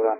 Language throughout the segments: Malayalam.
തമ്പുരാൻ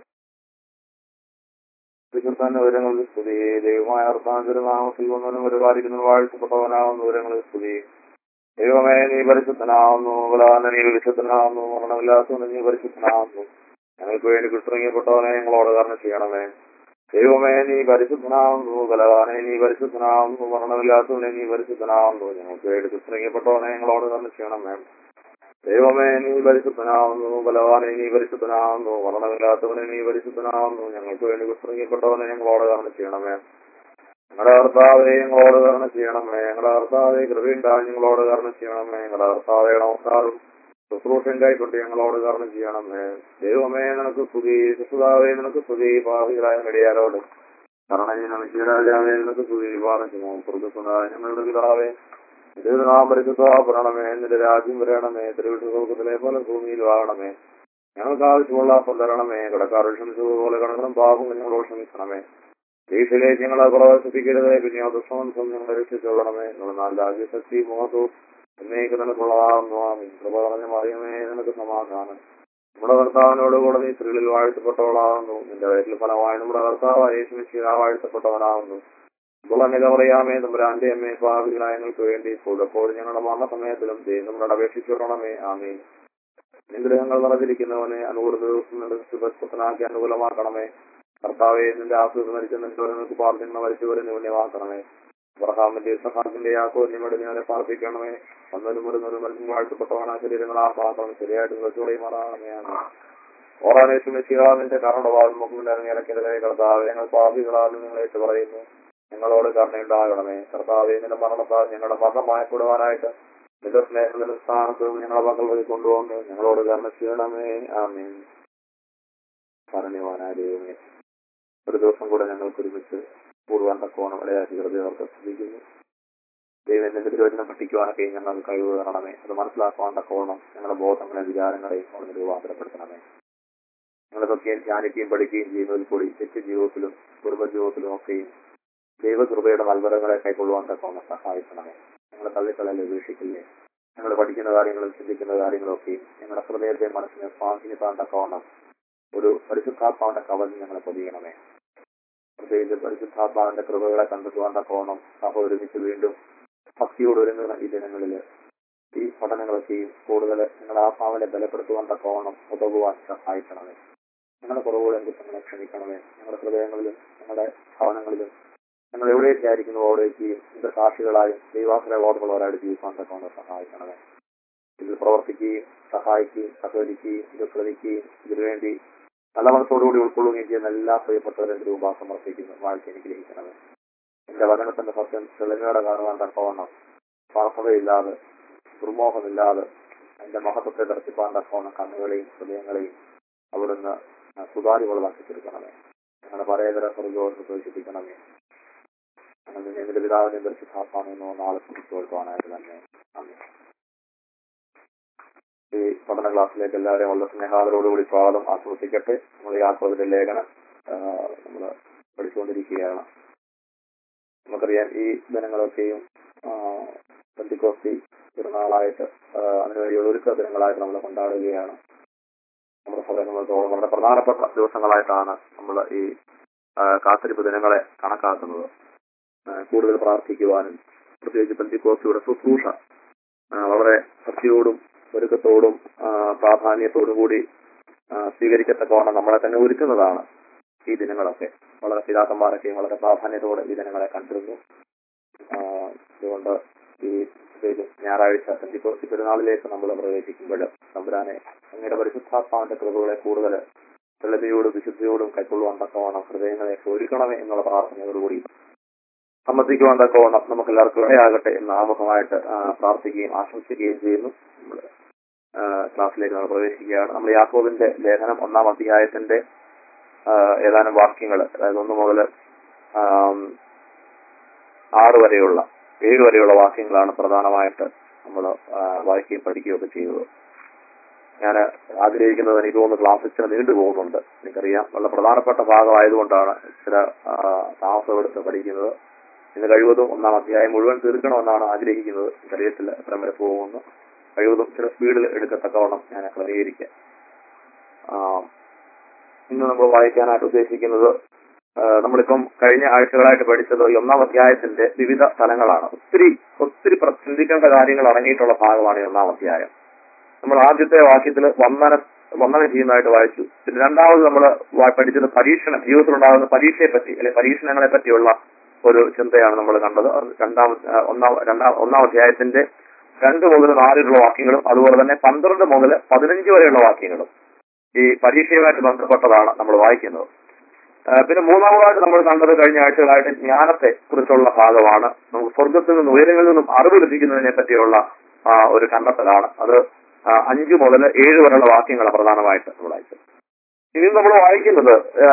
വിശുദ്ധന്റെ വിവരങ്ങളിൽ സ്തുതി ദൈവമായ അർത്ഥാന്തര നാമത്തിൽ വന്നവനും പരിപാലിക്കുന്ന വാഴ്ത്തപ്പെട്ടവനാവുന്ന വിവരങ്ങളിൽ സ്തുതി ദൈവമേ നീ പരിശുദ്ധനാവുന്നു ബലാന നീ വിശുദ്ധനാവുന്നു മരണമില്ലാത്തവന് നീ പരിശുദ്ധനാവുന്നു ഞങ്ങൾക്ക് വേണ്ടി കുട്ടിറങ്ങിയപ്പെട്ടവനെ ഞങ്ങളോട് കാരണം ചെയ്യണമേ ദൈവമേ നീ പരിശുദ്ധനാവുന്നു ബലവാനെ നീ പരിശുദ്ധനാവുന്നു മരണമില്ലാത്തവനെ നീ പരിശുദ്ധനാവുന്നു ഞങ്ങൾക്ക് വേണ്ടി കുട്ടിറങ്ങിയപ്പെട്ടവനെ ഞങ്ങളോട് കാരണം ചെയ്യണമേ ദൈവമേ നീ പരിശുദ്ധനാവുന്നു ബലവാനെ നീ പരിശുദ്ധനാവുന്നു മരണമില്ലാത്തവനെ നീ പരിശുദ്ധനാവുന്നു ഞങ്ങൾക്ക് വേണ്ടി കുട്ടിറങ്ങിയപ്പെട്ടവനെ ഞങ്ങളോട് കാരണം ചെയ്യണമേ ഞങ്ങളുടെ കർത്താവെ ഞങ്ങളോട് കരണം ചെയ്യണമേ ഞങ്ങളുടെ കർത്താവെ കൃപയുണ്ടാകും ഞങ്ങളോട് കരണം ചെയ്യണമേ ഞങ്ങളുടെ കർത്താവെ നമസ്കാരം ശുശ്രൂഷം കൈക്കൊണ്ട് ഞങ്ങളോട് കരണം ചെയ്യണമേ ദൈവമേ നിനക്ക് സ്തുതി ശുശ്രുതാവേ നിനക്ക് സ്തുതി ഭാവികളായ നെടിയാരോട് കരണജീരാജാവേ നിനക്ക് സ്തുതി പറഞ്ഞു പ്രകൃതനായ ഞങ്ങളുടെ പിതാവേ നിന്റെ നാം പരിശുദ്ധപ്പെടണമേ നിന്റെ രാജ്യം വരണമേ തിരുവിട്ടുലോകത്തിലെ പോലെ ഭൂമിയിലും ആകണമേ ഞങ്ങൾക്ക് ആവശ്യമുള്ള അപ്പം തരണമേ കടക്കാർ ക്ഷമിച്ചതുപോലെ കടക്കണം പാപം ഞങ്ങളോട് ക്ഷമിക്കണമേ ദേശിലേക്ക് ഞങ്ങളെ പ്രവേശിപ്പിക്കരുത് പിന്നെ ദുഷ്ടമംസം ഞങ്ങളെ രക്ഷിച്ചുകൊള്ളണമേ നിങ്ങൾ നല്ല ആദ്യശക്തി മുഖത്തു എന്നേക്ക് നിനക്കുള്ളതാകുന്നു ആമീൻ. കൃപ പറഞ്ഞ മറിയമേ നിനക്ക് സമാധാനം നമ്മുടെ കർത്താവിനോട് കൂടെ നീ സ്ത്രീകളിൽ വാഴ്ത്തപ്പെട്ടവളാകുന്നു നിന്റെ വയറ്റിൽ ഫലമായി നമ്മുടെ കർത്താവ് യേശുമിശിഹ വാഴ്ത്തപ്പെട്ടവനാകുന്നു തുളന്നില പറയാമേ തമ്പുരാന്റെ അമ്മേ ഭാവികളായ ഞങ്ങൾക്ക് വേണ്ടി കൂടപ്പോൾ ഞങ്ങളുടെ മരണസമയത്തിലും ദൈവം നമ്മളോട് അപേക്ഷിച്ചുകൊള്ളണമേ ആമീൻ നിഗ്രഹങ്ങൾ നിറഞ്ഞിരിക്കുന്നവനെ അനുകൂല ദിവസത്തിനാക്കി അനുകൂലമാക്കണമേ കർത്താവെ നിന്റെ ആസ്വദ മരിച്ചെന്നിട്ട് പ്രാർത്ഥിക്കുന്ന മരിച്ചവരെ ന്യൂന്യമാക്കണമേ അബ്രഹാമിന്റെ സഹാബിന്റെ യാക്കോന്യമോട് ഞങ്ങളെ പാർപ്പിക്കണമേ വന്നൊരു മുരുന്നൊരു മരുന്നും വാഴ്ത്തപ്പെട്ടവനാ ശരീരങ്ങൾ ആ പാത്രം ശരിയായിട്ട് വെച്ചുകൊള്ളി മാറാകണമേയാണ് ഓറാനേശു മെസ്സിഹാവിന്റെ കരണവാദം മുഖമിൽ ഇറങ്ങി ഇറക്കിയതിലെ കർത്താവ് ഞങ്ങൾ പാപികളാലും നിങ്ങളേറ്റ് പറയുന്നു ഞങ്ങളോട് കരുണയുണ്ടാകണമേ കർത്താവെ നിന്റെ മരണത്താൽ ഞങ്ങളുടെ മരണം മായപ്പെടുവാനായിട്ട് നിന്റെ സ്നേഹം നിന്റെ സ്ഥാനത്ത് ഞങ്ങളെ മക്കൾ വഴി കൊണ്ടുവന്ന് ഞങ്ങളോട് കരുണ ചെയ്യണമേ ആമീൻ പറഞ്ഞുവാനായ ദൈവമേ ഒരു ദിവസം കൂടെ ഞങ്ങൾക്ക് ഒരുമിച്ച് പൂർവ്വം തക്കോണം ഇടയാക്കി ഹൃദയവർക്ക് ശ്രദ്ധിക്കുന്നു ദൈവത്തിന്റെ തിരുവചനം പഠിക്കുവാനൊക്കെ ഞങ്ങൾ കഴിവ് തരണമേ അത് മനസ്സിലാക്കുവാൻ തക്കോണം ഞങ്ങളുടെ ബോധങ്ങളെ വിചാരങ്ങളെയും അവിടുന്ന് രൂപാന്തരപ്പെടുത്തണമേ ഞങ്ങളതൊക്കെയും ധ്യാനിക്കുകയും പഠിക്കുകയും ചെയ്യുന്നതിൽ കൂടി തെറ്റ് ജീവിതത്തിലും കുടുംബ ജീവിതത്തിലും ഒക്കെയും ദൈവകൃപയുടെ നൽവരങ്ങളെ കൈക്കൊള്ളുവാൻ തക്കോണം സഹായിക്കണമേ ഞങ്ങളെ തള്ളിക്കളയിൽ ഉപേക്ഷിക്കില്ലേ ഞങ്ങൾ പഠിക്കുന്ന കാര്യങ്ങളും ചിന്തിക്കുന്ന കാര്യങ്ങളും ഒക്കെയും ഞങ്ങളുടെ ഹൃദയത്തെ മനസ്സിനെ സ്വാധീനിക്കാൻ തക്കവണ്ണം ഒരു പരിശുദ്ധാത്മാവിന്റെ കവചം ഞങ്ങളെ പൊതിയണമേ പ്രത്യേകിച്ച് പരിശുദ്ധാത്മാവിന്റെ കൃപകളെ കണ്ടെത്തുവാൻ തക്കവണ്ണം സഭ ഒരുമിച്ച് വീണ്ടും ഭക്തിയോട് ഒരുങ്ങുന്ന ഈ ദിനങ്ങളിൽ ഈ പഠനങ്ങളൊക്കെയും കൂടുതൽ ഞങ്ങളുടെ ആത്മാവിനെ ബലപ്പെടുത്തുവാൻ തക്കവണ്ണം ഉതകുവാൻ സഹായിക്കണമേ ഞങ്ങളുടെ കുറവുകളെ കുറ്റങ്ങളെ ക്ഷമിക്കണമേ ഞങ്ങളുടെ ഹൃദയങ്ങളിലും ഞങ്ങളുടെ ഭവനങ്ങളിലും ഞങ്ങൾ എവിടെയൊക്കെ ആയിരിക്കുന്നു അവിടേക്കും ഇതിന്റെ സാക്ഷികളായും ദൈവാസന ബോധമുള്ളവരായിട്ട് ജീവിക്കാൻ തക്കവണ്ണം സഹായിക്കണമേ ഇതിൽ പ്രവർത്തിക്കുകയും സഹായിക്കുകയും സഹകരിക്കുകയും ഇത് ശ്രമിക്കുകയും ഇതിനുവേണ്ടി നല്ല മനസ്സോടുകൂടി ഉൾക്കൊള്ളുകയും ചെയ്യുന്ന എല്ലാ പ്രിയപ്പെട്ടവരും രൂപ സമർപ്പിക്കുന്നു വാഴ്ച എനിക്ക് ഗ്രഹിക്കണമേ എന്റെ വചനത്തിന്റെ സത്യം തെളിഞ്ഞോടെ കാണുവാൻ തക്കവണ്ണം സ്വാർത്ഥതയില്ലാതെ ദുർമോഹമില്ലാതെ എന്റെ മഹത്വത്തെ ദർശിപ്പാൻ തക്കവണ്ണം കണ്ണുകളെയും ഹൃദയങ്ങളെയും അവിടുന്ന് സുതാര്യമുള്ളതാക്കി തീർക്കണമേ ഞങ്ങളുടെ പരേതര സ്വർഗവും പ്രവേശിപ്പിക്കണമേ ഞങ്ങൾ എന്റെ പിതാവിനെ ദർശിച്ചാത്മാണെന്നോ നാളെ കുറിച്ചുകൊടുക്കുവാനായിട്ട് തന്നെ നന്ദി ഈ പഠന ക്ലാസ്സിലേക്ക് എല്ലാവരെയും വളരെ സ്നേഹാദരോടുകൂടി സ്വാഗതം ആസ്വദിക്കട്ടെ നമ്മൾ യാക്കോബിന്റെ ലേഖനം നമ്മൾ പഠിച്ചുകൊണ്ടിരിക്കുകയാണ് നമുക്കറിയാം ഈ ദിനങ്ങളൊക്കെയും പെന്തിക്കോസ്തി തിരുനാളായിട്ട് അതിനുവേണ്ടിയുള്ള ഒരുക്ക ദിനങ്ങളായിട്ട് നമ്മൾ കൊണ്ടാടുകയാണ് നമ്മുടെ സഭയെ സംബന്ധിച്ചോളം വളരെ പ്രധാനപ്പെട്ട ദിവസങ്ങളായിട്ടാണ് നമ്മൾ ഈ കാത്തിരിപ്പ് ദിനങ്ങളെ കണക്കാക്കുന്നത് കൂടുതൽ പ്രാർത്ഥിക്കുവാനും പ്രത്യേകിച്ച് പെന്തിക്കോസ്തിയുടെ ശുശ്രൂഷ വളരെ ഭക്തിയോടും ഒരുക്കത്തോടും പ്രാധാന്യത്തോടും കൂടി സ്വീകരിക്കത്തക്കവണ്ണം നമ്മളെ തന്നെ ഒരുക്കുന്നതാണ് ഈ ദിനങ്ങളൊക്കെ വളരെ പിതാക്കന്മാരൊക്കെ വളരെ പ്രാധാന്യത്തോടെ ഈ ദിനങ്ങളെ കണ്ടിരുന്നു അതുകൊണ്ട് ഈ ഞായറാഴ്ച പെന്തിക്കോസ്തി പെരുന്നാളിലേക്ക് നമ്മൾ പ്രവേശിക്കുമ്പോൾ തമ്പുരാനെ അങ്ങയുടെ പരിശുദ്ധാത്മാവിന്റെ കൃപകളെ കൂടുതൽ ലളിതയോടും വിശുദ്ധിയോടും കൈക്കൊള്ളുവാൻ തക്കവണ്ണം ഹൃദയങ്ങളെ ഒരുക്കണമേ എന്നുള്ള പ്രാർത്ഥനയോടുകൂടി സമ്മതിക്കുവാൻ തക്കവണ്ണം നമുക്ക് എല്ലാവർക്കും ഇടയാകട്ടെ എന്ന് ആമുഖമായിട്ട് പ്രാർത്ഥിക്കുകയും ആശംസിക്കുകയും ചെയ്യുന്നു നമ്മൾ ക്ലാസ്സിലേക്ക് നമ്മൾ പ്രവേശിക്കുകയാണ് നമ്മൾ യാക്കോബിന്റെ ലേഖനം ഒന്നാം അധ്യായത്തിന്റെ ഏതാനും വാക്യങ്ങൾ അതായത് ഒന്ന് മുതൽ ആറ് വരെയുള്ള ഏഴ് വരെയുള്ള വാക്യങ്ങളാണ് പ്രധാനമായിട്ട് നമ്മൾ വായിക്കുകയും പഠിക്കുകയും ഒക്കെ ചെയ്യുന്നത് ഞാൻ ആഗ്രഹിക്കുന്നത് എനിക്ക് തോന്നുന്നു ക്ലാസ് ഇച്ചിരി നീണ്ടു പോകുന്നുണ്ട് എനിക്കറിയാം വളരെ പ്രധാനപ്പെട്ട ഭാഗമായതുകൊണ്ടാണ് ഇച്ചിരി താമസമെടുത്ത് പഠിക്കുന്നത് ഇന്ന് കഴിവതും ഒന്നാം അധ്യായം മുഴുവൻ തീർക്കണമെന്നാണ് ആഗ്രഹിക്കുന്നത് എനിക്കറിയത്തില്ല എത്ര വരെ പോകുമെന്ന് കഴിവതും ചില സ്പീഡിൽ എടുക്കത്തക്കവണ്ണം ഞാൻ ക്രമീകരിക്കാം ഇന്ന് നമ്മൾ വായിക്കാനായിട്ട് ഉദ്ദേശിക്കുന്നത് ആ, നമ്മളിപ്പം കഴിഞ്ഞ ആഴ്ചകളായിട്ട് പഠിച്ചത് ഈ ഒന്നാം അധ്യായത്തിന്റെ വിവിധ തലങ്ങളാണ് ഒത്തിരി ഒത്തിരി പ്ര- ചിന്തിക്കേണ്ട കാര്യങ്ങൾ അടങ്ങിയിട്ടുള്ള ഭാഗമാണ് ഈ ഒന്നാം അധ്യായം നമ്മൾ ആദ്യത്തെ വാക്യത്തിൽ വന്ദനം വന്ദനം ചെയ്യുന്നതായിട്ട് വായിച്ചു പിന്നെ രണ്ടാമത് നമ്മൾ പഠിച്ചത് പരീക്ഷണം ജീവിതത്തിലുണ്ടാകുന്ന പരീക്ഷയെ പറ്റി അല്ലെങ്കിൽ പരീക്ഷണങ്ങളെ പറ്റിയുള്ള ഒരു ചിന്തയാണ് നമ്മൾ കണ്ടത് അത് രണ്ടാം ആ, ഒന്നാം രണ്ടാം ഒന്നാം അധ്യായത്തിന്റെ രണ്ട് മുതൽ നാലിലുള്ള വാക്യങ്ങളും അതുപോലെ തന്നെ പന്ത്രണ്ട് മുതൽ പതിനഞ്ച് വരെയുള്ള വാക്യങ്ങളും ഈ പരീക്ഷയുമായിട്ട് ബന്ധപ്പെട്ടതാണ് നമ്മൾ വായിക്കുന്നത് ആ, പിന്നെ മൂന്നാമതായിട്ട് നമ്മൾ കണ്ടത് കഴിഞ്ഞ ആഴ്ചകളായിട്ട് ജ്ഞാനത്തെ കുറിച്ചുള്ള ഭാഗമാണ് നമുക്ക് സ്വർഗത്തിൽ നിന്നും ഉയരങ്ങളിൽ നിന്നും അറിവ് ലഭിക്കുന്നതിനെ പറ്റിയുള്ള ആ, ഒരു കണ്ടെത്തലാണ് അത് ആ, അഞ്ച് മുതൽ ഏഴ് വരെയുള്ള വാക്യങ്ങളാണ് പ്രധാനമായിട്ട് നമ്മൾ വായിച്ചത് ഇനി നമ്മൾ വായിക്കുന്നത് ആ,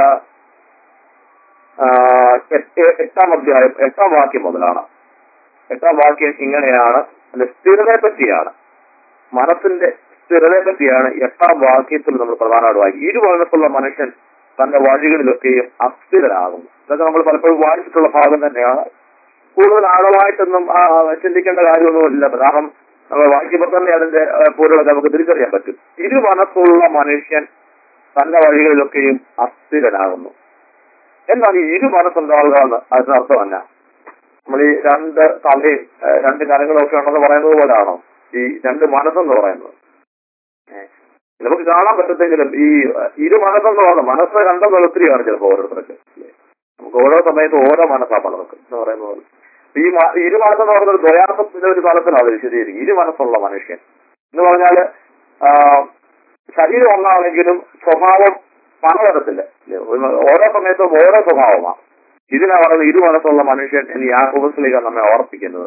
ആ, എട്ട്- എട്ടാം അധ്യായം എട്ടാം വാക്യം മുതലാണ് എട്ടാം വാക്യം ഇങ്ങനെയാണ് അതിന്റെ സ്ഥിരതയെ പറ്റിയാണ് മനസ്സിന്റെ സ്ഥിരതയെ പറ്റിയാണ് എട്ടാം വാക്യത്തിൽ നമ്മൾ പ്രധാനമായിട്ട് വായിക്കും ഇരുവനത്തുള്ള മനുഷ്യൻ തന്റെ വഴികളിലൊക്കെയും അസ്ഥിരനാകുന്നു ഇതൊക്കെ നമ്മൾ പലപ്പോഴും വായിച്ചിട്ടുള്ള ഭാഗം തന്നെയാണ് കൂടുതൽ ആഴമായിട്ടൊന്നും ആ, ചിന്തിക്കേണ്ട കാര്യമൊന്നുമില്ല കാരണം നമ്മൾ വായിക്കുമ്പോൾ തന്നെ അതിന്റെ ആ, പൊരുളൊക്കെ നമുക്ക് തിരിച്ചറിയാൻ പറ്റും ഇരുമനസ്സുള്ള മനുഷ്യൻ തന്റെ വഴികളിലൊക്കെയും അസ്ഥിരനാകുന്നു എന്നാൽ ഈ ഇരു മനസ്സുണ്ടാവുക എന്ന് അതിനർത്ഥം തന്നെ നമ്മൾ ഈ രണ്ട് തലയും ഏഹ്, രണ്ട് കരങ്ങളും ഒക്കെ ഉണ്ടെന്ന് പറയുന്നത് പോലെയാണോ ഈ രണ്ട് മനസ്സെന്ന് പറയുന്നത് ഏഹ്, നമുക്ക് കാണാൻ പറ്റത്തെങ്കിലും ഈ ഏഹ്, ഇരു മനസ്സെന്ന് പറയുന്നത് മനസ്സ് രണ്ടെന്നുള്ള ഒത്തിരിയാണ് ചിലപ്പോൾ ഓരോരുത്തർക്ക് ഇല്ലേ? നമുക്ക് ഓരോ സമയത്ത് ഓരോ മനസ്സാ പലർക്കും എന്ന് പറയുന്ന പോലെ ഈ മ- ഇരു മനസ്സെന്ന് പറയുന്നത് ഒരു ദ്വയാർത്ഥത്തിന്റെ ഒരു തലത്തിലാണ് അത് വിശദീകരിക്കും ഇരു മനസ്സുള്ള മനുഷ്യൻ എന്ന് പറഞ്ഞാല് ആ, ശരീരം ഒന്നാണെങ്കിലും സ്വഭാവം പലതരത്തില്ല ഇല്ലേ? ഒരു- ഓരോ സമയത്തും ഓരോ സ്വഭാവമാണ് ഇതിനാ പറയുന്നത് ഇരു മനസ്സുള്ള മനുഷ്യൻ എന്ന് യാഹോബസിലേക്ക് നമ്മെ ഓർപ്പിക്കുന്നത്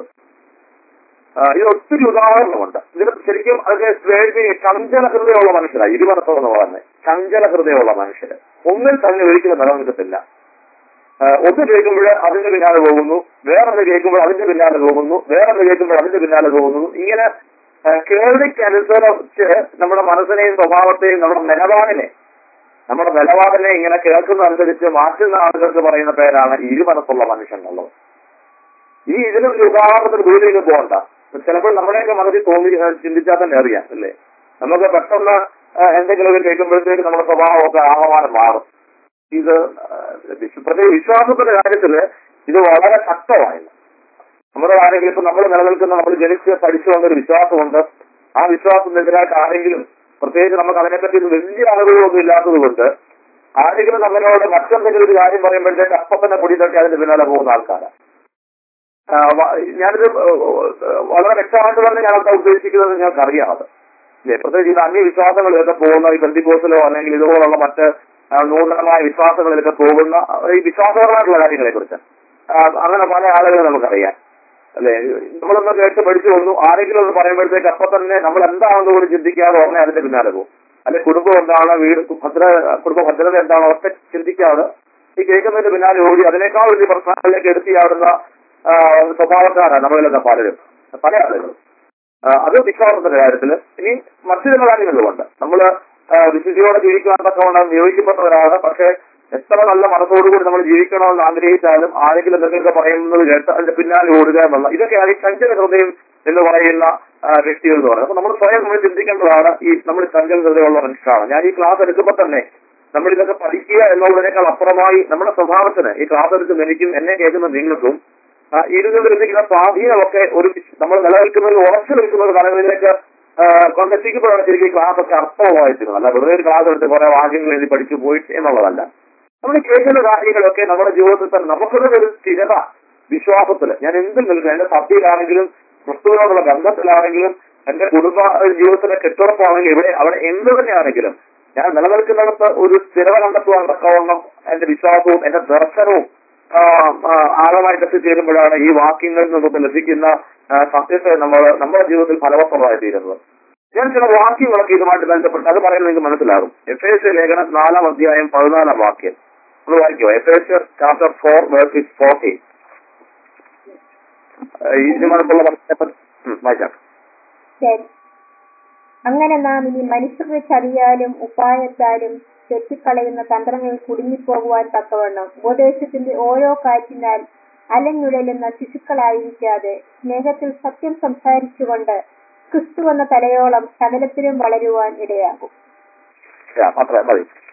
ആ, ഇത് ഒത്തിരി ഉദാഹരണമുണ്ട് ഇതിന് ശരിക്കും അതൊക്കെ വേണ്ടി ചഞ്ചല ഹൃദയമുള്ള മനുഷ്യരാണ് ഇരു മനസ്സെന്ന് പറയുന്നത് ചഞ്ചല ഹൃദയമുള്ള മനുഷ്യര് ഒന്നിൽ തന്നെ ഒരിക്കലും നിലനിൽക്കത്തില്ല ആ, ഒന്ന് കേൾക്കുമ്പോൾ അതിന്റെ പിന്നാലെ പോകുന്നു വേറൊന്ന് കേൾക്കുമ്പോൾ അതിന്റെ പിന്നാലെ പോകുന്നു വേറൊന്ന് കേൾക്കുമ്പോൾ അതിന്റെ പിന്നാലെ പോകുന്നു ഇങ്ങനെ ആ, കേൾവിക്കനുസരിച്ച് നമ്മുടെ മനസ്സിനെയും സ്വഭാവത്തെയും നമ്മുടെ നിലപാടിനെ നമ്മുടെ നിലപാടിനെ ഇങ്ങനെ കേൾക്കുന്നതനുസരിച്ച് മാറ്റുന്ന ആളുകൾക്ക് പറയുന്ന പേരാണ് ഇരുമനസ്സുള്ള മനുഷ്യൻ എന്നുള്ളത് ഈ ഇതിനൊരു ഉദാഹരണത്തിന് വീട്ടിലേക്ക് പോകണ്ട ചിലപ്പോൾ നമ്മുടെയൊക്കെ മനസ്സിൽ തോന്നി ആ, ചിന്തിച്ചാൽ തന്നെ അറിയാം അല്ലേ നമുക്ക് പെട്ടെന്ന് ആ, എന്തെങ്കിലുമൊക്കെ കേൾക്കുമ്പോഴത്തേക്ക് നമ്മുടെ സ്വഭാവമൊക്കെ ആഹ്വാനം മാറും ഇത് ആ, വിശ്വ- പ്രത്യേകിച്ച് വിശ്വാസത്തിന്റെ കാര്യത്തില് ഇത് വളരെ ശക്തമായിരുന്നു നമ്മുടെ ആരെങ്കിലും ഇപ്പൊ നമ്മൾ നിലനിൽക്കുന്ന നമ്മൾ ജനിച്ച് പഠിച്ചു വന്നൊരു വിശ്വാസമുണ്ട് ആ വിശ്വാസത്തിനെതിരായിട്ട് ആരെങ്കിലും പ്രത്യേകിച്ച് നമുക്ക് അതിനെപ്പറ്റി ഒരു വലിയ അറിവുകളൊന്നും ഇല്ലാത്തത് കൊണ്ട് ആരെങ്കിലും നമ്മളോട് മറ്റെന്തെങ്കിലും ഒരു കാര്യം പറയുമ്പോഴത്തേക്ക് അപ്പം തന്നെ പൊടി തട്ടി അതിന്റെ പിന്നാലെ പോകുന്ന ആൾക്കാരാണ് ആ, വ- ഞാനിത് ഏഹ്, വളരെ വ്യക്തമായിട്ട് തന്നെ ഞാനത് ഉദ്ദേശിക്കുന്നത് ഞങ്ങൾക്ക് അറിയാം അത് ഇല്ലേ? പ്രത്യേകിച്ച് ഇത് അന്യവിശ്വാസങ്ങളിലൊക്കെ പോകുന്ന ഈ ബന്ധിക്കോസിലോ അല്ലെങ്കിൽ ഇതുപോലുള്ള മറ്റ് ആ, നൂതനമായ വിശ്വാസങ്ങളിലൊക്കെ പോകുന്ന ഈ വിശ്വാസപരമായിട്ടുള്ള കാര്യങ്ങളെ കുറിച്ച് അങ്ങനെ പല ആളുകളെ നമുക്കറിയാം അല്ലെ നമ്മളൊന്ന് കേട്ട് പഠിച്ചു വന്നു ആരെങ്കിലും ഒന്ന് പറയുമ്പോഴത്തേക്ക് അപ്പൊ തന്നെ നമ്മൾ എന്താണെന്ന് പോലും ചിന്തിക്കാതെ ഉടനെ അതിന്റെ പിന്നാലെ പോകും അല്ലെ കുടുംബം എന്താണ് വീട് ഭദ്ര കുടുംബ ഭദ്രത എന്താണോ ഒക്കെ ചിന്തിക്കാതെ ഈ കേൾക്കുന്നതിന്റെ പിന്നാലെ ഓടി അതിനേക്കാൾ വലിയ പ്രശ്നങ്ങളിലേക്ക് എടുത്തിയാടുന്ന ആ, സ്വഭാവക്കാരാണ് നമ്മളിലൊക്കെ പലരും പല ആളുകളും ആ, അത് വിശ്വാസത്തിന്റെ കാര്യത്തില് ഇനി മറ്റു ചില കാര്യങ്ങളിലുമുണ്ട് നമ്മള് ആ, വിശുദ്ധിയോടെ ജീവിക്കാൻ തക്കവണ്ണം നിയോഗിക്കപ്പെട്ടവരാണ് പക്ഷെ എത്ര നല്ല മനസ്സോടുകൂടി നമ്മൾ ജീവിക്കണമെന്ന് ആഗ്രഹിച്ചാലും ആരെങ്കിലും എന്തെങ്കിലുമൊക്കെ പറയുന്നത് കേട്ട് അതിന്റെ പിന്നാലെ ഓടുക എന്നുള്ള ഇതൊക്കെയാണ് ഈ ചഞ്ചല ഹൃദയം എന്ന് പറയുന്ന ആ, വ്യക്തികൾ എന്ന് പറയുന്നത് അപ്പൊ നമ്മൾ സ്വയം നമ്മൾ ചിന്തിക്കേണ്ടതാണ് ഈ നമ്മൾ ചഞ്ചല ഹൃദയമുള്ള മനുഷ്യരാണ് ഞാൻ ഈ ക്ലാസ് എടുക്കുമ്പോൾ തന്നെ നമ്മൾ ഇതൊക്കെ പഠിക്കുക എന്നുള്ളതിനേക്കാൾ അപ്പുറമായി നമ്മുടെ സ്വഭാവത്തിന് ഈ ക്ലാസ് എടുക്കുന്ന എനിക്കും എന്നെ കേൾക്കുന്ന നിങ്ങൾക്കും ആ, ഇരുന്നിരിക്കുന്ന സ്വാധീനമൊക്കെ ഒരു വിശ്- നമ്മൾ നിലനിൽക്കുന്നതിൽ ഉറച്ചു നിൽക്കുന്ന ഒരു തലങ്ങളിലേക്ക് കൊണ്ടെത്തിക്കുമ്പോഴാണ് ശരിക്കും ക്ലാസ് ഒക്കെ അർത്ഥമായിരിക്കുന്നത് അല്ല വെറുതെ ഒരു ക്ലാസ് എടുത്ത് കുറെ വാക്യങ്ങൾ എഴുതി പഠിച്ചു പോയിട്ട് എന്നുള്ളതല്ല നമ്മൾ കേൾക്കുന്ന കാര്യങ്ങളൊക്കെ നമ്മുടെ ജീവിതത്തിൽ തന്നെ നമുക്കൊരു ഒരു സ്ഥിരത വിശ്വാസത്തില് ഞാൻ എന്തിൽ നിൽക്കും എന്റെ സഭയിലാണെങ്കിലും ക്രിസ്തുവിനോടുള്ള ബന്ധത്തിലാണെങ്കിലും എന്റെ കുടുംബ ജീവിതത്തിന്റെ കെട്ടുറപ്പാണെങ്കിലും ഇവിടെ അവിടെ എന്ത് തന്നെയാണെങ്കിലും ഞാൻ നിലനിൽക്കുന്നിടത്ത് ഒരു സ്ഥിരത കണ്ടെത്തുവാൻ തക്കവണ്ണം എന്റെ വിശ്വാസവും എന്റെ ദർശനവും ആ, ആ, ആഴമായിട്ട് എത്തിച്ചേരുമ്പോഴാണ് ഈ വാക്യങ്ങളിൽ നമുക്ക് ലഭിക്കുന്ന ആ, സത്യത്തെ നമ്മൾ നമ്മുടെ ജീവിതത്തിൽ ഫലവത്തമായി തീരുന്നത് ഞാൻ ചില വാക്യങ്ങളൊക്കെ ഇതുമായിട്ട് ബന്ധപ്പെട്ട് അത് പറയുന്നത് നിങ്ങൾക്ക് മനസ്സിലാകും എഫ് എസ് ലേഖനം നാലാം അധ്യായം പതിനാലാം വാക്യം ഒന്ന് വായിക്കോ F S chapter four verse forty ഇതിനകത്തുള്ള വായിക്കാം ശരി അങ്ങനെ നാം ഇനി മനുഷ്യരുടെ ചതിയാലും ഉപായത്താലും തെറ്റിക്കളയുന്ന തന്ത്രങ്ങളിൽ കുടുങ്ങിപ്പോകുവാൻ തക്കവണ്ണം ഉപദേശത്തിന്റെ ഓരോ കാറ്റിനാൽ അലഞ്ഞുഴലുന്ന ശിശുക്കളായിരിക്കാതെ സ്നേഹത്തിൽ സത്യം സംസാരിച്ചുകൊണ്ട് ക്രിസ്തു എന്ന തലയോളം സകലത്തിലും വളരുവാൻ ഇടയാകും അത്ര മതി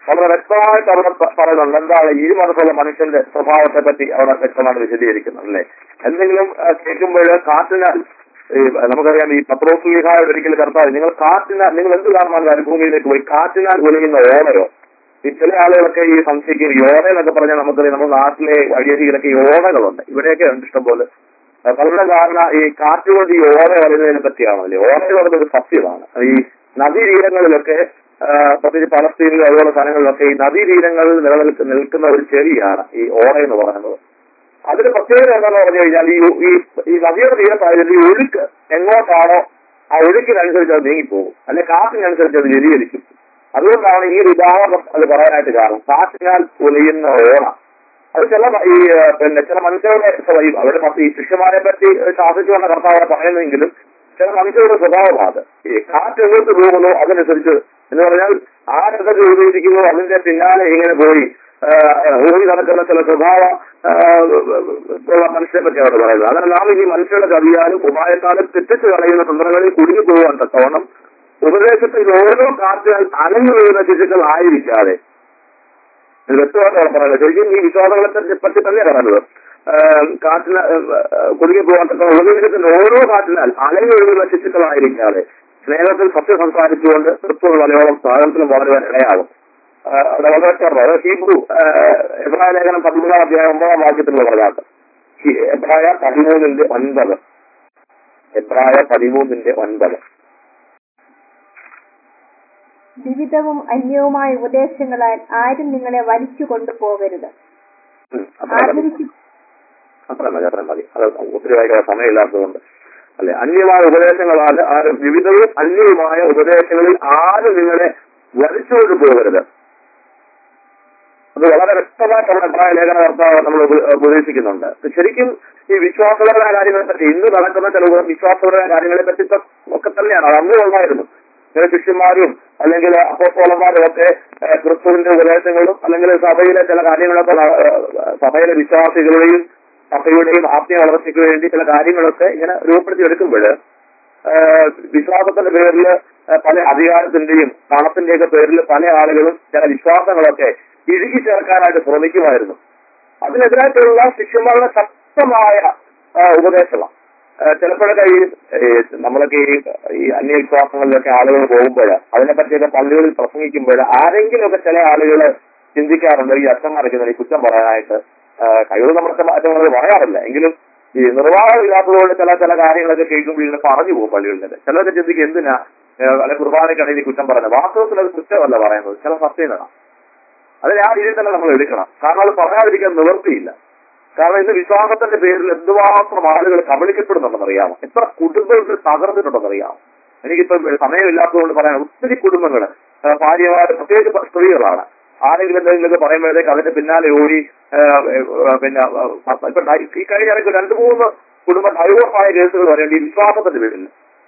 വളരെ വ്യക്തമായിട്ട് അവിടെ പ- പറയുന്നുണ്ട് എന്താണ് ഈ മനസ്സുള്ള മനുഷ്യന്റെ സ്വഭാവത്തെ പറ്റി അവിടെ വ്യക്തമായിട്ട് വിശദീകരിക്കുന്നുണ്ട് അല്ലേ എന്തെങ്കിലും കേൾക്കുമ്പോൾ കാറ്റിനാൽ ഈ നമുക്കറിയാം ഈ പത്രോസ്ലിഹായ ഒരിക്കൽ കർത്താവ് നിങ്ങൾ കാറ്റിനാൽ നിങ്ങൾ എന്ത് കാരണമാണ് ഭൂമിയിലേക്ക് പോയി കാറ്റിനാൽ ഒലിയുന്ന ഓലയോ ഈ ചില ആളുകളൊക്കെ ഈ സംശയിക്കും യോന എന്നൊക്കെ പറഞ്ഞാൽ നമുക്കറിയാം നമ്മുടെ നാട്ടിലെ വഴിയരികിലൊക്കെ ഈ ഓണകളുണ്ട് ഇവിടെയൊക്കെ ഉണ്ട് ഇഷ്ടംപോലെ അഹ് പലരുടെ ധാരണ ഈ കാറ്റുകൊണ്ട് ഈ ഓല വരുന്നതിനെ പറ്റിയാണല്ലേ ഓല എന്ന് പറയുന്നത് ഒരു സസ്യമാണ് അത് ഈ നദീതീരങ്ങളിലൊക്കെ ആഹ് പ്രത്യേകിച്ച് പലസ്തീനിലും അതുപോലെ സ്ഥലങ്ങളിലൊക്കെ ഈ നദീതീരങ്ങളിൽ നിലനിൽക്കുന്ന നിൽക്കുന്ന ഒരു ചെടിയാണ് ഈ ഓല എന്ന് പറയുന്നത് അതിന് പ്രത്യേകത എന്താണെന്ന് പറഞ്ഞു കഴിഞ്ഞാൽ ഈ ഈ ഈ നദിയുടെ തീരത്തായാലും ഈ ഒഴുക്ക് എങ്ങോട്ടാണോ ആ ഒഴുക്കിനനുസരിച്ച് അത് നീങ്ങിപ്പോകും അല്ലെ കാറ്റിനനുസരിച്ച് അത് വ്യതിചലിക്കും അതുകൊണ്ടാണ് ഈ ഒരു ഉദാഹരണം അത് പറയാനായിട്ട് കാരണം കാറ്റിനാൽ ഒലിയുന്ന ഓണ അത് ചില ഈ ആ, പിന്നെ ചില മനുഷ്യരുടെ സ്വഭാവം അവരുടെ പത്ത് ഈ ശിഷ്യന്മാരെ പറ്റി ശാസിച്ചു വന്ന കർത്താവ് പറയുന്നെങ്കിലും ചില മനുഷ്യരുടെ സ്വഭാവമാണ് അത് ഈ കാറ്റ് എങ്ങോട്ട് പോകുന്നു അതനുസരിച്ച് എന്ന് പറഞ്ഞാൽ ആരെന്തൊക്കെ ഉപയോഗിക്കുന്നു അതിന്റെ പിന്നാലെ ഇങ്ങനെ പോയി ആ, ഓടി നടക്കുന്ന ചില സ്വഭാവ ആ, ഉള്ള മനുഷ്യരെ പറ്റി അവിടെ പറയുന്നത് അങ്ങനെ നാം ഈ മനുഷ്യരുടെ കവിയാലും ഉപായത്താലും തെറ്റിച്ച് കളയുന്ന തന്ത്രങ്ങളിൽ കുടുങ്ങി പോകാൻ തക്കവണ്ണം ഉപദേശത്തിൽ ഓരോ കാറ്റുകൾ അനങ്ങു വീഴുന്ന ശിശുക്കൾ ആയിരിക്കാതെ ഇത് വ്യക്തമായിട്ടാണ് പറയുന്നത് ശരിക്കും ഈ വിശ്വാസങ്ങളെ പറ്റി പറ്റി തന്നെയാണ് പറയുന്നത് ആഹ് കാറ്റിന് കുടുങ്ങി പോകാൻ തക്ക ഉപദേശത്തിന് ഓരോ കാറ്റിനാൽ അലങ്ങി ഒഴുകുന്ന ശിശുക്കളായിരിക്കാതെ സ്നേഹത്തിൽ സത്യം സംസാരിച്ചുകൊണ്ട് ക്രിസ്തു മലയോളം സാധനത്തിലും വളരുവാൻ ഇടയാകും ആഹ് അത് വളരെ വ്യക്തമാണ് അത് ഹീബ്രു ആഹ് എബ്രായ ലേഖനം പതിമൂന്നാം അധ്യായം ഒമ്പതാം വാക്യത്തിലുള്ള പ്രകാശം എബ്രായ പതിമൂന്നിന്റെ ഒൻപത് എബ്രായ പതിമൂന്നിന്റെ ഒൻപത് വിവിധവും അന്യവുമായ ഉപദേശങ്ങളാൽ ആരും നിങ്ങളെ വലിച്ചു കൊണ്ടുപോകരുത് ഉം, അത്ര മതി. ആദരിച്ചു അത്ര മതി അത്ര മതി അത് ഒത്തിരി വായിക്കാൻ സമയമില്ലാത്തതുകൊണ്ട് അല്ലെ അന്യമായ ഉപദേശങ്ങളാൽ ആരും വിവിധവും അന്യവുമായ ഉപദേശങ്ങളിൽ ആരും നിങ്ങളെ വലിച്ചുകൊണ്ട് പോകരുത് അത് വളരെ വ്യക്തമായിട്ട് നമ്മുടെ അഭിപ്രായ ലേഖന കർത്താവ് നമ്മൾ ഉപ- ഉപദേശിക്കുന്നുണ്ട് ശരിക്കും ഈ വിശ്വാസപരമായ കാര്യങ്ങളെ പറ്റി ഇന്ന് നടക്കുന്ന ചില വിശ്വാസപരമായ കാര്യങ്ങളെ പറ്റി ഇപ്പൊ ഒക്കെ തന്നെയാണ് അത് അന്ന് ഉണ്ടായിരുന്നു ചില ശിഷ്യന്മാരും അല്ലെങ്കിൽ അപ്പോസ്തലന്മാരും ഒക്കെ ഏഹ്, ക്രിസ്തുവിന്റെ ഉപദേശങ്ങളും അല്ലെങ്കിൽ സഭയിലെ ചില കാര്യങ്ങളൊക്കെ ന- ഏഹ്, സഭയിലെ വിശ്വാസികളുടെയും സഭയുടെയും ആത്മീയ വളർച്ചയ്ക്ക് വേണ്ടി ചില കാര്യങ്ങളൊക്കെ ഇങ്ങനെ രൂപപ്പെടുത്തി എടുക്കുമ്പോൾ വിശ്വാസത്തിന്റെ പേരിൽ പല അധികാരത്തിന്റെയും പണത്തിന്റെയൊക്കെ പേരിൽ പല ആളുകളും ചില വിശ്വാസങ്ങളൊക്കെ ഇഴുകി ചേർക്കാനായിട്ട് ശ്രമിക്കുമായിരുന്നു അതിനെതിരായിട്ടുള്ള ശിഷ്യന്മാരുടെ ശക്തമായ ആ, ഉപദേശമാണ് ആ, ചിലപ്പോഴൊക്കെ ഈ ഈ നമ്മളൊക്കെ ഈ ഈ അന്യവിശ്വാസങ്ങളിലൊക്കെ ആളുകൾ പോകുമ്പോൾ അതിനെപ്പറ്റിയൊക്കെ പള്ളികളിൽ പ്രസംഗിക്കുമ്പോൾ ആരെങ്കിലുമൊക്കെ ചില ആളുകൾ ചിന്തിക്കാറുണ്ട് ഈ അച്ഛൻ മറിക്കുന്ന ഈ കുറ്റം പറയാനായിട്ട് ആ, കഴിവ് നമ്മുടെ മാറ്റങ്ങൾ പറയാറില്ല എങ്കിലും ഈ നിർവാഹമില്ലാത്തതുകൊണ്ട് ചില ചില കാര്യങ്ങളൊക്കെ കേൾക്കുമ്പോൾ ഇങ്ങനെ പറഞ്ഞു പോകും പള്ളികളിലൊക്കെ ചിലരൊക്കെ ചിന്തിക്കും എന്തിനാ ആ, അല്ലെ കുർബാനയ്ക്കിടയിൽ ഈ കുറ്റം പറയുന്നത് വാസ്തവത്തിൽ അത് കുറ്റമല്ല പറയുന്നത് ചില സത്യങ്ങളാണ് അതിനെ ആ രീതിയിൽ തന്നെ നമ്മൾ എടുക്കണം കാരണം അത് പറയാതിരിക്കാൻ നിവർത്തിയില്ല കാരണം ഇന്ന് വിശ്വാസത്തിന്റെ പേരിൽ എന്തുമാത്രം ആളുകൾ കബളിക്കപ്പെടുന്നുണ്ടെന്ന് അറിയാമോ എത്ര കുടുംബങ്ങൾ തകർന്നിട്ടുണ്ടെന്ന് അറിയാമോ എനിക്കിപ്പോ സമയമില്ലാത്തതുകൊണ്ട് പറയാൻ ഒത്തിരി കുടുംബങ്ങൾ ഭാര്യമാർ പ്രത്യേകിച്ച് സ്ത്രീകളാണ് ആരെങ്കിലും എന്തെങ്കിലുമൊക്കെ പറയുമ്പോഴത്തേക്ക് അതിന്റെ പിന്നാലെ ഓടി ആ, ആ, പിന്നെ ആ, ഇപ്പൊ ഡൈ- ഈ കഴിഞ്ഞ ഇടയ്ക്ക് രണ്ട് മൂന്ന് കുടുംബ ഡൈവോഴ്സായ കേസുകൾ പറയേണ്ടി ഈ വിശ്വാസത്തിന്റെ പേരിൽ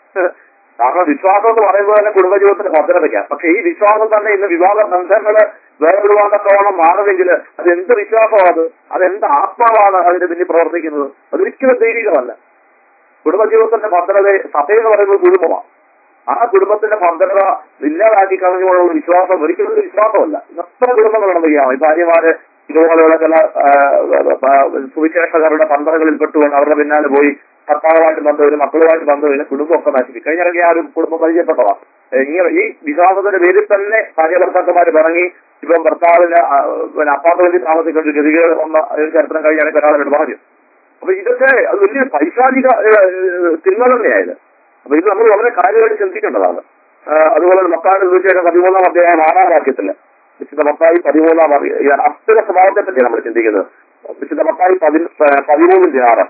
കാരണം വിശ്വാസം എന്ന് പറയുമ്പോൾ തന്നെ കുടുംബജീവിതത്തിന്റെ ഭദ്രതയ്ക്കാണ് പക്ഷെ ഈ വിശ്വാസം തന്നെ ഇന്ന് വിവാഹ ബന്ധങ്ങള് വേറൊരുവാണ്ടത്തോളം മാറുമെങ്കിൽ അത് എന്ത് വിശ്വാസമാണ് അത് അതെന്ത് ആത്മാവാണ് അതിന്റെ പിന്നിൽ പ്രവർത്തിക്കുന്നത് അതൊരിക്കലും ദൈവികമല്ല കുടുംബജീവിതത്തിന്റെ ഭദ്രത സഭയെന്ന് പറയുന്നത് കുടുംബമാണ് ആ കുടുംബത്തിന്റെ ഭദ്രത ഇല്ലാതാക്കി കളഞ്ഞുകൊണ്ടുള്ള വിശ്വാസം ഒരിക്കലും ഒരു വിശ്വാസമല്ല എത്ര കുടുംബങ്ങൾ നടന്നുകയാണ് ഈ ഭാര്യമാര് ഇതുപോലെയുള്ള ചില ആ, ആ, സുവിശേഷകരുടെ പന്തറകളിൽ പെട്ടുകൊണ്ട് അവരുടെ പിന്നാലെ പോയി ഭർത്താവുമായിട്ട് ബന്ധമില്ല മക്കളുമായിട്ട് ബന്ധമില്ല കുടുംബമൊക്കെ നശിപ്പിക്കും കഴിഞ്ഞ ഇടയ്ക്ക് ആ ഒരു കുടുംബം പരിചയപ്പെട്ടതാണ് ഇങ്ങനെ ഈ വിശ്വാസത്തിന്റെ പേരിൽ തന്നെ ഭാര്യ ഭർത്താക്കന്മാർ പിറങ്ങി ഇപ്പം ഭർത്താവിന് ആ, പിന്നെ അപ്പാർട്ട്മെന്റിൽ താമസിക്കേണ്ട ഒരു ഗതികേട് വന്ന ഒരു ചരിത്രം കഴിഞ്ഞ ഇടയ്ക്ക് ഒരാളെ പറഞ്ഞു അപ്പൊ ഇതൊക്കെ അത് വലിയ പൈശാചിക തിന്മ തന്നെയായത് അപ്പൊ ഇത് നമ്മൾ വളരെ കാര്യമായിട്ട് ചിന്തിക്കേണ്ടതാണ് ആ, അതുപോലെ മക്കാട് തീർച്ചയായിട്ടും പതിമൂന്നാം അധ്യായം ആറാം വാക്യത്തില് വിശുദ്ധ മക്കായി പതിമൂന്നാം അധ്യായം ഈ അസ്ഥിര സ്വഭാവത്തെ പറ്റി നമ്മൾ ചിന്തിക്കുന്നത് വിശുദ്ധ മക്കായി പതി പതിമൂന്നിന്റെ ആറ്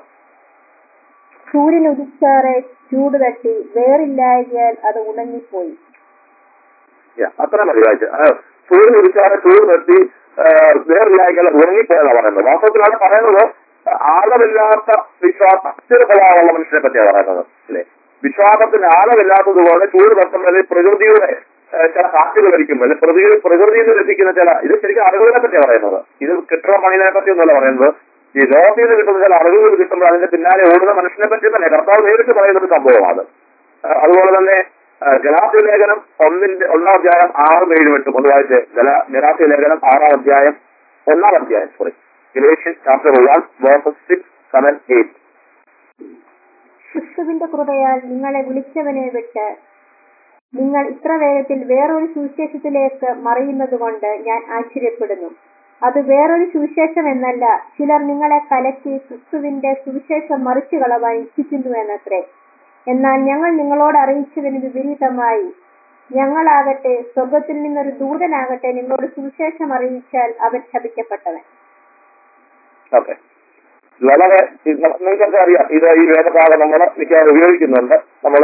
സൂര്യൻ ഉദിച്ചാറെ ചൂട് തട്ടി വേറില്ലായകയാൽ അത് ഉണങ്ങിപ്പോയി Yeah, അത്ര മതി വായിച്ച് സൂര്യൻ ഉദിച്ചാറ് ചൂട് നിർത്തി വേറില്ലായ്കൾ ഉറങ്ങിപ്പോയെന്നാണ് പറയുന്നത് വാസ്തവത്തിലാണ് പറയുന്നത് ആഴമില്ലാത്ത വിശ്വാസം അസ്ഥിര സ്വഭാവമുള്ള മനുഷ്യനെ പറ്റിയാണ് പറയുന്നത് അല്ലേ വിശ്വാസത്തിന് ആഴമില്ലാത്തതുപോലെ ചൂട് തട്ടുന്നത് പ്രകൃതിയുടെ ആ, ചില കാറ്റുകൾ അടിക്കുമ്പോൾ അല്ലെ പ്രകൃതി പ്രകൃതിയിൽ നിന്ന് ലഭിക്കുന്ന ചില ഇത് ശരിക്കും അറിവുകളെ പറ്റിയാണ് പറയുന്നത് ഇത് കെട്ടിട പണിനെ പറ്റി ഒന്നുമല്ല പറയുന്നത് ഈ ലോകത്തിൽ നിന്ന് കിട്ടുന്ന ചില അറിവുകൾ കിട്ടുമ്പോൾ അതിന്റെ പിന്നാലെ ഓടുന്ന മനുഷ്യനെ പറ്റി തന്നെ കർത്താവ് നേരിട്ട് പറയുന്ന ഒരു സംഭവമാണ് ആ, അതുപോലെ തന്നെ ഗലാത്തി ലേഖനം ഒന്നിന്റെ ഒന്നാം അധ്യായം ആറും ഏഴും എട്ടും ഒന്ന് വായിച്ച് ഗലാത്തി ലേഖനം ആറാം അധ്യായം ഒന്നാം അധ്യായം sorry Galatian chapter one verses six seven eight ക്രിസ്തുവിന്റെ കൃപയാൽ നിങ്ങളെ വിളിച്ചവനെ വിട്ട് നിങ്ങൾ ഇത്ര വേഗത്തിൽ വേറൊരു സുവിശേഷത്തിലേക്ക് മറിയുന്നത് കൊണ്ട് ഞാൻ ആശ്ചര്യപ്പെടുന്നു അത് വേറൊരു സുവിശേഷം എന്നല്ല ചിലർ നിങ്ങളെ കലക്കി ക്രിസ്തുവിന്റെ സുവിശേഷം മറിച്ചു കളവാൻ ഇച്ഛിക്കുന്നു എന്നത്രേ എന്നാൽ ഞങ്ങൾ നിങ്ങളോട് അറിയിച്ചതിന് വിപരീതമായി ഞങ്ങളാകട്ടെ സ്വർഗത്തിൽ നിന്നൊരു ദൂതനാകട്ടെ നിങ്ങളോട് സുവിശേഷം അറിയിച്ചാൽ അവൻ ശപിക്കപ്പെട്ടവൻ ഓക്കെ വളരെ നിങ്ങൾക്കൊക്കെ അറിയാം ഇത് ഈ വേദഭാഗം നമ്മൾ മിക്കവാറും ഉപയോഗിക്കുന്നുണ്ട് നമ്മൾ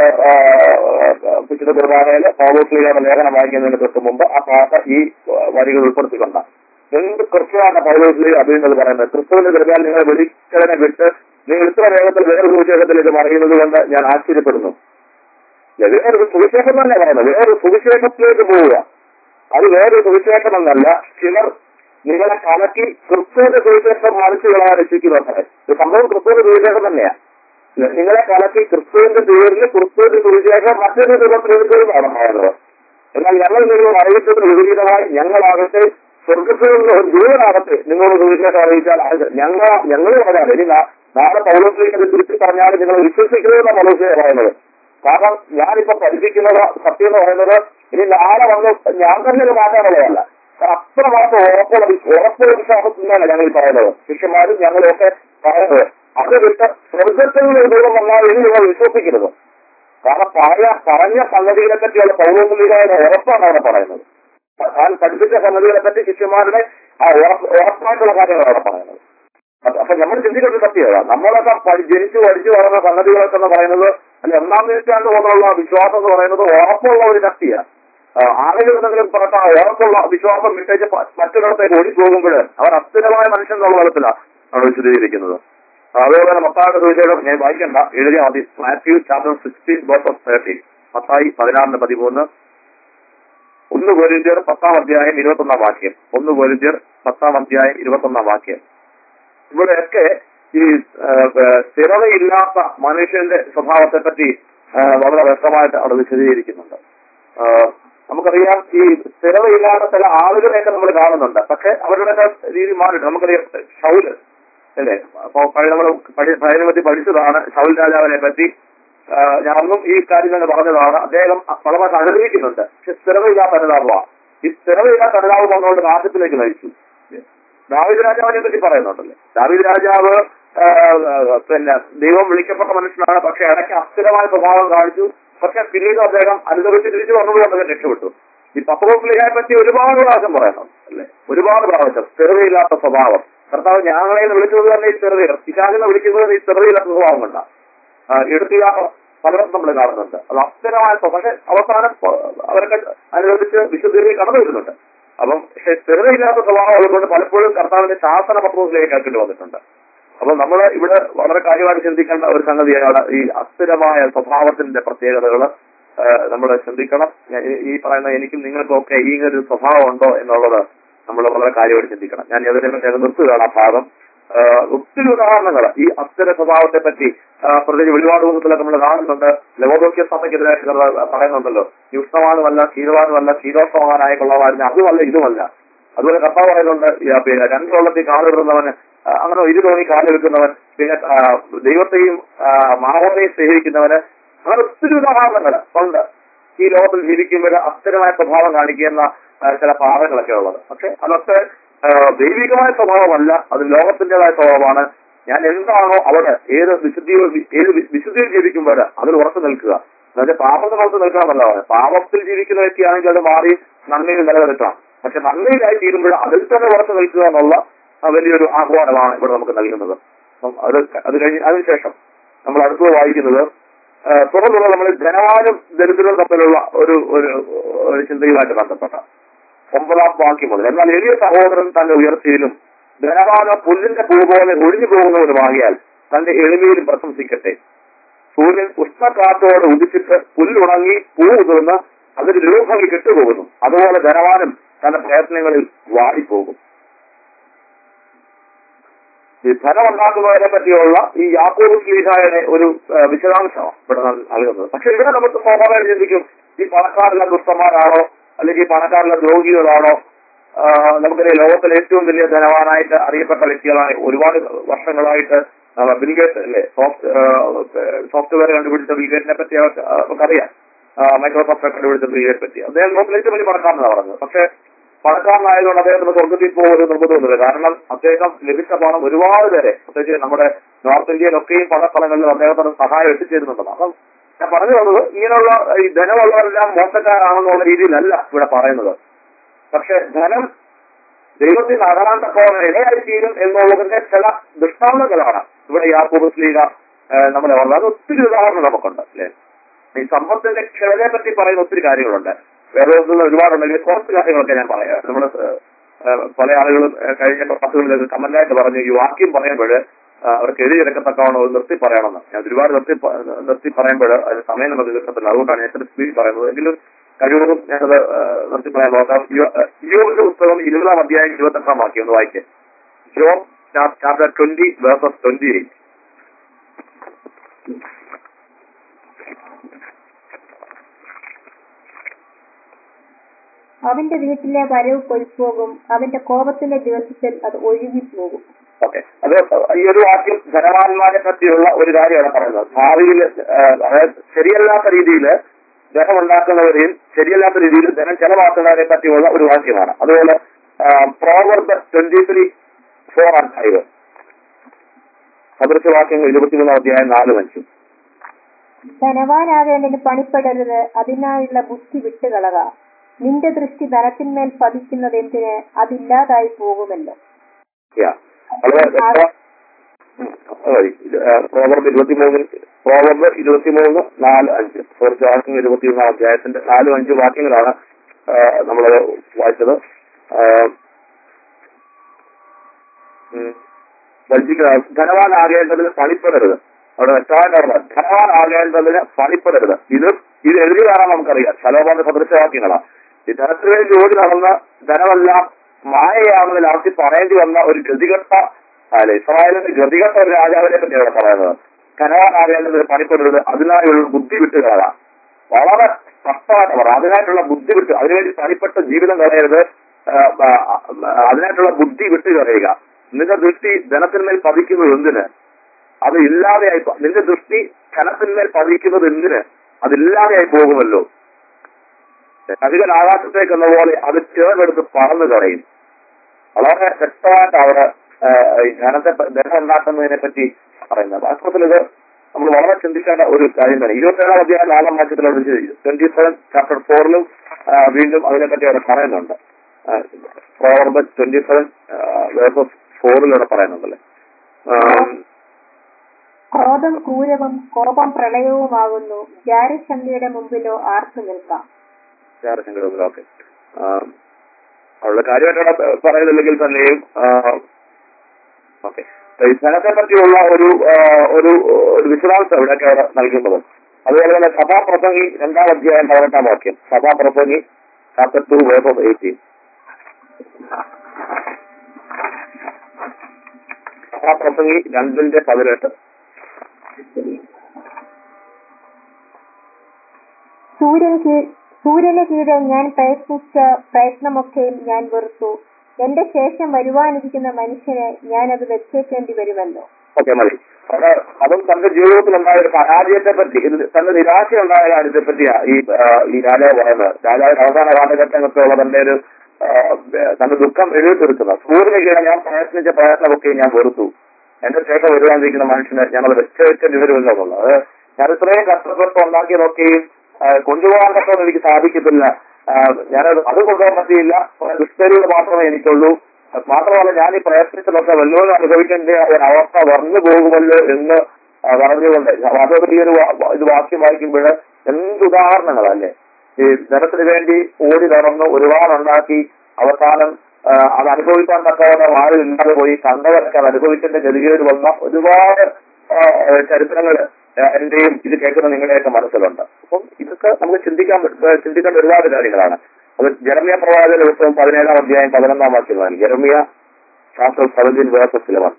വിശുദ്ധ കുർബാനയിൽ പൗലോസ്ലിയുടെ ലേഖനം വായിക്കുന്നതിന് തൊട്ട് മുമ്പ് ആ പാട്ട് ഈ വരികൾ ഉൾപ്പെടുത്തിക്കൊണ്ട എന്ത് കൃത്യമാണ് പൗലോസ്ലി അഭിനന്ദത് പറയുന്നത് ക്രിസ്തുവിന്റെ കൃപയാൽ നിങ്ങളെ വിളിച്ചതിനെ വിട്ട് നിങ്ങൾ ഇത്ര വേഗത്തിൽ വേറെ സുവിശേഷത്തിലേക്ക് മറിയുന്നത് കൊണ്ട് ഞാൻ ആശ്ചര്യപ്പെടുന്നു ഇല്ല, വേറൊരു സുവിശേഷം തന്നെ പറയുന്നത് വേറൊരു സുവിശേഷത്തിലേക്ക് പോവുക അത് വേറൊരു സുവിശേഷം എന്നല്ല ചിലർ നിങ്ങളെ കലക്കി ക്രിസ്തുവിന്റെ സുവിശേഷം മറിച്ചു കളയാൻ രക്ഷിക്കുന്നത് ഇത് സംഭവം ക്രിസ്തുവിന്റെ സുവിശേഷം തന്നെയാ ഇല്ല, നിങ്ങളെ കലക്കി ക്രിസ്തുവിന്റെ പേരിൽ ക്രിസ്തുവിന്റെ സുവിശേഷം മറ്റൊരു രൂപത്തിലെടുക്കുന്നതാണ് പറയുന്നത് എന്നാൽ ഞങ്ങൾ നിങ്ങൾ അറിയിച്ചതിന് വിപരീതമായി ഞങ്ങളാകട്ടെ സ്വർഗത്തിൽ നിന്ന് ഒരു ദൂരനാകട്ടെ നിങ്ങളോട് സുവിശേഷം അറിയിച്ചാൽ അത് ഞങ്ങൾ ഞങ്ങൾ പറയാം ഇനി നാ- നാളെ പൗലോസിലേക്ക് തിരിച്ചു പറഞ്ഞാൽ നിങ്ങൾ വിശ്വസിക്കരുതെന്ന പൗലോസിയെ പറയുന്നത് കാരണം ഞാനിപ്പോ പഠിപ്പിക്കുന്നത് സത്യം എന്ന് പറയുന്നത് ഇനി നാളെ വന്ന് ഞാൻ തന്നെ ഇത് മാറ്റാനുള്ളതല്ല അത്രമാത്രം ഉറപ്പുള്ള വിശ്വ- ഉറപ്പുള്ള വിശ്വാസത്തിൽ നിന്നാണ് ഞങ്ങൾ ഈ പറയുന്നത് ശിഷ്യന്മാരും ഞങ്ങളൊക്കെ പറയുന്നത് അത് വിട്ട് സ്വർഗത്തിൽ നിന്ന് ഒരു ദൂരം വന്നാൽ ഇനി നിങ്ങൾ വിശ്വസിക്കരുത് കാരണം പറഞ്ഞ പറഞ്ഞ സംഗതികളെ പറ്റിയുള്ള പൗരോഹികമായ ഉറപ്പാണ് അവിടെ പറയുന്നത് താൻ പഠിപ്പിച്ച സംഗതികളെ പറ്റി ശിഷ്യന്മാരുടെ ആ ഉറപ്പ് ഉറപ്പായിട്ടുള്ള കാര്യങ്ങളാണ് അവിടെ പറയുന്നത് അപ്പൊ അപ്പൊ നമ്മൾ ചിന്തിക്കുന്ന ഒരു സത്യമാണ് നമ്മളൊക്കെ പഠി- ജനിച്ചു പഠിച്ചു വളർന്ന സംഗതികളൊക്കെ എന്ന് പറയുന്നത് അല്ലെ ഒന്നാം നൂറ്റാണ്ട് മുതലുള്ള വിശ്വാസം എന്ന് പറയുന്നത് ഉറപ്പുള്ള ഒരു ശക്തിയാണ് ആ, ആരെങ്കിലും എന്തെങ്കിലും പറഞ്ഞ ആ ഉറപ്പുള്ള വിശ്വാസം വിട്ടേച്ച് പ- മറ്റൊരിടത്തേക്ക് ഓടിപ്പോകുമ്പോൾ അവർ അസ്ഥിരമായ മനുഷ്യൻ എന്നുള്ള തലത്തിലാണ് അവിടെ വിശദീകരിക്കുന്നത് അതുപോലെ തന്നെ മത്തായുടെ സുവിശേഷം ഞാൻ വായിക്കണ്ട എഴുതിയാൽ മതി Matthew chapter sixteen verse of thirty മത്തായി പതിനാറിന് പതിമൂന്ന് ഒന്ന് കോരിന്ത്യർ പത്താം അധ്യായം ഇരുപത്തൊന്നാം വാക്യം ഒന്ന് കോരിന്ത്യർ പത്താം അധ്യായം ഇരുപത്തൊന്നാം വാക്യം ഇവിടെയൊക്കെ ഈ ആ, ആ, സ്ഥിരതയില്ലാത്ത മനുഷ്യന്റെ സ്വഭാവത്തെ പറ്റി ആ, വളരെ വ്യക്തമായിട്ട് അവിടെ വിശദീകരിക്കുന്നുണ്ട് ആ, നമുക്കറിയാം ഈ സ്ഥിരതയില്ലാത്ത ചില ആളുകളെയൊക്കെ നമ്മൾ കാണുന്നുണ്ട് പക്ഷെ അവരുടെ രീതി മാറിയിട്ട് നമുക്കറിയാം ഷൗല് അല്ലേ അപ്പൊ പഴയ നമ്മൾ പഴയ പറ്റി പഠിച്ചതാണ് ഷൗൽ രാജാവിനെ പറ്റി ആ, ഞാൻ അന്നും ഈ കാര്യം തന്നെ പറഞ്ഞതാണ് അദ്ദേഹം വളരെ അനുഗ്രഹിക്കുന്നുണ്ട് പക്ഷെ സ്ഥിരതയില്ലാത്ത അനുതാപമാണ് ഈ സ്ഥിരതയില്ലാത്ത അനുതാപം വന്നുകൊണ്ട് നാശത്തിലേക്ക് നയിച്ചു ദാവിദ് രാജാവിനെ പറ്റി പറയുന്നുണ്ടല്ലേ ദാവിദ് രാജാവ് ആ, ആ, പിന്നെ ദൈവം വിളിക്കപ്പെട്ട മനുഷ്യനാണ് പക്ഷെ ഇടയ്ക്ക് അസ്ഥിരമായ സ്വഭാവം കാണിച്ചു പക്ഷെ പിന്നീട് അദ്ദേഹം അനുദവിച്ച് തിരിച്ചു വന്നതുകൊണ്ട് അദ്ദേഹം രക്ഷപ്പെട്ടു ഈ പത്രോസ്ലിഹയെ പറ്റി ഒരുപാട് പ്രാവശ്യം പറയുന്നുണ്ട് അല്ലേ ഒരുപാട് പ്രാവശ്യം സ്ഥിരതയില്ലാത്ത സ്വഭാവം കർത്താവ് ഞങ്ങളെ വിളിച്ചത് തന്നെ ഈ സ്ഥിരതയില്ല പിശാചിനെ വിളിക്കുന്നത് ഈ സ്ഥിരതയില്ലാത്ത സ്വഭാവം കൊണ്ടാണ് എടുത്തിയ പലരും നമ്മൾ കാണുന്നുണ്ട് അത് അസ്ഥിരമായ സ്വ- പക്ഷെ അവസാനം പ- അവരൊക്കെ അനുവദിച്ച് വിശുദ്ധിയിൽ കടന്നു വരുന്നുണ്ട് അപ്പം പക്ഷെ സ്ഥിരതയില്ലാത്ത സ്വഭാവം ഉള്ളതുകൊണ്ട് പലപ്പോഴും കർത്താവിന്റെ ശാസന പത്രത്തിലേക്ക് ആക്കേണ്ടി വന്നിട്ടുണ്ട് അപ്പൊ നമ്മൾ ഇവിടെ വളരെ കാര്യമായിട്ട് ചിന്തിക്കേണ്ട ഒരു സംഗതിയാണ് ഈ അസ്ഥിരമായ സ്വഭാവത്തിന്റെ പ്രത്യേകതകൾ നമ്മൾ ചിന്തിക്കണം ഞാൻ ഈ- ഈ പറയുന്ന എനിക്കും നിങ്ങൾക്കും ഒക്കെ ഈ ഒരു സ്വഭാവം ഉണ്ടോ എന്നുള്ളത് നമ്മൾ വളരെ കാര്യമായിട്ട് ചിന്തിക്കണം ഞാൻ അതിനെ പറ്റി അങ്ങ് നിർത്തുകയാണ് ആ ഭാഗം ആ, ഒത്തിരി ഉദാഹരണങ്ങൾ ഈ അസ്ഥിര സ്വഭാവത്തെ പറ്റി ആ, പ്രത്യേകിച്ച് വെളിപാട് ദിവസത്തിലൊക്കെ നമ്മൾ കാണുന്നുണ്ട് ലവോദോക്യ സഭയ്ക്കെതിരായിട്ട് ചിലർ പറയുന്നുണ്ടല്ലോ യുക്തമാനുമല്ല ക്ഷീരവാനുമല്ല ക്ഷീരോത്സവമാനായ കൊള്ളവാരുന്ന അതുമല്ല ഇതുമല്ല അതുപോലെ കർത്താവ് പറയുന്നുണ്ട് ഈ, ആ, പിന്നെ രണ്ട് വെള്ളത്തിൽ കാലിടുന്നവന് ആ, അങ്ങനെ ഇരു തോണി കാലെടുക്കുന്നവൻ പിന്നെ ആ, ദൈവത്തെയും ആ, മാനവനെയും സ്നേഹിക്കുന്നവന് അങ്ങനെ ഒത്തിരി ഉദാഹരണങ്ങൾ ഉണ്ട് ഈ ലോകത്തിൽ ജീവിക്കുമ്പോൾ അസ്ഥിരമായ സ്വഭാവം കാണിക്കുന്ന ആ, ചില പാതകളൊക്കെ ഉള്ളത് പക്ഷെ അതൊക്കെ ആ, ദൈവികമായ സ്വഭാവമല്ല അത് ലോകത്തിന്റേതായ സ്വഭാവമാണ് ഞാൻ എന്താണോ അവിടെ ഏത് വിശുദ്ധി ഏത് വി- വിശുദ്ധിയിൽ ജീവിക്കുമ്പോൾ അതിൽ ഉറച്ചു നിൽക്കുക അതായത് പാപത്തിൽ ഉറച്ചു നിൽക്കണമെന്നല്ല പറയുന്നത് പാപത്തിൽ ജീവിക്കുന്ന വ്യക്തിയാണെങ്കിൽ അത് മാറി നന്മയിൽ നിലനിർത്താം പക്ഷെ നന്മയിലായി തീരുമ്പോൾ അതിൽ തന്നെ ഉറച്ചു നിൽക്കുക എന്നുള്ള ആ, വലിയൊരു ആഹ്വാനമാണ് ഇവിടെ നമുക്ക് നൽകുന്നത് അപ്പം അത് അത് കഴിഞ്ഞ് അതിനുശേഷം നമ്മൾ അടുത്തത് വായിക്കുന്നത് ആ, തുടർന്നുള്ള നമ്മൾ ധനവാനും ദരിദ്രരും തമ്മിലുള്ള ഒരു ഒരു ഒരു ചിന്തയുമായിട്ട് ബന്ധപ്പെട്ട ഒമ്പതാം വാക്യം മുതൽ എന്നാൽ എളിയ സഹോദരൻ തന്റെ ഉയർച്ചയിലും ധനവാന പുല്ലിന്റെ പൂ പോലെ ഒഴിഞ്ഞു പോകുന്നവനുമാകിയാൽ തന്റെ എളിമയിലും പ്രശംസിക്കട്ടെ സൂര്യൻ ഉഷ്ണക്കാറ്റോടെ ഉദിച്ചിട്ട് പുല്ലുണങ്ങി പൂ ഉതിർന്ന് അതിന് രൂപഭംഗി കെട്ടുപോകുന്നു അതുപോലെ ധനവാനും തന്റെ പ്രയത്നങ്ങളിൽ വാടിപ്പോകും ഈ ധനം ഉണ്ടാക്കുന്നതിനെ പറ്റിയുള്ള ഈ യാക്കോബ് ശ്ലീഹായുടെ ഒരു ആ, വിശദാംശമാണ് ഇവിടെ നൽ- നൽകുന്നത് പക്ഷെ ഇവിടെ നമുക്ക് സ്വാഭാവികം ചിന്തിക്കും ഈ പണക്കാരുള്ള ദുഷ്ടന്മാരാണോ അല്ലെങ്കിൽ പണക്കാരുള്ള ദ്രോഹികളാണോ ആ, നമുക്കറിയാം ലോകത്തിലെ ഏറ്റവും വലിയ ധനവാനായിട്ട് അറിയപ്പെട്ട വ്യക്തികളാണ് ഒരുപാട് വർഷങ്ങളായിട്ട് ആ, ബിൽഗേറ്റ് അല്ലേ സോഫ്റ്റ് സോഫ്റ്റ്വെയർ കണ്ടുപിടിച്ച ബിൽഗേറ്റിനെ പറ്റി അവർക്ക് നമുക്കറിയാം ആ, മൈക്രോസോഫ്റ്റ് കണ്ടുപിടിച്ച ബിൽഗേറ്റ് പറ്റി അദ്ദേഹം ലോകത്തിലെ ഏറ്റവും വലിയ പണക്കാരനാണ് പറഞ്ഞത് പക്ഷെ പണക്കാരനായതുകൊണ്ട് അദ്ദേഹത്തിന് സ്വർഗത്തിൽ പോകുന്ന നിർബന്ധമൊന്നുമില്ല കാരണം അദ്ദേഹം ലഭിച്ച പണം ഒരുപാട് പേരെ പ്രത്യേകിച്ച് നമ്മുടെ നോർത്ത് ഇന്ത്യയിലൊക്കെയും പല സ്ഥലങ്ങളിലും അദ്ദേഹത്തിന് സഹായം എത്തിച്ചേരുന്നുണ്ട് അപ്പം ഞാൻ പറഞ്ഞു വന്നത് ഇങ്ങനെയുള്ള ഈ ധനമുള്ളവരെല്ലാം മോശക്കാരാണെന്നുള്ള രീതിയിലല്ല ഇവിടെ പറയുന്നത് പക്ഷെ ധനം ദൈവത്തിന് അകലാൻ തക്കവണ്ണം ഇടയായി തീരും എന്നുള്ളതിന്റെ ചില ദൃഷ്ടാന്തങ്ങളാണ് ഇവിടെ യാക്കൂബ് സ്ലീഗ നമ്മളെ പറഞ്ഞത് അത് ഒത്തിരി ഉദാഹരണം നമുക്കുണ്ട് അല്ലേ ഈ സമ്പത്തിന്റെ ക്ഷമതയെ പറ്റി പറയുന്ന ഒത്തിരി കാര്യങ്ങളുണ്ട് വേറെ ഒന്നും ഒരുപാടുണ്ടെങ്കിൽ കുറച്ച് കാര്യങ്ങളൊക്കെ ഞാൻ പറയാം നമ്മൾ പല ആളുകളും ഏഹ്, കഴിഞ്ഞ ക്ലാസ്സുകളിൽ കമന്റായിട്ട് പറഞ്ഞു ഈ വാക്യം പറയുമ്പോൾ അവർക്ക് എഴുതിയെടുക്കത്തക്കവണ്ണം ഒരു നിർത്തി പറയണമെന്ന് ഞാൻ ഒരുപാട് നിർത്തി പ- നിർത്തി പറയുമ്പോൾ അതിന് സമയം നമുക്ക് കിട്ടത്തില്ല അതുകൊണ്ടാണ് ഞാൻ ഇത്ര സ്പീഡ് പറയുന്നത് എങ്കിലും കഴിവതും ഞാനത് ഏഹ്, നിർത്തി പറയാൻ നോക്കാം യോബിന്റെ പുസ്തകം ഇരുപതാം അധ്യായം ഇരുപത്തെട്ടാം വാക്യം ഒന്ന് വായിക്കേ Job chapter twenty verses twenty eight അവന്റെ വീട്ടിലെ വരവ് പൊയ്പോകും അവന്റെ കോപത്തിന്റെ ദിവസത്തിൽ അത് ഒഴുകിപ്പോകും ഓക്കെ അത് ഈ ഒരു വാക്യം ധനവാന്മാരെ പറ്റിയുള്ള ഒരു കാര്യമാണ് പറയുന്നത് ഭാവിയിൽ അതായത് ശരിയല്ലാത്ത രീതിയിൽ ധനം ഉണ്ടാക്കുന്നവരെയും ശരിയല്ലാത്ത രീതിയിൽ ധനം ചെലവാക്കുന്നവരെ പറ്റിയുള്ള ഒരു വാക്യമാണ് അതുപോലെ proverb twenty three four and five സദൃശവാക്യങ്ങൾ ഇരുപത്തിമൂന്നാം അധ്യായം നാലും അഞ്ചും ധനവാനാകേണ്ടതിന് പണിപ്പെടരുത് അതിനായുള്ള ബുദ്ധി വിട്ടുകളക നിന്റെ ദൃഷ്ടി ധനത്തിന്മേൽ പതിക്കുന്നത് എന്തിന് അതില്ലാതായി പോകുമല്ലോ Yeah. വളരെ വ്യക്തമാ- ഉം, അത് മതി. ഇത്, ആ, പ്രോവർബ് ഇരുപത്തിമൂന്നിൽ പ്രോവർബ് ഇരുപത്തിമൂന്ന് നാല് അഞ്ച് കുറച്ച് വാക്യം ഇരുപത്തിമൂന്നാം അധ്യായത്തിന്റെ നാലും അഞ്ച് വാക്യങ്ങളാണ് നമ്മൾ വായിച്ചത് ആ, ഉം, വഞ്ചിക്കുന്ന ധനവാനാകേണ്ടതിന് പണിപ്പെടരുത് അവിടെ വ്യക്തമായിട്ട് പറഞ്ഞത് ധനവാനാകേണ്ടതിന് പണിപ്പെടരുത് ഇത് ഇത് എഴുതി കാണാൻ നമുക്കറിയാം ശലോപാന്റെ സദൃശവാക്യങ്ങളാണ് ഈ ധനത്തിന് വേണ്ടി ഓടി നടന്ന ധനമെല്ലാം മായയാണെന്ന് ലാസ്റ്റ് പറയേണ്ടി വന്ന ഒരു ഗതികെട്ട അല്ലെ ഇസ്രായേലിന്റെ ഗതികെട്ട ഒരു രാജാവിനെ പറ്റിയാണ് പറയുന്നത് ധനവാനാകേണ്ടതിന് പണിപ്പെടരുത് അതിനായുള്ള ബുദ്ധി വിട്ടുകളാ വളരെ സ്പഷ്ടമായിട്ട് പറയാം അതിനായിട്ടുള്ള ബുദ്ധി വിട്ട് അതിനുവേണ്ടി പണിപ്പെട്ട ജീവിതം കളയരുത് ആ, ആ, ആ, അതിനായിട്ടുള്ള ബുദ്ധി വിട്ട് കളയുക നിന്റെ ദൃഷ്ടി ധനത്തിന്മേൽ പതിക്കുന്നത് എന്തിന് അത് ഇല്ലാതെയായി പോ- നിന്റെ ദൃഷ്ടി ധനത്തിന്മേൽ പതിക്കുന്നത് എന്തിന് അതില്ലാതെയായി പോകുമല്ലോ കവികൾ ആകാശത്തേക്ക് എന്ന പോലെ അത് ചേർന്നെടുത്ത് പറന്നു കളയും വളരെ വ്യക്തമായിട്ട് അവിടെ ആ, ഈ ധനത്തെ പ- ധനം ഉണ്ടാക്കുന്നതിനെ പറ്റി പറയുന്നത് വാസ്തവത്തിൽ ഇത് നമ്മൾ വളരെ ചിന്തിക്കേണ്ട ഒരു കാര്യം തന്നെ ഇരുപത്തേഴാം അധ്യായം നാലാം വാക്യത്തിലോട് ട്വന്റി സെവൻ ചാപ്റ്റർ ഫോറിലും വീണ്ടും അതിനെപ്പറ്റി അവിടെ പറയുന്നുണ്ട് പ്രോവർബ് ട്വന്റി സെവൻ വേഴ്സസ് ഫോറിലൂടെ പറയുന്നുണ്ടല്ലേ ആം, ക്രോധം ക്രൂരവും കോപം പ്രളയവുമാകുന്നു ജാരശങ്കയുടെ മുമ്പിലോ ആർക്കു നിൽക്കാം ജാരശങ്കരത്തിൽ ഓക്കെ അവളുടെ കാര്യമായിട്ട് അവിടെ പറയുന്നില്ലെങ്കിൽ തന്നെയും ഓക്കെ ഈ ധനത്തെ പറ്റിയുള്ള ഒരു ആ, ഒരു ഒരു വിശദാംശം ഇവിടെയൊക്കെ അവിടെ നൽകുന്നത് അതുപോലെ തന്നെ സഭാപ്രസംഗി രണ്ടാം അധ്യായം പതിനെട്ടാം വാക്യം സഭാപ്രസംഗി chapter two verse of eighteen സഭാപ്രസംഗി രണ്ടിന്റെ പതിനെട്ട് സൂര്യൻ കീ- സൂര്യന് കീഴെ ഞാൻ പ്രയത്നിച്ച പ്രയത്നമൊക്കെയും ഞാൻ വെറുത്തു എന്റെ ശേഷം വരുവാനിരിക്കുന്ന മനുഷ്യന് ഞാൻ അത് വെച്ചേക്കേണ്ടി വരുമല്ലോ ഓക്കെ മതി അവിടെ അതും തന്റെ ജീവിതത്തിലുണ്ടായ ഒരു പരാജയത്തെ പറ്റി ഇത് തന്റെ നിരാശയുണ്ടായ കാര്യത്തെ പറ്റിയാ ഈ ആ, ഈ രാജാവ് പറയുന്നത് രാജാവിന്റെ അവസാന കാലഘട്ടങ്ങളൊക്കെ ഉള്ള തന്റെ ഒരു ആ, തന്റെ ദുഃഖം എഴുതിത്തീർക്കുന്നത് സൂര്യന് കീഴെ ഞാൻ പ്രയത്നിച്ച പ്രയത്നമൊക്കെ ഞാൻ വെറുത്തു എന്റെ ശേഷം വരുവാനിരിക്കുന്ന മനുഷ്യന് ഞാനത് വെച്ച് വെച്ചേണ്ടി വരുമല്ലോ എന്നുള്ളത് അത് ഞാൻ ഇത്രയും കഷ്ടപ്പെട്ട് ഉണ്ടാക്കിയതൊക്കെയും ആ, കൊണ്ടുപോകാൻ തക്കോളം എനിക്ക് സാധിക്കത്തില്ല ആ, ഞാനത് അത് കൊണ്ടുപോകാൻ പറ്റിയില്ല ദുഷ്പരികൾ മാത്രമേ എനിക്കുള്ളൂ മാത്രമല്ല ഞാൻ ഈ പ്രയത്നിച്ചതൊക്കെ വല്ലതും അനുഭവിക്കേണ്ട ഒരു അവസ്ഥ വന്നു പോകുമല്ലോ എന്ന് ആ, പറഞ്ഞുകൊണ്ട് അതൊക്കെ ഈ ഒരു വാ- ഇത് വാക്യം വായിക്കുമ്പോൾ എന്ത് ഉദാഹരണങ്ങളല്ലേ ഈ ധനത്തിന് വേണ്ടി ഓടി നടന്ന് ഒരുപാട് ഉണ്ടാക്കി അവസാനം ആ, അത് അനുഭവിക്കാൻ തക്കവണ്ണം ആരും ഇല്ലാതെ പോയി കണ്ടവരൊക്കെ അത് അനുഭവിക്കേണ്ട ഗതികേട് വന്ന ഒരുപാട് ചരിത്രങ്ങൾ എന്റെയും ഇത് കേൾക്കുന്ന നിങ്ങളുടെയൊക്കെ മനസ്സിലുണ്ട് അപ്പം ഇതൊക്കെ നമുക്ക് ചിന്തിക്കാൻ പറ്റ- ചിന്തിക്കേണ്ട ഒരുപാട് കാര്യങ്ങളാണ് അത് ജെറമിയ പ്രവാചക പുസ്തകം പതിനേഴാം അധ്യായം പതിനൊന്നാം വാക്യമാണ് Jeremiah chapter seventeen verses eleven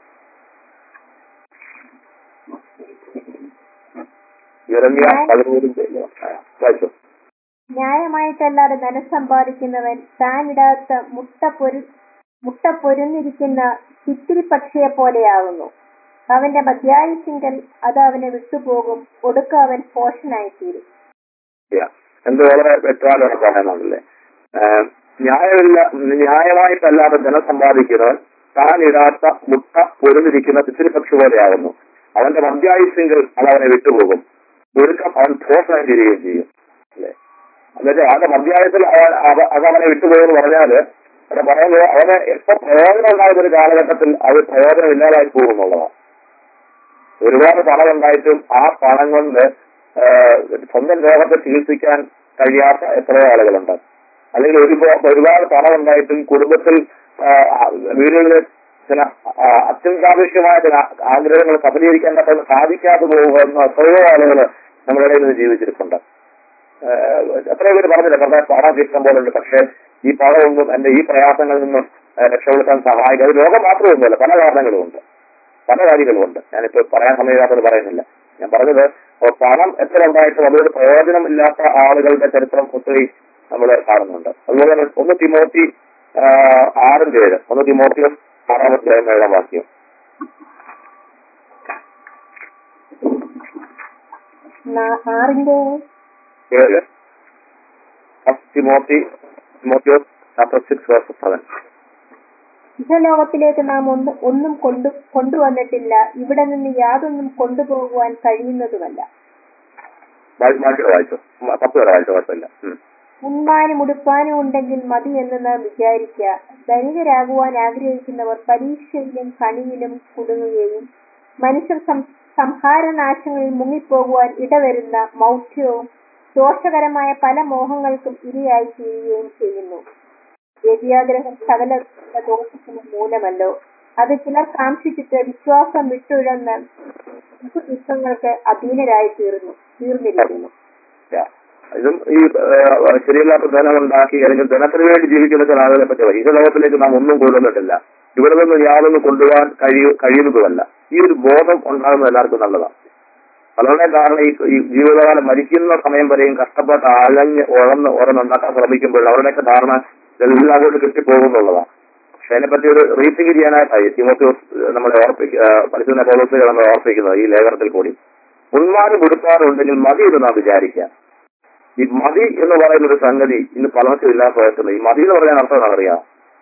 Jeremiah പതിനേഴിന്റെ വായിച്ചു ന്യായമായിട്ടല്ലാതെ ധനം സമ്പാദിക്കുന്നവൻ താനിടാത്ത മുട്ട പൊരു മുട്ട പൊരുന്നിരിക്കുന്ന ചിത്തിരി പക്ഷിയെ പോലെയാകുന്നു അവന്റെ മധ്യായുസിങ്കൽ അത് അവനെ വിട്ടുപോകും ഒടുക്ക അവൻ പോഷനായിത്തീരും ചെയ്യാം എന്ത് വളരെ വ്യക്തമായിട്ട് പറയുന്നുണ്ടല്ലേ ഏഹ് ന്യായമില്ല ന്യായമായിട്ടല്ലാതെ ധനം സമ്പാദിക്കുന്നവൻ താൻ ഇടാത്ത മുട്ട പൊരുന്നിരിക്കുന്ന പിതൃപക്ഷി പോലെയാകുന്നു അവന്റെ മധ്യായുസിങ്കിൽ അത് അവനെ വിട്ടുപോകും ഒടുക്കം അവൻ പോഷനായി തീരുകയും ചെയ്യും അല്ലേ എന്നുവെച്ചാൽ അവന്റെ മധ്യായത്തിൽ അവൻ അവ- അത് അവനെ വിട്ടുപോയെന്ന് പറഞ്ഞാല് അവിടെ പറയുന്നത് അവന് എപ്പോ പ്രയോജനം ഉണ്ടാകുന്ന ഒരു കാലഘട്ടത്തിൽ അത് പ്രയോജനം ഇല്ലാതായി പോകുന്നുള്ളതാണ് ഒരുപാട് പണം ഉണ്ടായിട്ടും ആ പണം കൊണ്ട് ഏഹ്, സ്വന്തം രോഗത്തെ ചികിത്സിക്കാൻ കഴിയാത്ത എത്രയോ ആളുകളുണ്ട് അല്ലെങ്കിൽ ഒരു ഒരുപാട് പണം ഉണ്ടായിട്ടും കുടുംബത്തിൽ ആഹ്, വീടുകളിൽ ചില ആഹ്, അത്യന്താപേക്ഷികമായ ചില ആഗ്രഹങ്ങൾ സഫലീകരിക്കാൻ പറ്റുന്ന സാധിക്കാതെ പോകുന്ന എത്രയോ ആളുകൾ നമ്മുടെ ഇടയിൽ നിന്ന് ജീവിച്ചിരിപ്പുണ്ട് ഏഹ്, എത്രയോ പേര് പറഞ്ഞില്ല പറഞ്ഞാൽ പണം ഇഷ്ടം പോലെ ഉണ്ട് പക്ഷേ ഈ പണമൊന്നും എന്റെ ഈ പ്രയാസങ്ങളിൽ നിന്നും ഏഹ്, രക്ഷപ്പെടുത്താൻ സഹായിക്കും അത് രോഗം മാത്രമൊന്നുമല്ല പല കാരണങ്ങളുമുണ്ട് പല കാര്യങ്ങളുമുണ്ട് ഞാനിപ്പോ പറയാൻ സമയമില്ലാത്തത് പറയുന്നില്ല ഞാൻ പറഞ്ഞത് അപ്പോൾ പണം എത്ര ഉണ്ടായിട്ടും അതൊരു പ്രയോജനം ഇല്ലാത്ത ആളുകളുടെ ചരിത്രം ഒത്തിരി നമ്മൾ കാണുന്നുണ്ട് അതുപോലെ തന്നെ ഒന്ന് തിമോത്തി ആഹ്, ആറിന്റെ ഏഴ് ഒന്ന് തിമോത്തിയും ആറാമത്തെ ഏഴാം വാക്യം നാ- ആറിന്റെ ഏഴ് ഫസ്റ്റ് തിമോത്തി തിമോത്തിയോസ് ചാപ്റ്റർ സിക്സ് വേഴ്സ് സെവൻ ഇഹലോകത്തിലേക്ക് നാം ഒന്ന് ഒന്നും കൊണ്ടു കൊണ്ടുവന്നിട്ടില്ല ഇവിടെ നിന്ന് യാതൊന്നും കൊണ്ടുപോകുവാൻ കഴിയുന്നതുമല്ല മാറ്റി വായിച്ചോ മ- പത്ത് വരെ വായിച്ചോ കുഴപ്പമില്ല ഉം. ഉണ്മാനും ഉടുപ്പാനും ഉണ്ടെങ്കിൽ മതി എന്ന് നാം വിചാരിക്കുക ധനികരാകുവാൻ ആഗ്രഹിക്കുന്നവർ പരീക്ഷയിലും കണിയിലും കുടുങ്ങുകയും മനുഷ്യർ സം- സംഹാരനാശങ്ങളിൽ മുങ്ങിപ്പോകുവാൻ ഇടവരുന്ന മൗഢ്യവും ദോഷകരമായ പല മോഹങ്ങൾക്കും ഇരയായി തീരുകയും ചെയ്യുന്നു വ്യതിയാഗ്രഹം സകല ദോഷത്തിന് മൂലമല്ലോ അത് ചിലർ കാംക്ഷിച്ചിട്ട് വിശ്വാസം വിട്ടുഴന്ന ദുഃഖങ്ങൾക്ക് അധീനരായി തീർന്നു തീർന്നിരിക്കുന്നു Yeah. ഇതും ഈ ഏഹ്, ശരിയല്ലാത്ത ധനം ഉണ്ടാക്കി അല്ലെങ്കിൽ ധനത്തിന് വേണ്ടി ജീവിക്കുന്ന ചില ആളുകളെ പറ്റി പറയും. ഈ ലോകത്തിലേക്ക് നാം ഒന്നും കൊണ്ടുവന്നിട്ടില്ല ഇവിടെ നിന്ന് യാതൊന്നും കൊണ്ടുപോകാൻ കഴിയു കഴിയുന്നതുമല്ല ഈ ഒരു ബോധം ഉണ്ടാകുന്നത് എല്ലാവർക്കും നല്ലതാണ് പലരുടെ കാരണം ഈ ഈ ജീവിതകാലം മരിക്കുന്ന സമയം വരെയും കഷ്ടപ്പെട്ട് അലഞ്ഞ് ഉഴന്ന് ഉറന്നുണ്ടാക്കാൻ ശ്രമിക്കുമ്പോൾ അവരുടെയൊക്കെ ധാരണ ഇതെല്ലാം അങ്ങോട്ട് കിട്ടിപ്പോകുന്നുള്ളതാണ് പക്ഷെ അതിനെപ്പറ്റി ഒരു റീത്തിങ് ചെയ്യാനായിട്ടായി തിമോത്തിയോസ് നമ്മളെ ഓർപ്പിക്കുക പഠിക്കുന്ന പോലീസുകൾ നമ്മളെ ഓർപ്പിക്കുന്നത് ഈ ലേഖനത്തിൽ കൂടി ഉന്മാനും ഉടുപ്പാനും ഉണ്ടെങ്കിൽ മതി എന്ന് നാം വിചാരിക്കാം ഈ മതി എന്ന് പറയുന്ന ഒരു സംഗതി ഇന്ന് പലർക്കും ഇല്ലാത്ത പോയിട്ടുണ്ട് ഈ മതി എന്ന് പറയാൻ അർത്ഥം എന്താ അറിയാം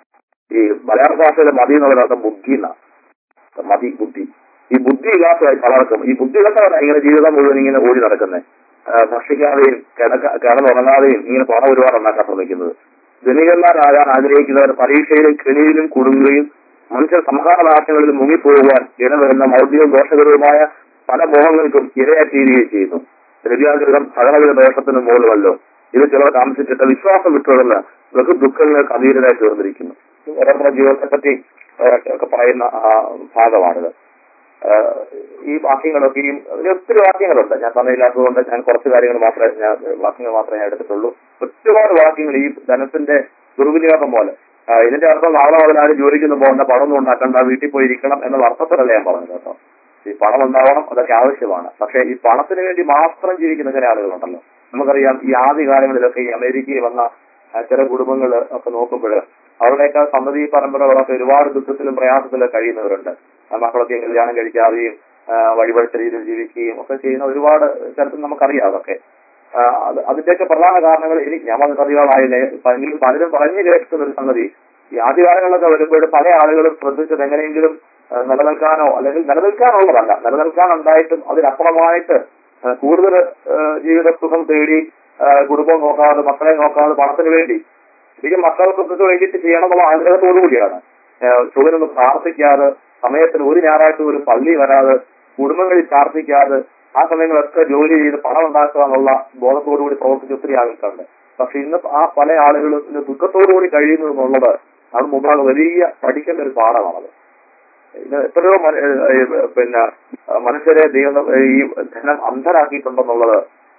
ഈ മലയാള ഭാഷയിലെ മതി എന്ന് പറയുന്ന അർത്ഥം ബുദ്ധി എന്നാണ് മതി ബുദ്ധി ഈ ബുദ്ധി ഇല്ലാത്തതായി പലർക്കും ഈ ബുദ്ധി ഇല്ലാത്തവരാണ് ഇങ്ങനെ ജീവിതം മുഴുവൻ ഇങ്ങനെ ഓടി നടക്കുന്നത് ഭക്ഷിക്കാതെയും കിടക്ക കിടന്നുറങ്ങാതെയും ഇങ്ങനെ പണം ഒരുപാട് ഉണ്ടാക്കാൻ ശ്രമിക്കുന്നത് ധനികന്മാരാകാൻ ആഗ്രഹിക്കുന്നവർ പരീക്ഷയിലും കെണിയിലും കുടുങ്ങുകയും മനുഷ്യർ സംഹാരനാശങ്ങളിൽ മുങ്ങിപ്പോകുവാൻ ഇടവരുന്ന മൗഢ്യവും ദോഷകരവുമായ പല മോഹങ്ങൾക്കും ഇരയായിത്തീരുകയും ചെയ്യുന്നു ദ്രവ്യാഗ്രഹം സകലവിധ ദോഷത്തിന് മൂലമല്ലോ ഇത് ചിലർ താമസിച്ചിട്ട് വിശ്വാസം വിട്ടുകൊടുന്ന ബഹു ദുഃഖങ്ങൾക്ക് അധീരരായി തീർന്നിരിക്കുന്നു ഓരോരുത്തരുടെ ജീവിതത്തെ പറ്റി ഏഹ്, ഒക്കെ പറയുന്ന ആ ഭാഗമാണിത് ഏഹ്, ഈ വാക്യങ്ങളൊക്കെ ഈ ഇതിൽ ഒത്തിരി വാക്യങ്ങളുണ്ട് ഞാൻ സമയമില്ലാത്തതുകൊണ്ട് ഞാൻ കുറച്ച് കാര്യങ്ങൾ മാത്രമേ ഞാൻ വാക്യങ്ങൾ മാത്രമേ ഞാൻ എടുത്തിട്ടുള്ളൂ ഒരുപാട് വാക്യങ്ങൾ ഈ ധനത്തിന്റെ ദുർവിനിയോഗം പോലെ ആ, ഇതിന്റെ അർത്ഥം നാളെ മുതൽ ആരും ജോലിക്കൊന്നും പോകണ്ട പണമൊന്നും ഉണ്ടാക്കണ്ട വീട്ടിൽ പോയി ഇരിക്കണം എന്നുള്ള അർത്ഥത്തിലല്ല ഞാൻ പറഞ്ഞത് കേട്ടോ ഈ പണം ഉണ്ടാവണം അതൊക്കെ ആവശ്യമാണ് പക്ഷേ ഈ പണത്തിന് വേണ്ടി മാത്രം ജീവിക്കുന്ന ചില ആളുകളുണ്ടല്ലോ നമുക്കറിയാം ഈ ആദ്യ കാലങ്ങളിലൊക്കെ ഈ അമേരിക്കയിൽ വന്ന ആ, ചില കുടുംബങ്ങൾ ഒക്കെ നോക്കുമ്പോൾ അവരുടെയൊക്കെ സന്തതി പരമ്പരകളൊക്കെ ഒരുപാട് ദുഃഖത്തിലും പ്രയാസത്തിലും കഴിയുന്നവരുണ്ട് ആ, മക്കളൊക്കെ കല്യാണം കഴിക്കാതെയും ആ, വഴിപഴിച്ച രീതിയിൽ ജീവിക്കുകയും ഒക്കെ ചെയ്യുന്ന ഒരുപാട് തരത്തിൽ നമുക്കറിയാം അതൊക്കെ ആ, അത് അതിന്റെയൊക്കെ പ്രധാന കാരണങ്ങൾ എനിക്ക് ഞാൻ വന്നിട്ട് അധികമായില്ലേ എങ്കിലും പലരും പറഞ്ഞു കേൾക്കുന്ന ഒരു സംഗതി ഈ ആദ്യകാലങ്ങളിലൊക്കെ വരുമ്പോൾ പല ആളുകളും ശ്രദ്ധിച്ചത് എങ്ങനെയെങ്കിലും ആ, നിലനിൽക്കാനോ അല്ലെങ്കിൽ നിലനിൽക്കാനുള്ളതല്ല നിലനിൽക്കാൻ ഉണ്ടായിട്ടും അതിനപ്പുറമായിട്ട് ആ, കൂടുതൽ ആ, ജീവിത സുഖം തേടി ആ, കുടുംബം നോക്കാതെ മക്കളെ നോക്കാതെ പണത്തിന് വേണ്ടി ശരിക്കും മക്കൾക്കൊക്കെ വേണ്ടിയിട്ട് ചെയ്യണം എന്നുള്ള ആഗ്രഹത്തോടു കൂടിയാണ് സുഖനൊന്നും പ്രാർത്ഥിക്കാതെ സമയത്തിന് ഒരു ഞായറാഴ്ച ഒരു പള്ളി വരാതെ കുടുംബങ്ങളിൽ പ്രാർത്ഥിക്കാതെ ആ സമയങ്ങളൊക്കെ ജോലി ചെയ്ത് പണം ഉണ്ടാക്കുക എന്നുള്ള ബോധത്തോടു കൂടി പ്രവർത്തിച്ച ഒത്തിരി ആൾക്കാരുണ്ട് പക്ഷെ ഇന്ന് ആ പല ആളുകളും ഇന്ന് ദുഃഖത്തോടു കൂടി കഴിയുന്നു എന്നുള്ളത് അത് മുമ്പാകെ വലിയ പഠിക്കേണ്ട ഒരു പാഠമാണത് ഇത് എത്രയോ മന- ഏഹ് ഏഹ് പിന്നെ അഹ് മനുഷ്യരെ ദൈവം ഈ ധനം അന്ധരാക്കിയിട്ടുണ്ടെന്നുള്ളത്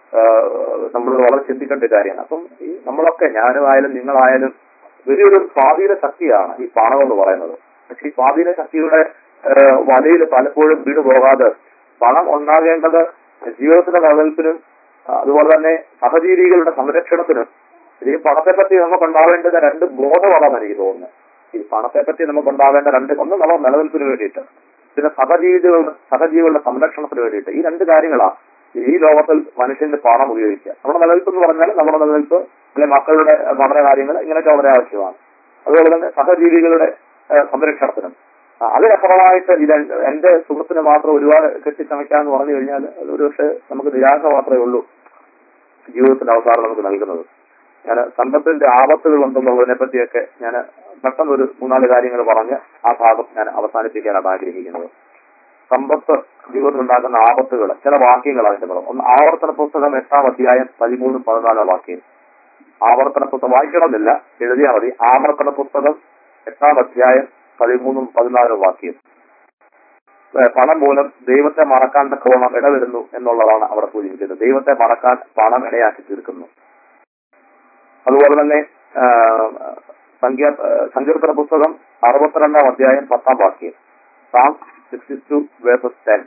നമ്മൾ വളരെ ചിന്തിക്കേണ്ട ഒരു കാര്യമാണ് അപ്പം ഈ നമ്മളൊക്കെ ഞാനും ആയാലും നിങ്ങളായാലും വലിയൊരു സ്വാധീന ശക്തിയാണ് ഈ പണം എന്ന് പറയുന്നത് പക്ഷെ ഈ സ്വാധീന ശക്തിയുടെ വലയിൽ പലപ്പോഴും വീട് പോകാതെ പണം ഉണ്ടാകേണ്ടത് ജീവിതത്തിന്റെ നിലനിൽപ്പിനും അതുപോലെ തന്നെ സഹജീവികളുടെ സംരക്ഷണത്തിനും ഈ പണത്തെ പറ്റി നമുക്ക് ഉണ്ടാവേണ്ടുന്ന രണ്ട് ബോധമാണ് എനിക്ക് തോന്നുന്നത് ഈ പണത്തെ പറ്റി നമുക്ക് ഉണ്ടാവേണ്ട രണ്ട് ഒന്ന് നമ്മുടെ നിലനിൽപ്പിന് വേണ്ടിയിട്ട് പിന്നെ സഹജീവികളുടെ സഹജീവികളുടെ സംരക്ഷണത്തിന് വേണ്ടിയിട്ട് ഈ രണ്ട് കാര്യങ്ങളാണ് ഈ ലോകത്തിൽ മനുഷ്യന്റെ പണം ഉപയോഗിക്കുക നമ്മുടെ നിലനിൽപ്പ് എന്ന് പറഞ്ഞാൽ നമ്മുടെ നിലനിൽപ്പ് അല്ലെ മക്കളുടെ പഠന കാര്യങ്ങൾ ഇങ്ങനെയൊക്കെ വളരെ ആവശ്യമാണ് അതുപോലെ തന്നെ സഹജീവികളുടെ ഏഹ്, സംരക്ഷണത്തിനും ആ, അതിനപ്പുറമായിട്ട് ഇത് എന്റെ സുഹൃത്തിന് മാത്രം ഒരുപാട് കെട്ടിച്ചമയ്ക്കാന്ന് പറഞ്ഞു കഴിഞ്ഞാൽ അത് ഒരുപക്ഷെ നമുക്ക് നിരാശ മാത്രമേ ഉള്ളൂ ജീവിതത്തിന്റെ അവസാനം നമുക്ക് നൽകുന്നത് ഞാൻ സമ്പത്തിന്റെ ആപത്തുകൾ ഉണ്ടെന്നുള്ളതിനെ പറ്റിയൊക്കെ ഞാൻ പെട്ടെന്ന് ഒരു മൂന്നാല് കാര്യങ്ങൾ പറഞ്ഞ് ആ ഭാഗം ഞാൻ അവസാനിപ്പിക്കാനാണ് ആഗ്രഹിക്കുന്നത് സമ്പത്ത് ജീവിതത്തിൽ ഉണ്ടാക്കുന്ന ആപത്തുകൾ ചില വാക്യങ്ങൾ അതിന്റെ പുറം ഒന്ന് ആവർത്തന പുസ്തകം എട്ടാം അധ്യായം പതിമൂന്നും പതിനാലാം വാക്യം ആവർത്തന പുസ്തകം വായിക്കണമെന്നില്ല എഴുതിയാൽ മതി ആവർത്തന പുസ്തകം എട്ടാം അധ്യായം പതിമൂന്നും പതിനാലും വാക്യം ഏ, പണം മൂലം ദൈവത്തെ മറക്കാൻ തക്കവണ്ണം ഇടവരുന്നു എന്നുള്ളതാണ് അവിടെ സൂചിപ്പിക്കുന്നത് ദൈവത്തെ മറക്കാൻ പണം ഇടയാക്കി തീർക്കുന്നു അതുപോലെ തന്നെ ആ, സംഖ്യ ആ, സങ്കീർത്തന പുസ്തകം അറുപത്തിരണ്ടാം അധ്യായം പത്താം വാക്യം Psalm sixty two verses ten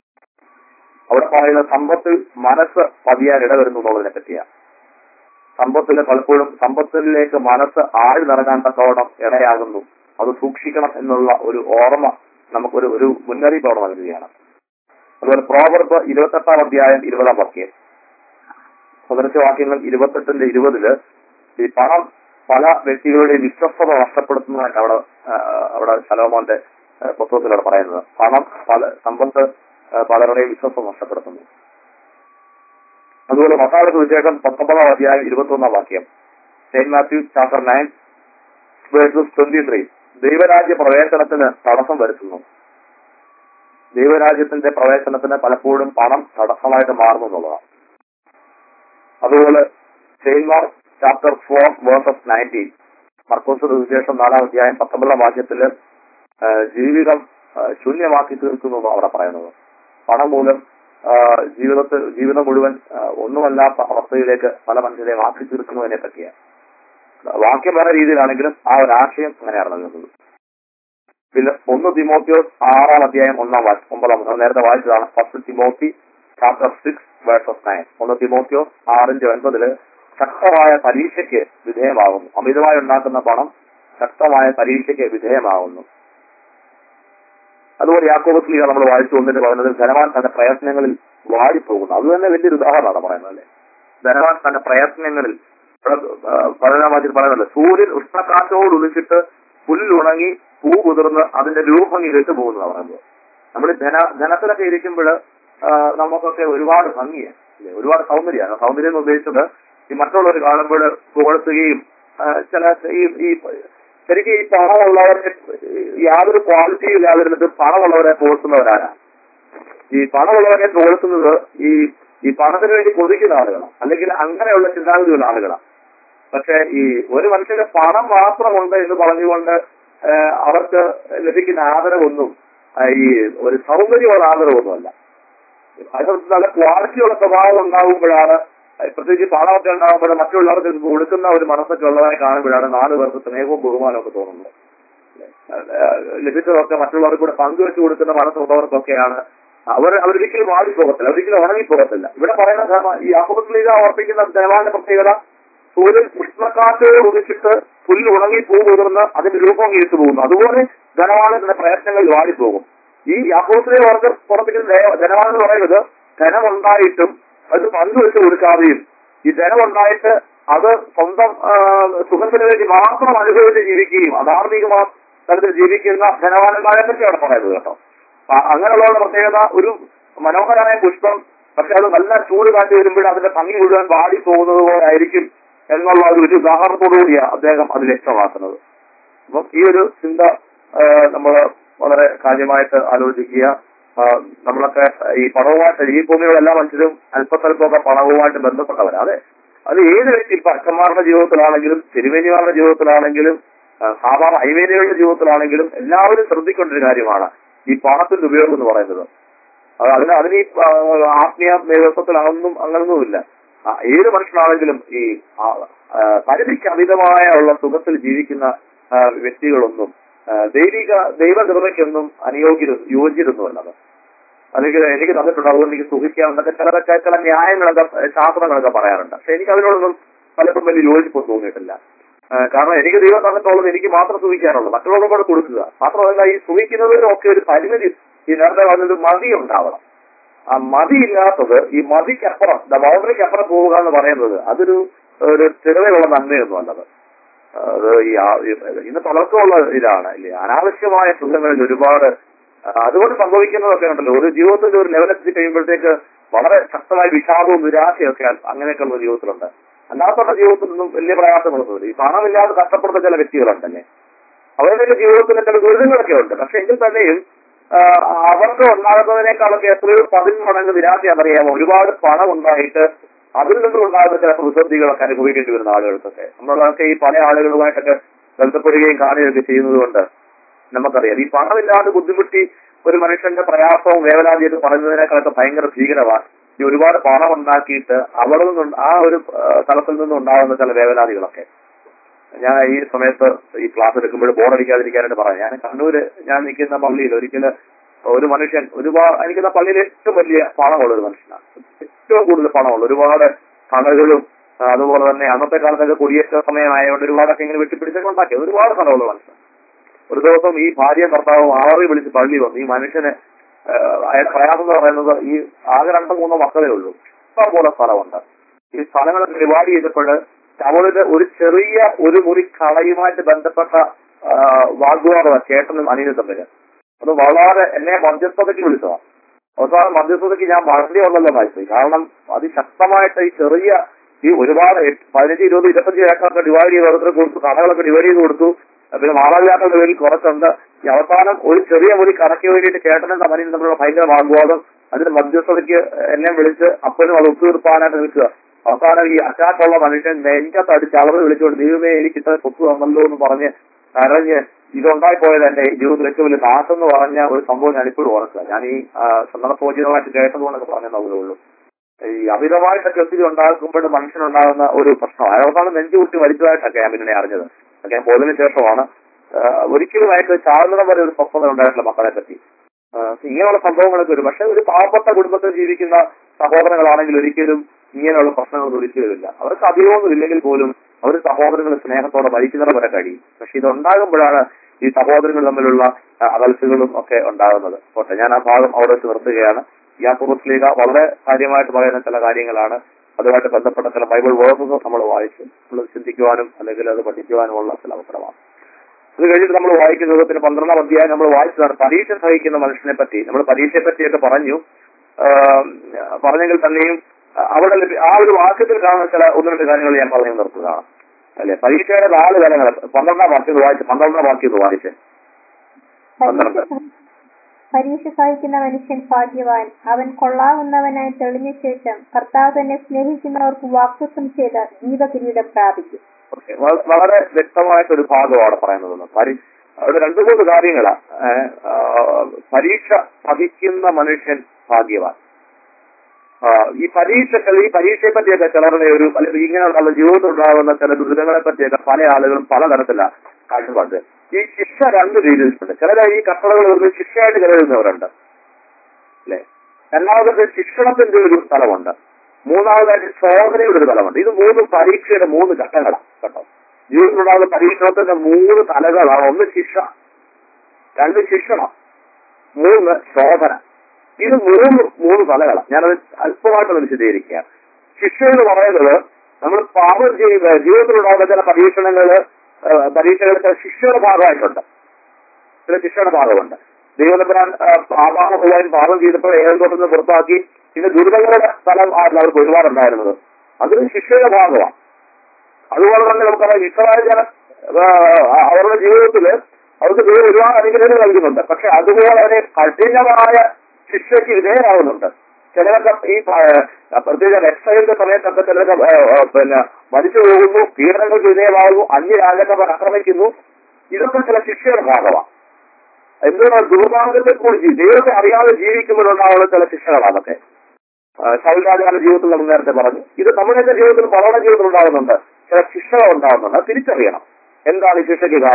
അവിടെ പറയുന്ന സമ്പത്തിൽ മനസ്സ് പതിയാൻ ഇടവരുന്നു എന്നുള്ളതിനെ പറ്റിയാണ് സമ്പത്തിൽ പലപ്പോഴും സമ്പത്തിലേക്ക് മനസ്സ് ആഴ്ന്നിറങ്ങാൻ തക്കവണ്ണം ഇടയാകുന്നു അത് സൂക്ഷിക്കണം എന്നുള്ള ഒരു ഓർമ്മ നമുക്കൊരു ഒരു മുന്നറിയിപ്പ് അവിടെ നൽകുകയാണ് അതുപോലെ പ്രോവർബ് ഇരുപത്തെട്ടാം അധ്യായം ഇരുപതാം വാക്യം സദൃശവാക്യങ്ങൾ ഇരുപത്തെട്ടിന്റെ ഇരുപതില് ഈ പണം പല വ്യക്തികളുടെ വിശ്വസ്തത നഷ്ടപ്പെടുത്തുന്നതായിട്ട് അവിടെ ആ, അവിടെ ശലോമോന്റെ ആ, പുസ്തകത്തിൽ അവിടെ പറയുന്നത് പണം പല സമ്പത്ത് ആ, പലരുടെയും വിശ്വസ്തത നഷ്ടപ്പെടുത്തുന്നു അതുപോലെ മത്തായുടെ സുവിശേഷം പത്തൊമ്പതാം അധ്യായം ഇരുപത്തൊന്നാം വാക്യം Saint Matthew chapter nine verses twenty three ദൈവരാജ്യ പ്രവേശനത്തിന് തടസ്സം വരുത്തുന്നു ദൈവരാജ്യത്തിന്റെ പ്രവേശനത്തിന് പലപ്പോഴും പണം തടസ്സമായിട്ട് മാറുന്നു എന്നുള്ളതാണ് അതുപോലെ Saint Mark chapter four verses nineteen മർക്കോസ് സുവിശേഷം നാലാം അധ്യായം പത്തൊമ്പതാം വാക്യത്തില് ആ, ജീവിതം ആ, ശൂന്യമാക്കി തീർക്കുന്നു എന്നാണ് അവിടെ പറയുന്നത് പണം മൂലം ആ, ജീവിതത്തിൽ ജീവിതം മുഴുവൻ ആ, ഒന്നുമല്ലാത്ത അവസ്ഥയിലേക്ക് പല മനുഷ്യരെയും ആക്കി തീർക്കുന്നതിനെ പറ്റിയാണ് വാക്യം വേറെ രീതിയിലാണെങ്കിലും ആ ഒരു ആശയം അങ്ങനെയാണ് നൽകുന്നത് പിന്നെ ഒന്ന് തിമോത്തിയോസ് ആറാം അധ്യായം ഒന്നാം വാക്യം ഒമ്പതാം അത് നേരത്തെ വായിച്ചതാണ് first Timothy chapter six verses nine ഒന്ന് തിമോത്തിയോസ് ആറിന്റെ ഒൻപതില് ശക്തമായ പരീക്ഷയ്ക്ക് വിധേയമാകുന്നു അമിതമായി ഉണ്ടാക്കുന്ന പണം ശക്തമായ പരീക്ഷയ്ക്ക് വിധേയമാകുന്നു അതുപോലെ യാക്കോബസ്ലിക നമ്മൾ വായിച്ചു ഒന്നിന്റെ പറയുന്നത് ധനവാൻ തന്റെ പ്രയത്നങ്ങളിൽ വാടിപ്പോകുന്നു അത് തന്നെ വലിയൊരു ഉദാഹരണമാണ് പറയുന്നത് അല്ലേ ധനവാൻ തന്റെ പ്രയത്നങ്ങളിൽ ഇവിടെ, ആ, പതിനാം വാക്യത്തിൽ പറയുന്നത് സൂര്യൻ ഉഷ്ണക്കാറ്റോട് ഒളിച്ചിട്ട് പുല്ലുണങ്ങി പൂ കുതിർന്ന് അതിന്റെ രൂപഭംഗി കെട്ടുപോകുന്നതാണ് പറയുന്നത് നമ്മൾ ധന ധനത്തിലൊക്കെ ഇരിക്കുമ്പോൾ നമുക്കൊക്കെ ഒരുപാട് ഭംഗിയാണ് ഇല്ലേ? ഒരുപാട് സൗന്ദര്യമാണ് സൗന്ദര്യം എന്ന് ഉദ്ദേശിച്ചത് ഈ മറ്റുള്ളവർ കാണുമ്പോൾ പുകഴ്ത്തുകയും ആ, ചില ഈ ഈ ശരിക്കും ഈ പണമുള്ളവരെ യാതൊരു ക്വാളിറ്റിയും ഇല്ലാതിരുന്നിട്ട് പണമുള്ളവരെ പുകഴ്ത്തുന്നവരാരാ ഈ പണമുള്ളവരെ പുകഴ്ത്തുന്നത് ഈ ഈ പണത്തിന് വേണ്ടി കൊതിക്കുന്ന ആളുകളാണ് അല്ലെങ്കിൽ അങ്ങനെയുള്ള ചിന്താഗതിയുള്ള ആളുകളാണ് പക്ഷെ ഈ ഒരു മനുഷ്യന്റെ പണം മാത്രമുണ്ട് എന്ന് പറഞ്ഞുകൊണ്ട് ആ, അവർക്ക് ലഭിക്കുന്ന ആദരവൊന്നും ആ, ഈ ഒരു സൗന്ദര്യമുള്ള ആദരവൊന്നുമല്ല അതിനകത്ത് നല്ല ക്വാളിറ്റിയുള്ള സ്വഭാവം ഉണ്ടാകുമ്പോഴാണ് ആ, പ്രത്യേകിച്ച് പണമൊക്കെ ഉണ്ടാകുമ്പോൾ മറ്റുള്ളവർക്ക് ഇത് കൊടുക്കുന്ന ഒരു മനസ്സൊക്കെ ഉള്ളതായി കാണുമ്പോഴാണ് നാല് പേർക്ക് സ്നേഹവും ബഹുമാനവും ഒക്കെ തോന്നുന്നത് ആ, ലഭിച്ചതൊക്കെ മറ്റുള്ളവർക്ക് കൂടെ പങ്കുവെച്ച് കൊടുക്കുന്ന മനസ്സുള്ളവർക്കൊക്കെയാണ് അവർ അവരൊരിക്കലും വാടിപ്പോകത്തില്ല അവരൊരിക്കലും ഉണങ്ങിപ്പോകത്തില്ല ഇവിടെ പറയുന്ന ധർമ്മ- ഈ അഹുബസ്ലീഗ ഓർപ്പിക്കുന്ന ധനവാന്റെ പ്രത്യേകത സൂര്യൻ ഉഷ്ണക്കാറ്റ് ഒതിച്ചിട്ട് പുല്ല് ഉണങ്ങി പൂ കുതിർന്ന് അതിന്റെ രൂപം കീഴ്ത്തു പോകുന്നു അതുപോലെ ധനവാന് തന്റെ പ്രയത്നങ്ങൾ വാടിപ്പോകും ഈ യാഹോസിലെ വർക്ക് പുറപ്പിക്കുന്ന ദയ- ധനവാൻ എന്ന് പറയുന്നത് ധനമുണ്ടായിട്ടും അത് പങ്കുവെച്ച് കൊടുക്കാതെയും ഈ ധനമുണ്ടായിട്ട് അത് സ്വന്തം ആ, സുഖത്തിന് വേണ്ടി മാത്രം അനുഭവിച്ച് ജീവിക്കുകയും അധാർമികമായ തരത്തിൽ ജീവിക്കുന്ന ധനവാന്മാരെ പറ്റിയാണ് പറയുന്നത് കേട്ടോ ആ, അങ്ങനെയുള്ള പ്രത്യേകത ഒരു മനോഹരമായ പുഷ്പം പക്ഷെ അത് നല്ല ചൂട് കാറ്റ് വരുമ്പോൾ അതിന്റെ ഭംഗി മുഴുവൻ വാടി പോകുന്നത് പോലെ ആയിരിക്കും എന്നുള്ള ഒരു ഒരു ഉദാഹരണത്തോടു കൂടിയാണ് അദ്ദേഹം അത് വ്യക്തമാക്കുന്നത് അപ്പം ഈ ഒരു ചിന്ത നമ്മൾ വളരെ കാര്യമായിട്ട് ആലോചിക്കുക ആ, നമ്മളൊക്കെ ഈ പണവുമായിട്ട് ഈ ഭൂമിയിലുള്ള എല്ലാ മനുഷ്യരും അല്പസ്വല്പമൊക്കെ പണവുമായിട്ട് ബന്ധപ്പെട്ടവരാണ് അതെ അത് ഏത് വ്യക്തി ഇപ്പൊ അച്ഛന്മാരുടെ ജീവിതത്തിലാണെങ്കിലും തിരുവേനിമാരുടെ ജീവിതത്തിലാണെങ്കിലും ആ, സാധാരണ ഹൈവേലികളുടെ ജീവിതത്തിലാണെങ്കിലും എല്ലാവരും ശ്രദ്ധിക്കേണ്ട ഒരു കാര്യമാണ് ഈ പണത്തിന്റെ ഉപയോഗം എന്ന് പറയുന്നത് അത് അതിന് അതിന് ഈ ആ, ആത്മീയ നേതൃത്വത്തിലൊന്നും അങ്ങനൊന്നുമില്ല ആ, ഏത് മനുഷ്യനാണെങ്കിലും ഈ ആ, ആ, പരിധിക്ക് അതീതമായ ഉള്ള സുഖത്തിൽ ജീവിക്കുന്ന ആ, വ്യക്തികളൊന്നും ആ, ദൈവിക ദൈവകൃപയ്ക്കൊന്നും അനുയോഗ്യരും യോഗ്യരൊന്നുമല്ല അത് അല്ലെങ്കിൽ എനിക്ക് തന്നിട്ടുണ്ട് അതുകൊണ്ട് എനിക്ക് സുഖിക്കാം എന്നൊക്കെ ചിലരൊക്കെ ചില ന്യായങ്ങളൊക്കെ ഏഹ് ശാസ്ത്രങ്ങളൊക്കെ പറയാറുണ്ട് പക്ഷെ എനിക്ക് അതിനോടൊന്നും പലർക്കും വലിയ യോജിപ്പൊന്നും തോന്നിയിട്ടില്ല ഏഹ് കാരണം എനിക്ക് ദൈവം തന്നിട്ടുള്ളത് എനിക്ക് മാത്രം സുഖിക്കാനുള്ളൂ മറ്റുള്ളവരും കൂടെ കൊടുക്കുക മാത്രമല്ല ഈ സുഖിക്കുന്നതിനൊക്കെ ഒരു പരിമിതി ഈ നേരത്തെ പറഞ്ഞൊരു മതി ഉണ്ടാവണം ആ മതിയില്ലാത്തത് ഈ മതിക്കപ്പുറം ദ ബൗണ്ടറിക്ക് അപ്പുറം പോവുക എന്ന് പറയുന്നത് അതൊരു ഒരു സ്ഥിരതയുള്ള നന്മയൊന്നും അല്ലത് അത് ഈ ആ- ഈ- ഇന്ന് പലർക്കുമുള്ള ഇതാണ് ഇല്ലേ അനാവശ്യമായ സുഖങ്ങളിൽ ഒരുപാട് ആ, അതുകൊണ്ട് സംഭവിക്കുന്നതൊക്കെ ഉണ്ടല്ലോ ഒരു ജീവിതത്തിന്റെ ഒരു ലെവലെത്തി കഴിയുമ്പോഴത്തേക്ക് വളരെ ശക്തമായ വിഷാദവും നിരാശയൊക്കെ അങ്ങനെയൊക്കെയുള്ള ജീവിതത്തിലുണ്ട് അല്ലാത്ത ജീവിതത്തിലൊന്നും വലിയ പ്രയാസങ്ങളൊന്നുമില്ല ഈ പണമില്ലാതെ കഷ്ടപ്പെടുന്ന ചില വ്യക്തികളുണ്ടല്ലേ അവരുടെയൊക്കെ ജീവിതത്തിൽ ചില ദുരിതങ്ങളൊക്കെ ഉണ്ട് പക്ഷെ എങ്കിൽ തന്നെയും ആ, അവർക്ക് ഉണ്ടാകുന്നതിനേക്കാളൊക്കെ എത്രയോ പതിന്മടങ്ങ് നിരാശയാണെന്നറിയാമോ ഒരുപാട് പണം ഉണ്ടായിട്ട് അതിൽ നിന്നുണ്ടാകുന്ന ചില പ്രതിസന്ധികളൊക്കെ അനുഭവിക്കേണ്ടി വരുന്ന ആളുകൾക്കൊക്കെ നമ്മളൊക്കെ ഈ പല ആളുകളുമായിട്ടൊക്കെ ബന്ധപ്പെടുകയും കാണുകയൊക്കെ ചെയ്യുന്നത് കൊണ്ട് നമുക്കറിയാം ഈ പണമില്ലാതെ ബുദ്ധിമുട്ടി ഒരു മനുഷ്യന്റെ പ്രയാസവും വേവലാതിയൊക്കെ പറയുന്നതിനേക്കാളൊക്കെ ഭയങ്കര ഭീകരമാണ് ഈ ഒരുപാട് പണം ഉണ്ടാക്കിയിട്ട് അവിടെ നിന്ന് ആ ഒരു ആ, തലത്തിൽ നിന്നുണ്ടാകുന്ന ചില വേവലാതികളൊക്കെ ഞാൻ ഈ സമയത്ത് ഈ ക്ലാസ് എടുക്കുമ്പോൾ ബോറടിക്കാതിരിക്കാനായിട്ട് പറയാം ഞാൻ കണ്ണൂര് ഞാൻ നിൽക്കുന്ന പള്ളിയിൽ ഒരിക്കലും ഒരു മനുഷ്യൻ ഒരുപാട് എനിക്കുന്ന പള്ളിയിൽ ഏറ്റവും വലിയ പണമുള്ള ഒരു മനുഷ്യനാണ് ഏറ്റവും കൂടുതൽ പണമുള്ള ഒരുപാട് കടകളും ആ, അതുപോലെ തന്നെ അന്നത്തെ കാലത്തൊക്കെ കുടിയേറ്റ സമയമായതുകൊണ്ട് ഒരുപാടൊക്കെ ഇങ്ങനെ വെട്ടിപ്പിടിച്ചൊക്കെ ഉണ്ടാക്കി ഒരുപാട് സ്ഥലമുള്ള മനുഷ്യൻ ഒരു ദിവസം ഈ ഭാര്യ ഭർത്താവും ആറി വിളിച്ച് പള്ളി വന്നു ഈ മനുഷ്യന് ആ, അയാളുടെ പ്രയാസം എന്ന് പറയുന്നത് ഈ ആകെ രണ്ടോ മൂന്നോ മക്കളേ ഉള്ളൂ ഇഷ്ടം പോലെ സ്ഥലമുണ്ട് ഈ സ്ഥലങ്ങളൊക്കെ ഡിവൈഡ് ചെയ്തപ്പോൾ അവളുടെ ഒരു ചെറിയ ഒരു മുറി കളയുമായിട്ട് ബന്ധപ്പെട്ട ആ, വാഗ്വാദം ചേട്ടനും അനിയനും തമ്മിൽ അത് വളരെ എന്നെ മധ്യസ്ഥതയ്ക്ക് വിളിച്ചതാണ് അവസാനം മധ്യസ്ഥതയ്ക്ക് ഞാൻ വളരെ ഉള്ളല്ലോ മനസ്സിലായി കാരണം അതിശക്തമായിട്ട് ഈ ചെറിയ ഈ ഒരുപാട് എട്ട് പതിനഞ്ച് ഇരുപത് ഇരുപത്തഞ്ച് ഏക്കറൊക്കെ ഡിവൈഡ് ചെയ്ത് ഓരോരുത്തർ കൊടുത്തു കടകളൊക്കെ ഡിവൈഡ് ചെയ്ത് കൊടുത്തു പിന്നെ മാതാപിതാക്കളുടെ പേരിൽ കുറച്ചുണ്ട് ഈ അവസാനം ഒരു ചെറിയ മുറി കടയ്ക്ക് വേണ്ടിയിട്ട് ചേട്ടനും തമനിയും തമ്മിലുള്ള ഭയങ്കര വാഗ്വാദം അതിന് മധ്യസ്ഥതയ്ക്ക് എന്നെ വിളിച്ച് അപ്പനും അത് ഒത്തുതീർപ്പാനായിട്ട് നിൽക്കുക അവസാനം ഈ അറ്റാക്കുള്ള മനുഷ്യൻ നെഞ്ചത്ത് അടിച്ച് അളവ് വിളിച്ചുകൊണ്ട് ദൈവമേ എനിക്ക് ഇത്ര സ്വത്ത് തന്നല്ലോ എന്ന് പറഞ്ഞ് കരഞ്ഞ് ഇതുണ്ടായി പോയത് എന്റെ ജീവിതത്തിൽ ഏറ്റവും വലിയ നാശം എന്ന് പറഞ്ഞ ഒരു സംഭവം ഞാൻ ഇപ്പോഴും ഓർക്കുക ഞാൻ ഈ സന്ദർഭോചിതമായിട്ട് കേട്ടതുകൊണ്ടൊക്കെ പറഞ്ഞതേ ഉള്ളൂ ഈ അമിതമായിട്ടൊക്കെ ഒത്തിരി ഉണ്ടാക്കുമ്പോൾ മനുഷ്യനുണ്ടാകുന്ന ഒരു പ്രശ്നം അവസാനം നെഞ്ചുകുട്ടി മരിച്ചതായിട്ടൊക്കെ ഞാൻ പിന്നെ അറിഞ്ഞത് ഒക്കെ ഞാൻ പോയതിനു ശേഷമാണ് ആ, ഒരിക്കലുമായിട്ട് ചാകുന്നിടം വരെ ഒരു സ്വപ്നം ഉണ്ടായിട്ടില്ല മക്കളെ പറ്റി ആ, ഇങ്ങനെയുള്ള സംഭവങ്ങളൊക്കെ വരും പക്ഷെ ഒരു പാവപ്പെട്ട കുടുംബത്തിൽ ജീവിക്കുന്ന സഹോദരങ്ങളാണെങ്കിൽ ഒരിക്കലും ഇങ്ങനെയുള്ള പ്രശ്നങ്ങളൊന്നും ഒരിക്കലും ഇല്ല അവർക്ക് അധികമൊന്നും ഇല്ലെങ്കിൽ പോലും അവർ സഹോദരങ്ങൾ സ്നേഹത്തോടെ ഭരിക്കുന്നവരെ വരെ കഴിയും പക്ഷെ ഇത് ഉണ്ടാകുമ്പോഴാണ് ഈ സഹോദരങ്ങൾ തമ്മിലുള്ള ആ, അകൽച്ചകളും ഒക്കെ ഉണ്ടാകുന്നത് ഓട്ടെ ഞാൻ ആ ഭാഗം അവിടെ വെച്ച് നിർത്തുകയാണ് യാക്കുറസ്ലീഗ വളരെ കാര്യമായിട്ട് പറയുന്ന ചില കാര്യങ്ങളാണ് അതുമായിട്ട് ബന്ധപ്പെട്ട ചില ബൈബിൾ വേഴ്സസ് നമ്മൾ വായിച്ച് നമ്മൾ ചിന്തിക്കുവാനും അല്ലെങ്കിൽ അത് പഠിക്കുവാനുമുള്ള ചില അവസരമാണ് ഇത് കഴിഞ്ഞിട്ട് നമ്മൾ വായിക്കുന്നത് പിന്നെ പന്ത്രണ്ടാം അധ്യായം നമ്മൾ വായിച്ചതാണ് പരീക്ഷ സഹിക്കുന്ന മനുഷ്യനെ പറ്റി നമ്മൾ പരീക്ഷയെ പറ്റിയൊക്കെ പറഞ്ഞു ആ, പറഞ്ഞെങ്കിൽ തന്നെയും അവിടെ ലഭ്യ- ആ ഒരു വാക്യത്തിൽ കാണുന്ന ചില ഒന്ന് രണ്ട് കാര്യങ്ങൾ ഞാൻ പറഞ്ഞു നിർത്തുകയാണ് അല്ലെ പരീക്ഷയുടെ നാല് തലങ്ങൾ പന്ത്രണ്ടാം വാക്യം വായിച്ച് പന്ത്രണ്ടാം വാക്യം ഒന്ന് വായിച്ച് പന്ത്രണ്ട്. പരീക്ഷ സഹിക്കുന്ന മനുഷ്യൻ ഭാഗ്യവാൻ അവൻ കൊള്ളാവുന്നവനായി തെളിഞ്ഞ ശേഷം കർത്താവ് തന്നെ സ്നേഹിക്കുന്നവർക്ക് വാക്തത്വം ചെയ്ത് ജീവകിരീടം പ്രാപിക്കും ഓക്കെ. വ- വളരെ വ്യക്തമായിട്ട് ഒരു ഭാഗമാണ് പറയുന്നത് പരി അവിടെ രണ്ടു മൂന്ന് കാര്യങ്ങളാ ഏഹ്, ആ, പരീക്ഷ സഹിക്കുന്ന മനുഷ്യൻ ഭാഗ്യവാൻ ആ, ഈ പരീക്ഷകൾ ഈ പരീക്ഷയെ പറ്റിയൊക്കെ ചിലരുടെ ഒരു അല്ലെങ്കിൽ ഇങ്ങനെയുള്ള ജീവിതത്തിൽ ഉണ്ടാകുന്ന ചില ദുരിതങ്ങളെ പറ്റിയൊക്കെ പല ആളുകളും പലതരത്തിലാണ് കാഴ്ചപ്പാട് ഈ ശിക്ഷ രണ്ട് രീതിയിലുണ്ട് ചിലർ ഈ കഷ്ടതകൾ ഒരു ശിക്ഷയായിട്ട് കരുതുന്നവരുണ്ട് അല്ലെ രണ്ടാമത്തെ ശിക്ഷണത്തിന്റെ ഒരു സ്ഥലമുണ്ട് മൂന്നാമതായിട്ട് ശോധനയുടെ ഒരു തലമുണ്ട് ഇത് മൂന്ന് പരീക്ഷയുടെ മൂന്ന് ഘട്ടങ്ങളാണ് കേട്ടോ ജീവിതത്തിലുണ്ടാകുന്ന പരീക്ഷണത്തിന്റെ മൂന്ന് തലകളാണ് ഒന്ന് ശിക്ഷ രണ്ട് ശിക്ഷണം മൂന്ന് ശോധന ഇത് മൂന്ന് മൂന്ന് തലകളാണ് ഞാനത് അല്പമായിട്ടൊന്ന് വിശദീകരിക്കുക ശിക്ഷ എന്ന് പറയുന്നത് നമ്മൾ പാപം ചെയ്യുക ജീവിതത്തിലുണ്ടാകുന്ന ചില പരീക്ഷണങ്ങള് ആ, പരീക്ഷകൾ ചില ശിക്ഷയുടെ ഭാഗമായിട്ടുണ്ട് ചില ശിക്ഷയുടെ ഭാഗമുണ്ട് ദൈവനമ്പരാൻ പാപാഹുവാൻ പാപം ചെയ്തപ്പോൾ ഏകോട്ടത്തിൽ നിന്ന് പുറത്താക്കി പിന്നെ ദുരിതങ്ങളുടെ സ്ഥലം ആയിരുന്നു അവർക്ക് ഒരുപാടുണ്ടായിരുന്നത് അതൊരു ശിക്ഷയുടെ ഭാഗമാണ് അതുപോലെ തന്നെ നമുക്കറിയാം ഇസ്രായേൽ ജന ആ, അവരുടെ ജീവിതത്തിൽ അവർക്ക് ദൈവം ഒരുപാട് അനുഗ്രഹങ്ങൾ നൽകുന്നുണ്ട് പക്ഷെ അതുപോലെ തന്നെ കഠിനമായ ശിക്ഷയ്ക്ക് വിധേയരാകുന്നുണ്ട് ചിലരൊക്കെ ഈ ആ, പ്രത്യേകിച്ച് എക്സൈസിന്റെ സമയത്തൊക്കെ ചിലരൊക്കെ ആ, ആ, പിന്നെ മരിച്ചു പോകുന്നു പീഡനങ്ങൾക്ക് വിധേയമാകുന്നു അന്യരാജക്കന്മാർ ആക്രമിക്കുന്നു ഇതൊക്കെ ചില ശിക്ഷയുടെ ഭാഗമാണ് എന്തുകൊണ്ടാണ് ദുർമാർഗത്തെ കുറിച്ച് ദൈവത്തെ അറിയാതെ ജീവിക്കുമ്പോഴുണ്ടാവുന്ന ചില ശിക്ഷകളാണ് അതൊക്കെ ശൗരാജാന്റെ ജീവിതത്തിൽ നമ്മൾ നേരത്തെ പറഞ്ഞു ഇത് നമ്മുടെയൊക്കെ ജീവിതത്തിൽ പലരുടെ ജീവിതത്തിൽ ഉണ്ടാകുന്നുണ്ട് ചില ശിക്ഷകൾ ഉണ്ടാകുന്നുണ്ട് അത് തിരിച്ചറിയണം എന്താണ് ഈ ശിക്ഷയ്ക്ക് കാരണം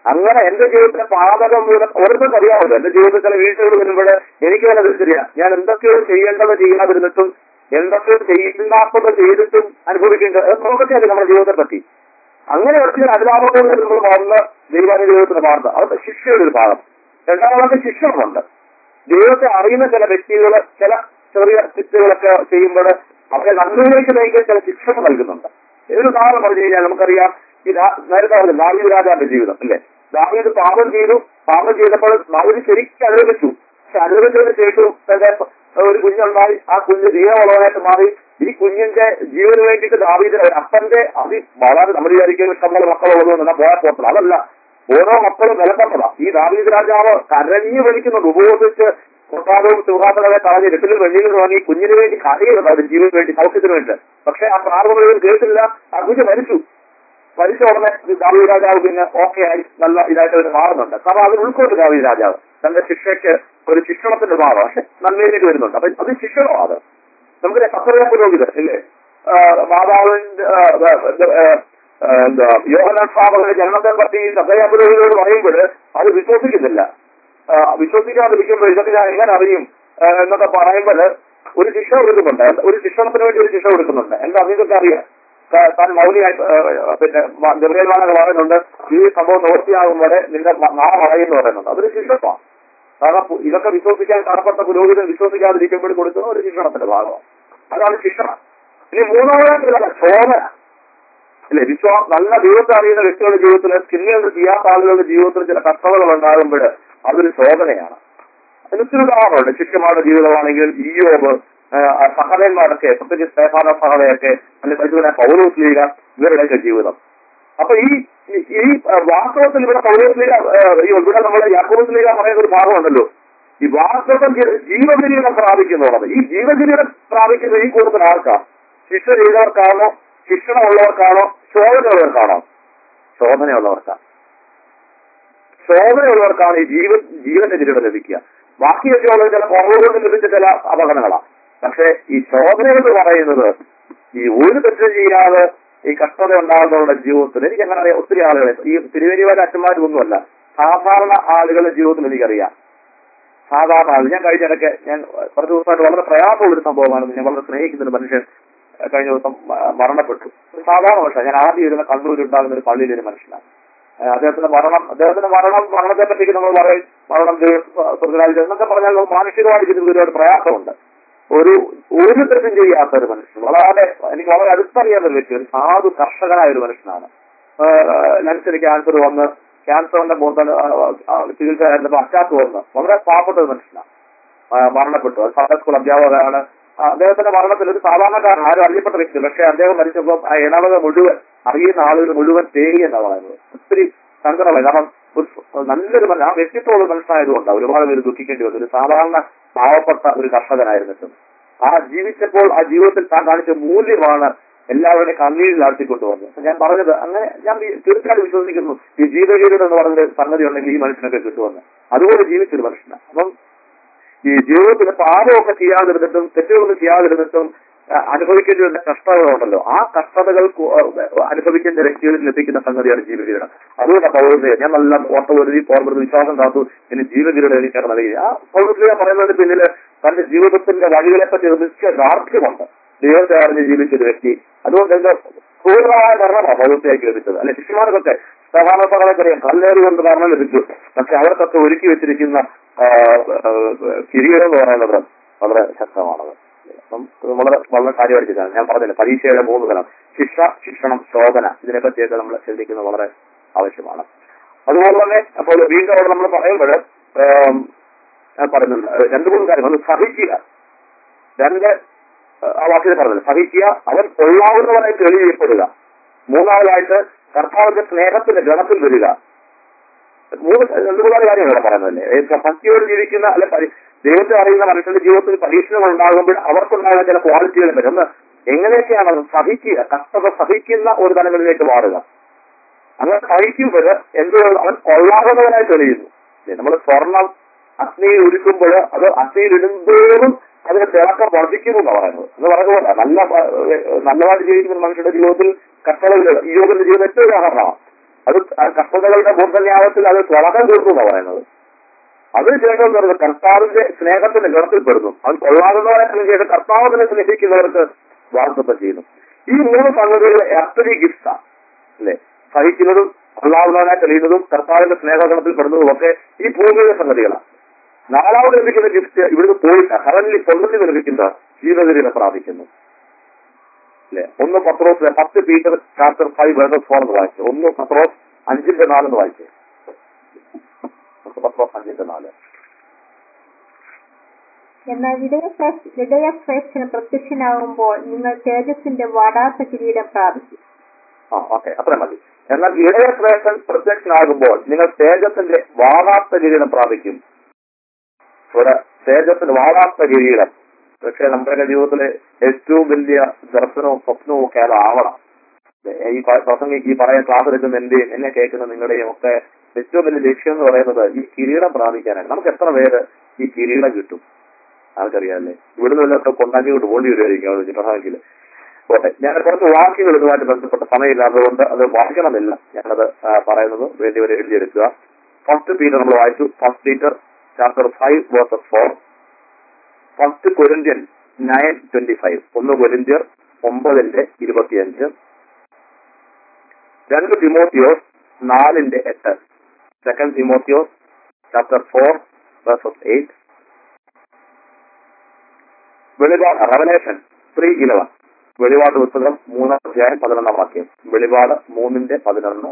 അങ്ങനെ എന്റെ ജീവിതത്തിലെ പാതകം മൂലം ഓരോരുത്തർക്ക് അറിയാമല്ലോ എന്റെ ജീവിതത്തിൽ ചില വീഴ്ചകൾ വരുമ്പോൾ എനിക്ക് തന്നെ തിരിച്ചറിയാം ഞാൻ എന്തൊക്കെയോ ചെയ്യേണ്ടത് ചെയ്യാതിരുന്നിട്ടും എന്തൊക്കെയോ ചെയ്യില്ലാത്തത് ചെയ്തിട്ടും അനുഭവിക്കേണ്ടത് അത് നമുക്കൊക്കെ അറിയാം നമ്മുടെ ജീവിതത്തെ പറ്റി അങ്ങനെ ഒരിക്കലും അനുതാപത്തോട് നമ്മൾ വളർന്ന ദൈവാനുഗ്രഹത്തിന്റെ ഭാഗത്ത് അത് ശിക്ഷയുടെ ഒരു ഭാഗം രണ്ടാമത്തെ ശിക്ഷണമുണ്ട് ദൈവത്തെ അറിയുന്ന ചില വ്യക്തികൾ ചില ചെറിയ തെറ്റുകളൊക്കെ ചെയ്യുമ്പോൾ അവരെ നന്മയിലേക്ക് നയിക്കാൻ ചില ശിക്ഷണം നൽകുന്നുണ്ട് ഒരു ഉദാഹരണം പറഞ്ഞു കഴിഞ്ഞാൽ നമുക്കറിയാം ഈ ദാ- നേരത്തെ പറഞ്ഞു ദാവീദ് രാജാവിന്റെ ജീവിതം അല്ലേ ദാവീദ് പാപം ചെയ്തു പാപം ചെയ്തപ്പോൾ ദാവീദ് ശരിക്കും അനുഭവിച്ചു പക്ഷെ അനുഭവിച്ചതിന് ശേഷവും തന്റെ ഒരു കുഞ്ഞുണ്ടായി ആ കുഞ്ഞ് ജീവനുള്ളവനായിട്ട് മാറി ഈ കുഞ്ഞിന്റെ ജീവന് വേണ്ടിയിട്ട് ദാവീദിന് ഒരു അപ്പന്റെ അതി വളരെ നമ്മൾ വിചാരിക്കുന്ന ഇഷ്ടംപോലെ മക്കളുള്ളത് എന്നാൽ പോയാൽ പോകത്തില്ല അതല്ല ഓരോ മക്കളും നിലപ്പെട്ടതാ ഈ ദാവീദ് രാജാവ് കരഞ്ഞു വിളിക്കുന്നുണ്ട് ഉപയോഗിച്ച് കൊട്ടാരവും സിംഹാസനങ്ങളെ കളഞ്ഞ് രട്ടിലും വെള്ളിയിൽ വാങ്ങി കുഞ്ഞിന് വേണ്ടി കരയുന്നത് അവരുടെ ജീവന് വേണ്ടി സൗഖ്യത്തിന് വേണ്ടി പക്ഷെ ആ പ്രാർത്ഥന മുഴുവൻ കേട്ടില്ല ആ കുഞ്ഞ് മരിച്ചു മരിച്ച ഉടനെ ദാവീദ് രാജാവ് പിന്നെ ഓക്കെ ആയി നല്ല ഇതായിട്ട് അവര് മാറുന്നുണ്ട് കാരണം അതിന് ഉൾക്കൊണ്ട് ദാവീദ് രാജാവ് തന്റെ ശിക്ഷയ്ക്ക് ഒരു ശിക്ഷണത്തിന്റെ ഭാഗം പക്ഷെ നന്മയിലേക്ക് വരുന്നുണ്ട് അപ്പൊ അത് ശിക്ഷണോ അത് നമുക്കറിയാം സക്രിയ പുരോഹിതൻ ഇല്ലേ ആ, മാതാവിന്റെ ആ, ആ, ആ, ആ, എന്താ യോഹനാൻ സ്ഥാപകന്റെ ജനനത്തെ പറ്റി സക്രിയ പുരോഹിതോട് പറയുമ്പോൾ അത് വിശ്വസിക്കുന്നില്ല ആ, വിശ്വസിക്കാതിരിക്കുമ്പോൾ ഇതൊക്കെ ഞാൻ എങ്ങനെ അറിയും ആ, എന്നൊക്കെ പറയുമ്പോൾ ഒരു ശിക്ഷ കൊടുക്കുന്നുണ്ട് ഒരു ശിക്ഷണത്തിന് വേണ്ടി ഒരു ശിക്ഷ കൊടുക്കുന്നുണ്ട് എന്താ നിങ്ങൾക്ക് അറിയാം ത- താൻ മൗലിയായി ആ, പിന്നെ ഗബ്രിയൽമാനൊക്കെ പറയുന്നുണ്ട് ഈ സംഭവം നിവൃത്തിയാകും വരെ നിന്റെ മ- നാളെ മറയെന്ന് പറയുന്നുണ്ട് അതൊരു ശിക്ഷമാണ് കാരണം പു- ഇതൊക്കെ വിശ്വസിക്കാൻ കടപ്പെട്ട പുരോഹിതൻ വിശ്വസിക്കാതിരിക്കുമ്പോൾ കൊടുക്കുന്ന ഒരു ശിക്ഷണത്തിന്റെ ഭാഗമാണ് അതാണ് ശിക്ഷണം ഇനി മൂന്നാമതായിട്ടുള്ള ശോധന അല്ലെ വിശ്വാ നല്ല ദൈവത്തെ അറിയുന്ന വ്യക്തികളുടെ ജീവിതത്തിൽ ചിന്തകൾ ചെയ്യാത്ത ആളുകളുടെ ജീവിതത്തിൽ ചില കഷ്ടതകൾ ഉണ്ടാകുമ്പോൾ അതൊരു ശോധനയാണ് അതിനൊത്തിരി ഉദാഹരണമുണ്ട് ശിഷ്യന്മാരുടെ ജീവിതമാണെങ്കിൽ ഈയോബ് സഹതന്മാരൊക്കെ പ്രത്യേകിച്ച് സ്തേഫാന സഹതയൊക്കെ അല്ലെങ്കിൽ പരിശുദ്ധ പൗലോസ് ലീഗ ഇവരുടെയൊക്കെ ജീവിതം അപ്പൊ ഈ ഈ- ഈ ആ, വാസ്തവത്തിൽ ഇവിടെ പൗലോസ് ലീഗ ആ, ഈ ഇവിടെ നമ്മളെ യാക്കോബസ് ലീഗ പറയുന്ന ഒരു ഭാഗമുണ്ടല്ലോ ഈ വാസ്തവം ജി- ജീവകിരീടം പ്രാപിക്കുന്നുള്ളത് ഈ ജീവകിരീടം പ്രാപിക്കുന്ന ഈ കൂടുതൽ ആർക്കാ ശിക്ഷ ചെയ്തവർക്കാണോ ശിക്ഷണമുള്ളവർക്കാണോ ശോധനയുള്ളവർക്കാണോ ശോധനയുള്ളവർക്കാണ് ശോധനയുള്ളവർക്കാണ് ഈ ജീവൻ ജീവന്റെ കിരീടം ലഭിക്കുക ബാക്കിയൊക്കെ ഉള്ളത് ചില കുറവുകൊണ്ട് ലഭിച്ച ചില അപകടങ്ങളാണ് പക്ഷെ ഈ ശോധന എന്ന് പറയുന്നത് ഈ ഒരു തെറ്റും ചെയ്യാതെ ഈ കഷ്ടത ഉണ്ടാകുന്നവരുടെ ജീവിതത്തിൽ എനിക്ക് അങ്ങനെ അറിയാം ഒത്തിരി ആളുകളെ ഈ തിരുവരിവാര അച്ഛന്മാരൊന്നുമല്ല സാധാരണ ആളുകളുടെ ജീവിതത്തിൽ എനിക്കറിയാം സാധാരണ ആൾ ഞാൻ കഴിഞ്ഞിടയ്ക്ക് ഞാൻ കുറച്ച് ദിവസമായിട്ട് വളരെ പ്രയാസമുള്ള ഒരു സംഭവമാണ് ഞാൻ വളരെ സ്നേഹിക്കുന്ന ഒരു മനുഷ്യൻ ഏഹ് കഴിഞ്ഞ ദിവസം മ- മരണപ്പെട്ടു ഒരു സാധാരണ മനുഷ്യൻ ഞാൻ ആദ്യം ഇരുന്ന കണ്ണൂരിൽ ഉണ്ടാകുന്ന ഒരു പള്ളിയിലെ ഒരു മനുഷ്യനാണ് ഏഹ് അദ്ദേഹത്തിന്റെ മരണം അദ്ദേഹത്തിന്റെ മരണം മരണത്തെ പറ്റി നമ്മൾ പറയും മരണം സ്വർഗരാജ്യം എന്നൊക്കെ പറഞ്ഞാൽ നമുക്ക് മാനസികമായിട്ട് ഇതിന് ഒരുപാട് പ്രയാസമുണ്ട് ഒരു ഒരു തെറ്റും ചെയ്യാത്ത ഒരു മനുഷ്യൻ വളരെ എനിക്ക് വളരെ അടുത്തറിയാവുന്ന ഒരു വ്യക്തി ഒരു സാധു കർഷകനായ ഒരു മനുഷ്യനാണ് ലൻസിന് ക്യാൻസർ വന്ന് ക്യാൻസറിന്റെ മുതൽ ചികിത്സ ആയിരുന്നപ്പോൾ അറ്റാക്ക് വന്ന് വളരെ പാവപ്പെട്ട ഒരു മനുഷ്യനാണ് ആ, മരണപ്പെട്ടു അത് സൺഡേ സ്കൂൾ അധ്യാപകനാണ് ആ, അദ്ദേഹത്തിന്റെ മരണത്തിൽ ഒരു സാധാരണക്കാരൻ ആരും അറിയപ്പെട്ട വ്യക്തി പക്ഷെ അദ്ദേഹം മരിച്ചപ്പോൾ ആ ഇണവക മുഴുവൻ അറിയുന്ന ആളുകൾ മുഴുവൻ തേങ്ങി എന്നാണ് പറയുന്നത് ഒത്തിരി സങ്കടമായി കാരണം ഒരു നല്ലൊരു മനുഷ്യൻ ആ വ്യക്തിത്വമുള്ള മനുഷ്യനായതുകൊണ്ട് ഒരുപാട് പേര് ദുഃഖിക്കേണ്ടി വന്നു ഒരു സാധാരണ പാവപ്പെട്ട ഒരു കർഷകനായിരുന്നിട്ടും ആ ജീവിച്ചപ്പോൾ ആ ജീവിതത്തിൽ താൻ കാണിച്ച മൂല്യമാണ് എല്ലാവരുടെയും കണ്ണീരിൽ ആഴ്ത്തിക്കൊണ്ടുവന്നത് അപ്പൊ ഞാൻ പറഞ്ഞത് അങ്ങനെ ഞാൻ ഈ തീർച്ചയായിട്ടും വിശ്വസിക്കുന്നു ഈ ജീവകീരം എന്ന് പറഞ്ഞൊരു സംഗതി ഉണ്ടെങ്കിൽ ഈ മനുഷ്യനൊക്കെ കിട്ടുമെന്ന് അതുപോലെ ജീവിച്ചൊരു മനുഷ്യനാണ് അപ്പം ഈ ജീവിതത്തിൽ പാപമൊക്കെ ചെയ്യാതിരുന്നിട്ടും തെറ്റുകളൊന്നും ചെയ്യാതിരുന്നിട്ടും ആ, അനുഭവിക്കേണ്ടി വരുന്ന കഷ്ടതകളുണ്ടല്ലോ ആ കഷ്ടതകൾ കു- ആ, അനുഭവിക്കുന്ന വ്യക്തികളിൽ ലഭിക്കുന്ന സംഗതിയാണ് ജീവകിരീടം അതുകൊണ്ട് പൗരത്തെ ഞാൻ നല്ല ഓർത്തവരുതി ഓർമ്മ വിശ്വാസം കാത്തു ഇനി ജീവകിരീടം എനിക്കാണ് നൽകി ആ പൗരത്തിലെ പറയുന്നതിന് പിന്നില് തന്റെ ജീവിതത്തിന്റെ വഴികളെ പറ്റി ഒരു നിശ്ചയ ദാർഢ്യമുണ്ട് ദൈവത്തെ അറിഞ്ഞ് ജീവിച്ചൊരു വ്യക്തി അതുകൊണ്ട് എന്റെ ക്രൂരമായ മരണമാണ് പൗരത്തേക്ക് ലഭിച്ചത് അല്ലെ ശിശുമാർക്കൊക്കെ സമാനപ്പകളെക്കറിയാം കല്ലേറ് കൊണ്ട് മരണം ലഭിച്ചു പക്ഷെ അവർക്കൊക്കെ ഒരുക്കി വെച്ചിരിക്കുന്ന ആ, ആ, കിരീടം എന്ന് പറയുന്നത് വളരെ ശക്തമാണത് അപ്പം ഇത് വളരെ വളരെ കാര്യമായിട്ട് ഞാൻ പറഞ്ഞില്ല പരീക്ഷയുടെ മൂന്ന് തലം ശിക്ഷ ശിക്ഷണം ശോധന ഇതിനെ പറ്റിയൊക്കെ നമ്മൾ ചിന്തിക്കുന്നത് വളരെ ആവശ്യമാണ് അതുപോലെ തന്നെ അപ്പോൾ വീണ്ടും അവിടെ നമ്മൾ പറയുമ്പോൾ ഏം, ഞാൻ പറയുന്നുണ്ട് രണ്ട് മൂന്ന് കാര്യങ്ങൾ ഒന്ന് സഹിക്കുക രണ്ട് ആ വാക്യത്തിൽ പറഞ്ഞത് സഹിക്കുക അവൻ കൊള്ളാവുന്നവനായി തെളിയിക്കപ്പെടുക മൂന്നാമതായിട്ട് കർത്താവിന്റെ സ്നേഹത്തിന്റെ ഗണത്തിൽ വരിക മൂന്ന് രണ്ട് മൂന്നാല് കാര്യങ്ങൾ ഇവിടെ പറയുന്നതല്ലേ ഏ, ഭക്തിയോട് ജീവിക്കുന്ന അല്ലെ പരി- ദൈവത്തെ അറിയുന്ന മനുഷ്യന്റെ ജീവിതത്തിൽ പരീക്ഷണങ്ങൾ ഉണ്ടാകുമ്പോൾ അവർക്കുണ്ടാകുന്ന ചില ക്വാളിറ്റികൾ വരും ഒന്ന് എങ്ങനെയൊക്കെയാണ് അത് സഹിക്കുക കഷ്ടത സഹിക്കുന്ന ഒരു തലങ്ങളിലേക്ക് മാറുക അങ്ങനെ സഹിക്കുമ്പോൾ എന്ത് അവൻ കൊള്ളാകുന്നവനായി തെളിയുന്നു നമ്മൾ സ്വർണം അഗ്നിയിൽ ഒരുക്കുമ്പോൾ അത് അഗ്നിയിൽ ഇടുന്തോറും അതിന് തിളക്കം വർദ്ധിക്കുന്നു എന്നാണ് പറയുന്നത് എന്ന് പറയുന്നത് നല്ല ഏഹ്, നല്ലതായിട്ട് ജീവിക്കുന്ന മനുഷ്യരുടെ ജീവിതത്തിൽ കഷ്ടതകൾ യോഗത്തിന്റെ ജീവിതം ഏറ്റവും ഉദാഹരണമാണ് അത് ആ കഷ്ടതകളുടെ പൂർത്തന്യാവത്തിൽ അത് തുടക്കം കൊടുത്തു എന്നാണ് പറയുന്നത് അതിനുശേഷം എന്ന് പറയുന്നത് കർത്താവിന്റെ സ്നേഹത്തിന്റെ ഗണത്തിൽപ്പെടുന്നു അത് കൊള്ളാകുന്നവരെ ശേഷം കർത്താവിനെ സ്നേഹിക്കുന്നവർക്ക് വാർത്തത്വം ചെയ്യുന്നു ഈ മൂന്ന് സംഗതികൾ എർത്തലി ഗിഫ്റ്റാണ് അല്ലെ സഹിക്കുന്നതും കൊള്ളാവുന്നവനായി തെളിയുന്നതും കർത്താവിന്റെ സ്നേഹഗണത്തിൽ പെടുന്നതും ഒക്കെ ഈ ഭൂമിയിലെ സംഗതികളാണ് നാലാമത് ലഭിക്കുന്ന ഗിഫ്റ്റ് ഇവിടുന്ന് പോയിട്ട് ഹവനിൽ പൊള്ളത്തിൽ ലഭിക്കുന്ന ജീവിതഗതിയെ പ്രാപിക്കുന്നു അല്ലെ ഒന്ന് പത്രോസ് പത്ത് Peter chapter five verses four എന്ന് വായിച്ചു ഒന്ന് പത്രോസ് അഞ്ചിന്റെ നാലെന്ന് വായിച്ചു ഒന്ന് പത്രോസ് അഞ്ചിന്റെ നാല് എന്നാൽ വിടയശ്രേഷ്ഠ വിടയശ്രേഷ്ഠന് പ്രത്യക്ഷനാകുമ്പോൾ നിങ്ങൾ തേജസ്സിന്റെ വാടാത്ത കിരീടം പ്രാപിക്കും ആ ഓക്കെ അത്രയും മതി എന്നാൽ ഇടയശ്രേഷ്ഠൻ പ്രത്യക്ഷനാകുമ്പോൾ നിങ്ങൾ തേജത്തിന്റെ വാടാത്ത കിരീടം പ്രാപിക്കും ഇവിടെ തേജത്തിന്റെ വാടാത്ത കിരീടം പക്ഷെ നമ്മുടെ ജീവിതത്തിലെ ഏറ്റവും വലിയ ദർശനവും സ്വപ്നവും ഒക്കെ അതാവണം ഈ പ- പ്രസംഗി ഈ പറയുന്ന ക്ലാസ് എടുക്കുന്ന എന്റെയും എന്നെ കേൾക്കുന്ന നിങ്ങളുടെയും ഒക്കെ ഏറ്റവും വലിയ ലക്ഷ്യം എന്ന് പറയുന്നത് ഈ കിരീടം പ്രാപിക്കാനാണ് നമുക്ക് എത്ര പേര് ഈ കിരീടം കിട്ടും ആർക്കറിയാമല്ലേ ഇവിടുന്ന് വല്ലതൊക്കെ കൊണ്ടാക്കി കൊണ്ട് പോണ്ടി വരുമായിരിക്കും അത് ചിത്രമെങ്കിൽ പോട്ടെ ഞാൻ കുറച്ച് വാക്യങ്ങൾ ഇതുമായിട്ട് ബന്ധപ്പെട്ട സമയമില്ലാത്തതുകൊണ്ട് അത് വായിക്കണമെന്നില്ല ഞാനത് ആ, പറയുന്നത് വേണ്ടി വരെ എഴുതിയെടുക്കുക ഫസ്റ്റ് പീറ്റർ നമ്മൾ വായിച്ചു first Peter chapter five verses four first Corinthian nine twenty five ഒന്ന് കൊരിന്ത്യർ ഒമ്പതിന്റെ ഇരുപത്തിയഞ്ച് രണ്ട് തിമോത്തിയോസ് നാലിന്റെ എട്ട് സെക്കൻഡ് തിമോത്തിയോസ് ചാപ്റ്റർ ഫോർ വേഴ്സസ് എയ്റ്റ് വെളിപാട് റവലേഷൻ ത്രീ ഇലവൻ വെളിപാട് പുസ്തകം മൂന്നാം അധ്യായം പതിനൊന്നാം വാക്യം വെളിപാട് മൂന്നിന്റെ പതിനൊന്ന്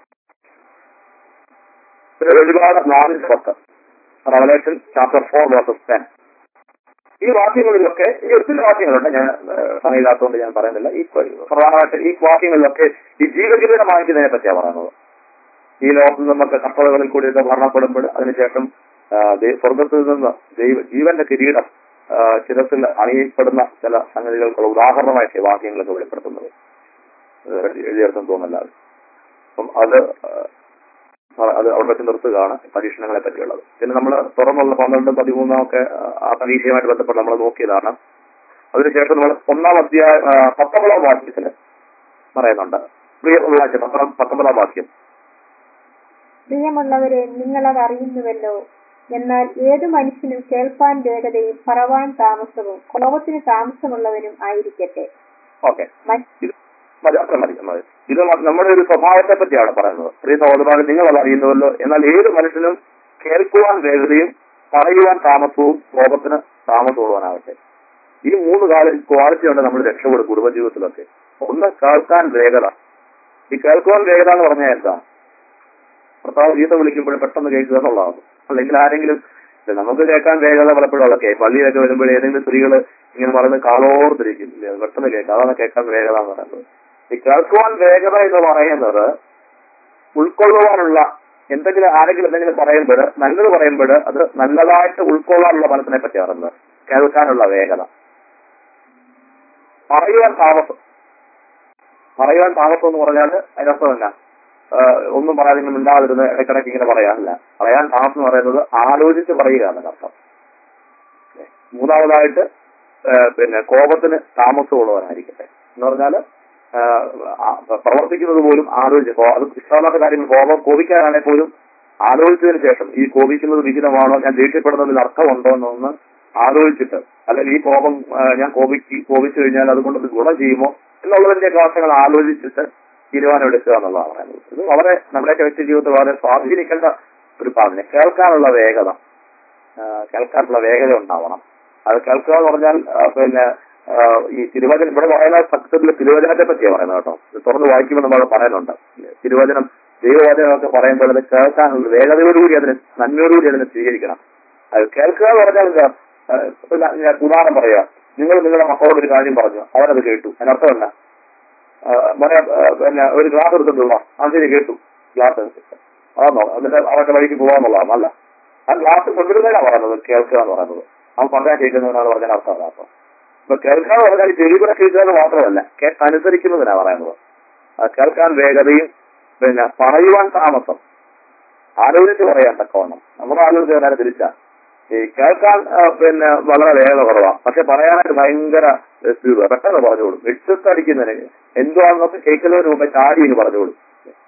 പിന്നെ വെളിപാട് നാലിന്റെ പത്ത് revelation chapter four verses ten ഈ വാക്യങ്ങളിലൊക്കെ ഈ ഒത്തിരി വാക്യങ്ങളുണ്ട് ഞാൻ ഏഹ്, സമയമില്ലാത്തതുകൊണ്ട് ഞാൻ പറയുന്നില്ല ഈ പ്രധാനമായിട്ട് ഈ വാക്യങ്ങളിലൊക്കെ ഈ ജീവജീവിതം വാങ്ങിക്കുന്നതിനെ പറ്റിയാണ് പറയുന്നത് ഈ ലോകത്തിൽ നിന്നൊക്കെ കപ്പലുകളിൽ കൂടിയൊക്കെ മരണപ്പെടുമ്പോൾ അതിനുശേഷം ആ, ദൈ- സ്വർഗത്തിൽ നിന്ന് ദൈവ ജീവന്റെ കിരീടം ആ, ശിരസിൽ അണിയപ്പെടുന്ന ചില സംഗതികൾക്കുള്ള ഉദാഹരണമായിട്ട് ഈ വാക്യങ്ങളൊക്കെ വെളിപ്പെടുത്തുന്നത് ഏഹ്, എഴുതിയെടുത്തെന്ന് തോന്നല്ല അപ്പം അത് ആ, അത് അവിടെ വെച്ച് നിർത്തുകയാണ് പരീക്ഷണങ്ങളെ പറ്റിയുള്ളത് പിന്നെ നമ്മൾ തുറന്നുള്ള പന്ത്രണ്ടും പതിമൂന്നും ഒക്കെ ആ, ആ പരീക്ഷയുമായിട്ട് ബന്ധപ്പെട്ട് നമ്മൾ നോക്കിയതാണ് അതിനുശേഷം നമ്മൾ ഒന്നാം അധ്യായ ആ, പത്തൊമ്പതാം വാക്യത്തിന് പറയുന്നുണ്ട് പ്രിയ വാക്യം പത്തൊമ്പതാം പത്തൊമ്പതാം വാക്യം പ്രിയമുള്ളവരെ നിങ്ങളത് അറിയുന്നുവല്ലോ എന്നാൽ ഏതു മനുഷ്യനും കേൾപ്പാൻ വേഗതയും പറവാൻ താമസവും കോപത്തിന് താമസമുള്ളവനും ആയിരിക്കട്ടെ ഓക്കെ മറ്റ് മതി അത്ര മതി മതി ഇത് നമ്മുടെ ഒരു സ്വഭാവത്തെ പറ്റിയാണ് പറയുന്നത് പ്രിയ സഹോദരന്മാരെ നിങ്ങൾ അത് അറിയുന്നുവല്ലോ എന്നാൽ ഏത് മനുഷ്യനും കേൾക്കുവാൻ വേഗതയും പറയുവാൻ താമസവും കോപത്തിന് താമസമുള്ളവനാകട്ടെ ഈ മൂന്ന് കാലം ക്വാളിറ്റി ഉണ്ട് നമ്മൾ രക്ഷപ്പെടും കുടുംബജീവിതത്തിലൊക്കെ ഒന്ന് കേൾക്കാൻ വേഗത ഈ കേൾക്കുവാൻ വേഗത എന്ന് പറഞ്ഞാൽ എന്താ ഭർത്താവ് ഗീത വിളിക്കുമ്പോൾ പെട്ടെന്ന് കേൾക്കുക എന്നുള്ളതാണ് അല്ലെങ്കിൽ ആരെങ്കിലും ഇല്ല, നമുക്ക് കേൾക്കാൻ വേഗത പലപ്പോഴും ഉള്ളൊക്കെ പള്ളിയിലൊക്കെ വരുമ്പോൾ ഏതെങ്കിലും സ്ത്രീകൾ ഇങ്ങനെ പറയുന്നത് കാളോർത്തിരിക്കും ഇല്ലേ, പെട്ടെന്ന് കേൾക്കാം അതാണ് കേൾക്കാൻ വേഗത എന്ന് പറയുന്നത് ഈ കേൾക്കുവാൻ വേഗത എന്ന് പറയുന്നത് ഉൾക്കൊള്ളുവാനുള്ള എന്തെങ്കിലും ആരെങ്കിലും എന്തെങ്കിലും പറയുമ്പോൾ നല്ലത് പറയുമ്പോൾ അത് നല്ലതായിട്ട് ഉൾക്കൊള്ളാനുള്ള മനസ്സിനെ പറ്റി പറയുന്നത് കേൾക്കാനുള്ള വേഗത പറയുവാൻ താമസം പറയുവാൻ താമസം എന്ന് പറഞ്ഞാൽ അതിനർത്ഥം എന്നാ ആഹ് ഒന്നും പറയാതെ ഇങ്ങനെ മിണ്ടാതിരുന്ന് ഇടയ്ക്കിടയ്ക്ക് ഇങ്ങനെ പറയാനില്ല പറയാൻ താമസം എന്ന് പറയുന്നത് ആലോചിച്ച് പറയുക എന്നാണ് അർത്ഥം മൂന്നാമതായിട്ട് ആഹ് പിന്നെ കോപത്തിന് താമസമുള്ളവരായിരിക്കട്ടെ എന്ന് പറഞ്ഞാൽ പ്രവർത്തിക്കുന്നത് പോലും ആലോചിച്ച് കോ- അത് ഇഷ്ടമല്ലാത്ത കാര്യങ്ങൾ കോപം കോപിക്കാനാണെങ്കിൽ പോലും ആലോചിച്ചതിന് ശേഷം ഈ കോപിക്കുന്നത് വിഹിതമാണോ ഞാൻ ദേഷ്യപ്പെടുന്നതിൽ അർത്ഥമുണ്ടോ എന്നൊന്ന് ആലോചിച്ചിട്ട് അല്ലെങ്കിൽ ഈ കോപം ആ, ഞാൻ കോപിക്ക് കോപിച്ചു കഴിഞ്ഞാൽ അതുകൊണ്ട് അത് ഗുണം ചെയ്യുമോ എന്നുള്ളതിന്റെ കാര്യങ്ങൾ ആലോചിച്ചിട്ട് തീരുമാനം എടുക്കുക എന്നുള്ളതാണ് പറയുന്നത് ഇത് വളരെ നമ്മുടെയൊക്കെ വ്യക്തി ജീവിതത്തിൽ വളരെ സ്വാധീനിക്കേണ്ട ഒരു പാതിനെ കേൾക്കാനുള്ള വേഗത ആ, കേൾക്കാനുള്ള വേഗത ഉണ്ടാവണം അത് കേൾക്കുക എന്ന് പറഞ്ഞാൽ ആ, പിന്നെ ആ, ഈ തിരുവചനം ഇവിടെ പറയുന്ന സത്യത്തിലെ തിരുവചനത്തെ പറ്റിയാണ് പറയുന്നത് കേട്ടോ ഇത് തുറന്ന് വായിക്കുമ്പോൾ നമ്മൾ പറയുന്നുണ്ട് തിരുവചനം ദൈവവചനമൊക്കെ പറയുമ്പോൾ അത് കേൾക്കാനുള്ള വേഗതയോടുകൂടി അതിനെ നന്മയോടുകൂടി അതിനെ സ്വീകരിക്കണം അത് കേൾക്കുക എന്ന് പറഞ്ഞാൽ എന്താ ആ, ഇപ്പൊ ഞാൻ ഞാൻ ഉദാഹരണം പറയാ നിങ്ങൾ നിങ്ങളുടെ മക്കളോട് ഒരു കാര്യം പറഞ്ഞു അവരത് കേട്ടു അതിനർത്ഥം എന്താ ആ, മോനെ ആ, പിന്നെ ഒരു ഗ്ലാസ് എടുത്തിട്ടുള്ള അതിന് കേട്ടു ഗ്ലാസ് അതാണോ എന്നിട്ട് അവരുടെ വഴിക്ക് പോകാന്നുള്ളതാണ് അല്ല ആ ഗ്ലാസ് കൊണ്ടുവരുന്നതിനാണ് പറയുന്നത് കേൾക്കുക എന്ന് പറയുന്നത് അവൻ പറയാൻ കേൾക്കുന്നവനാണ് പറഞ്ഞാൽ അർത്ഥം അതാണ് ഇപ്പൊ കേൾക്കുക എന്ന് പറഞ്ഞാൽ ചെവിപുര കേൾക്കുക എന്ന് മാത്രമല്ല കേൾക്കനുസരിക്കുന്നതിനാണ് പറയുന്നത് ആ കേൾക്കാൻ വേഗതയും പിന്നെ പറയുവാൻ താമസം ആലോചിച്ച് പറയാൻ തക്കവണ്ണം നമ്മുടെ ആലോചിച്ച് നേരെ തിരിച്ചാ ഈ കേൾക്കാൻ ആ, പിന്നെ വളരെ വേഗത കുറവാണ് പക്ഷെ പറയാനായിട്ട് ഭയങ്കര സ്പീഡ് പെട്ടെന്ന് പറഞ്ഞോളും വ്യത്യസ്ത അടിക്കുന്നതിന് എന്തുവാണെന്നൊക്കെ കേൾക്കുന്നതിന് മുമ്പ് ചാടി ഇനി പറഞ്ഞോളും ഈ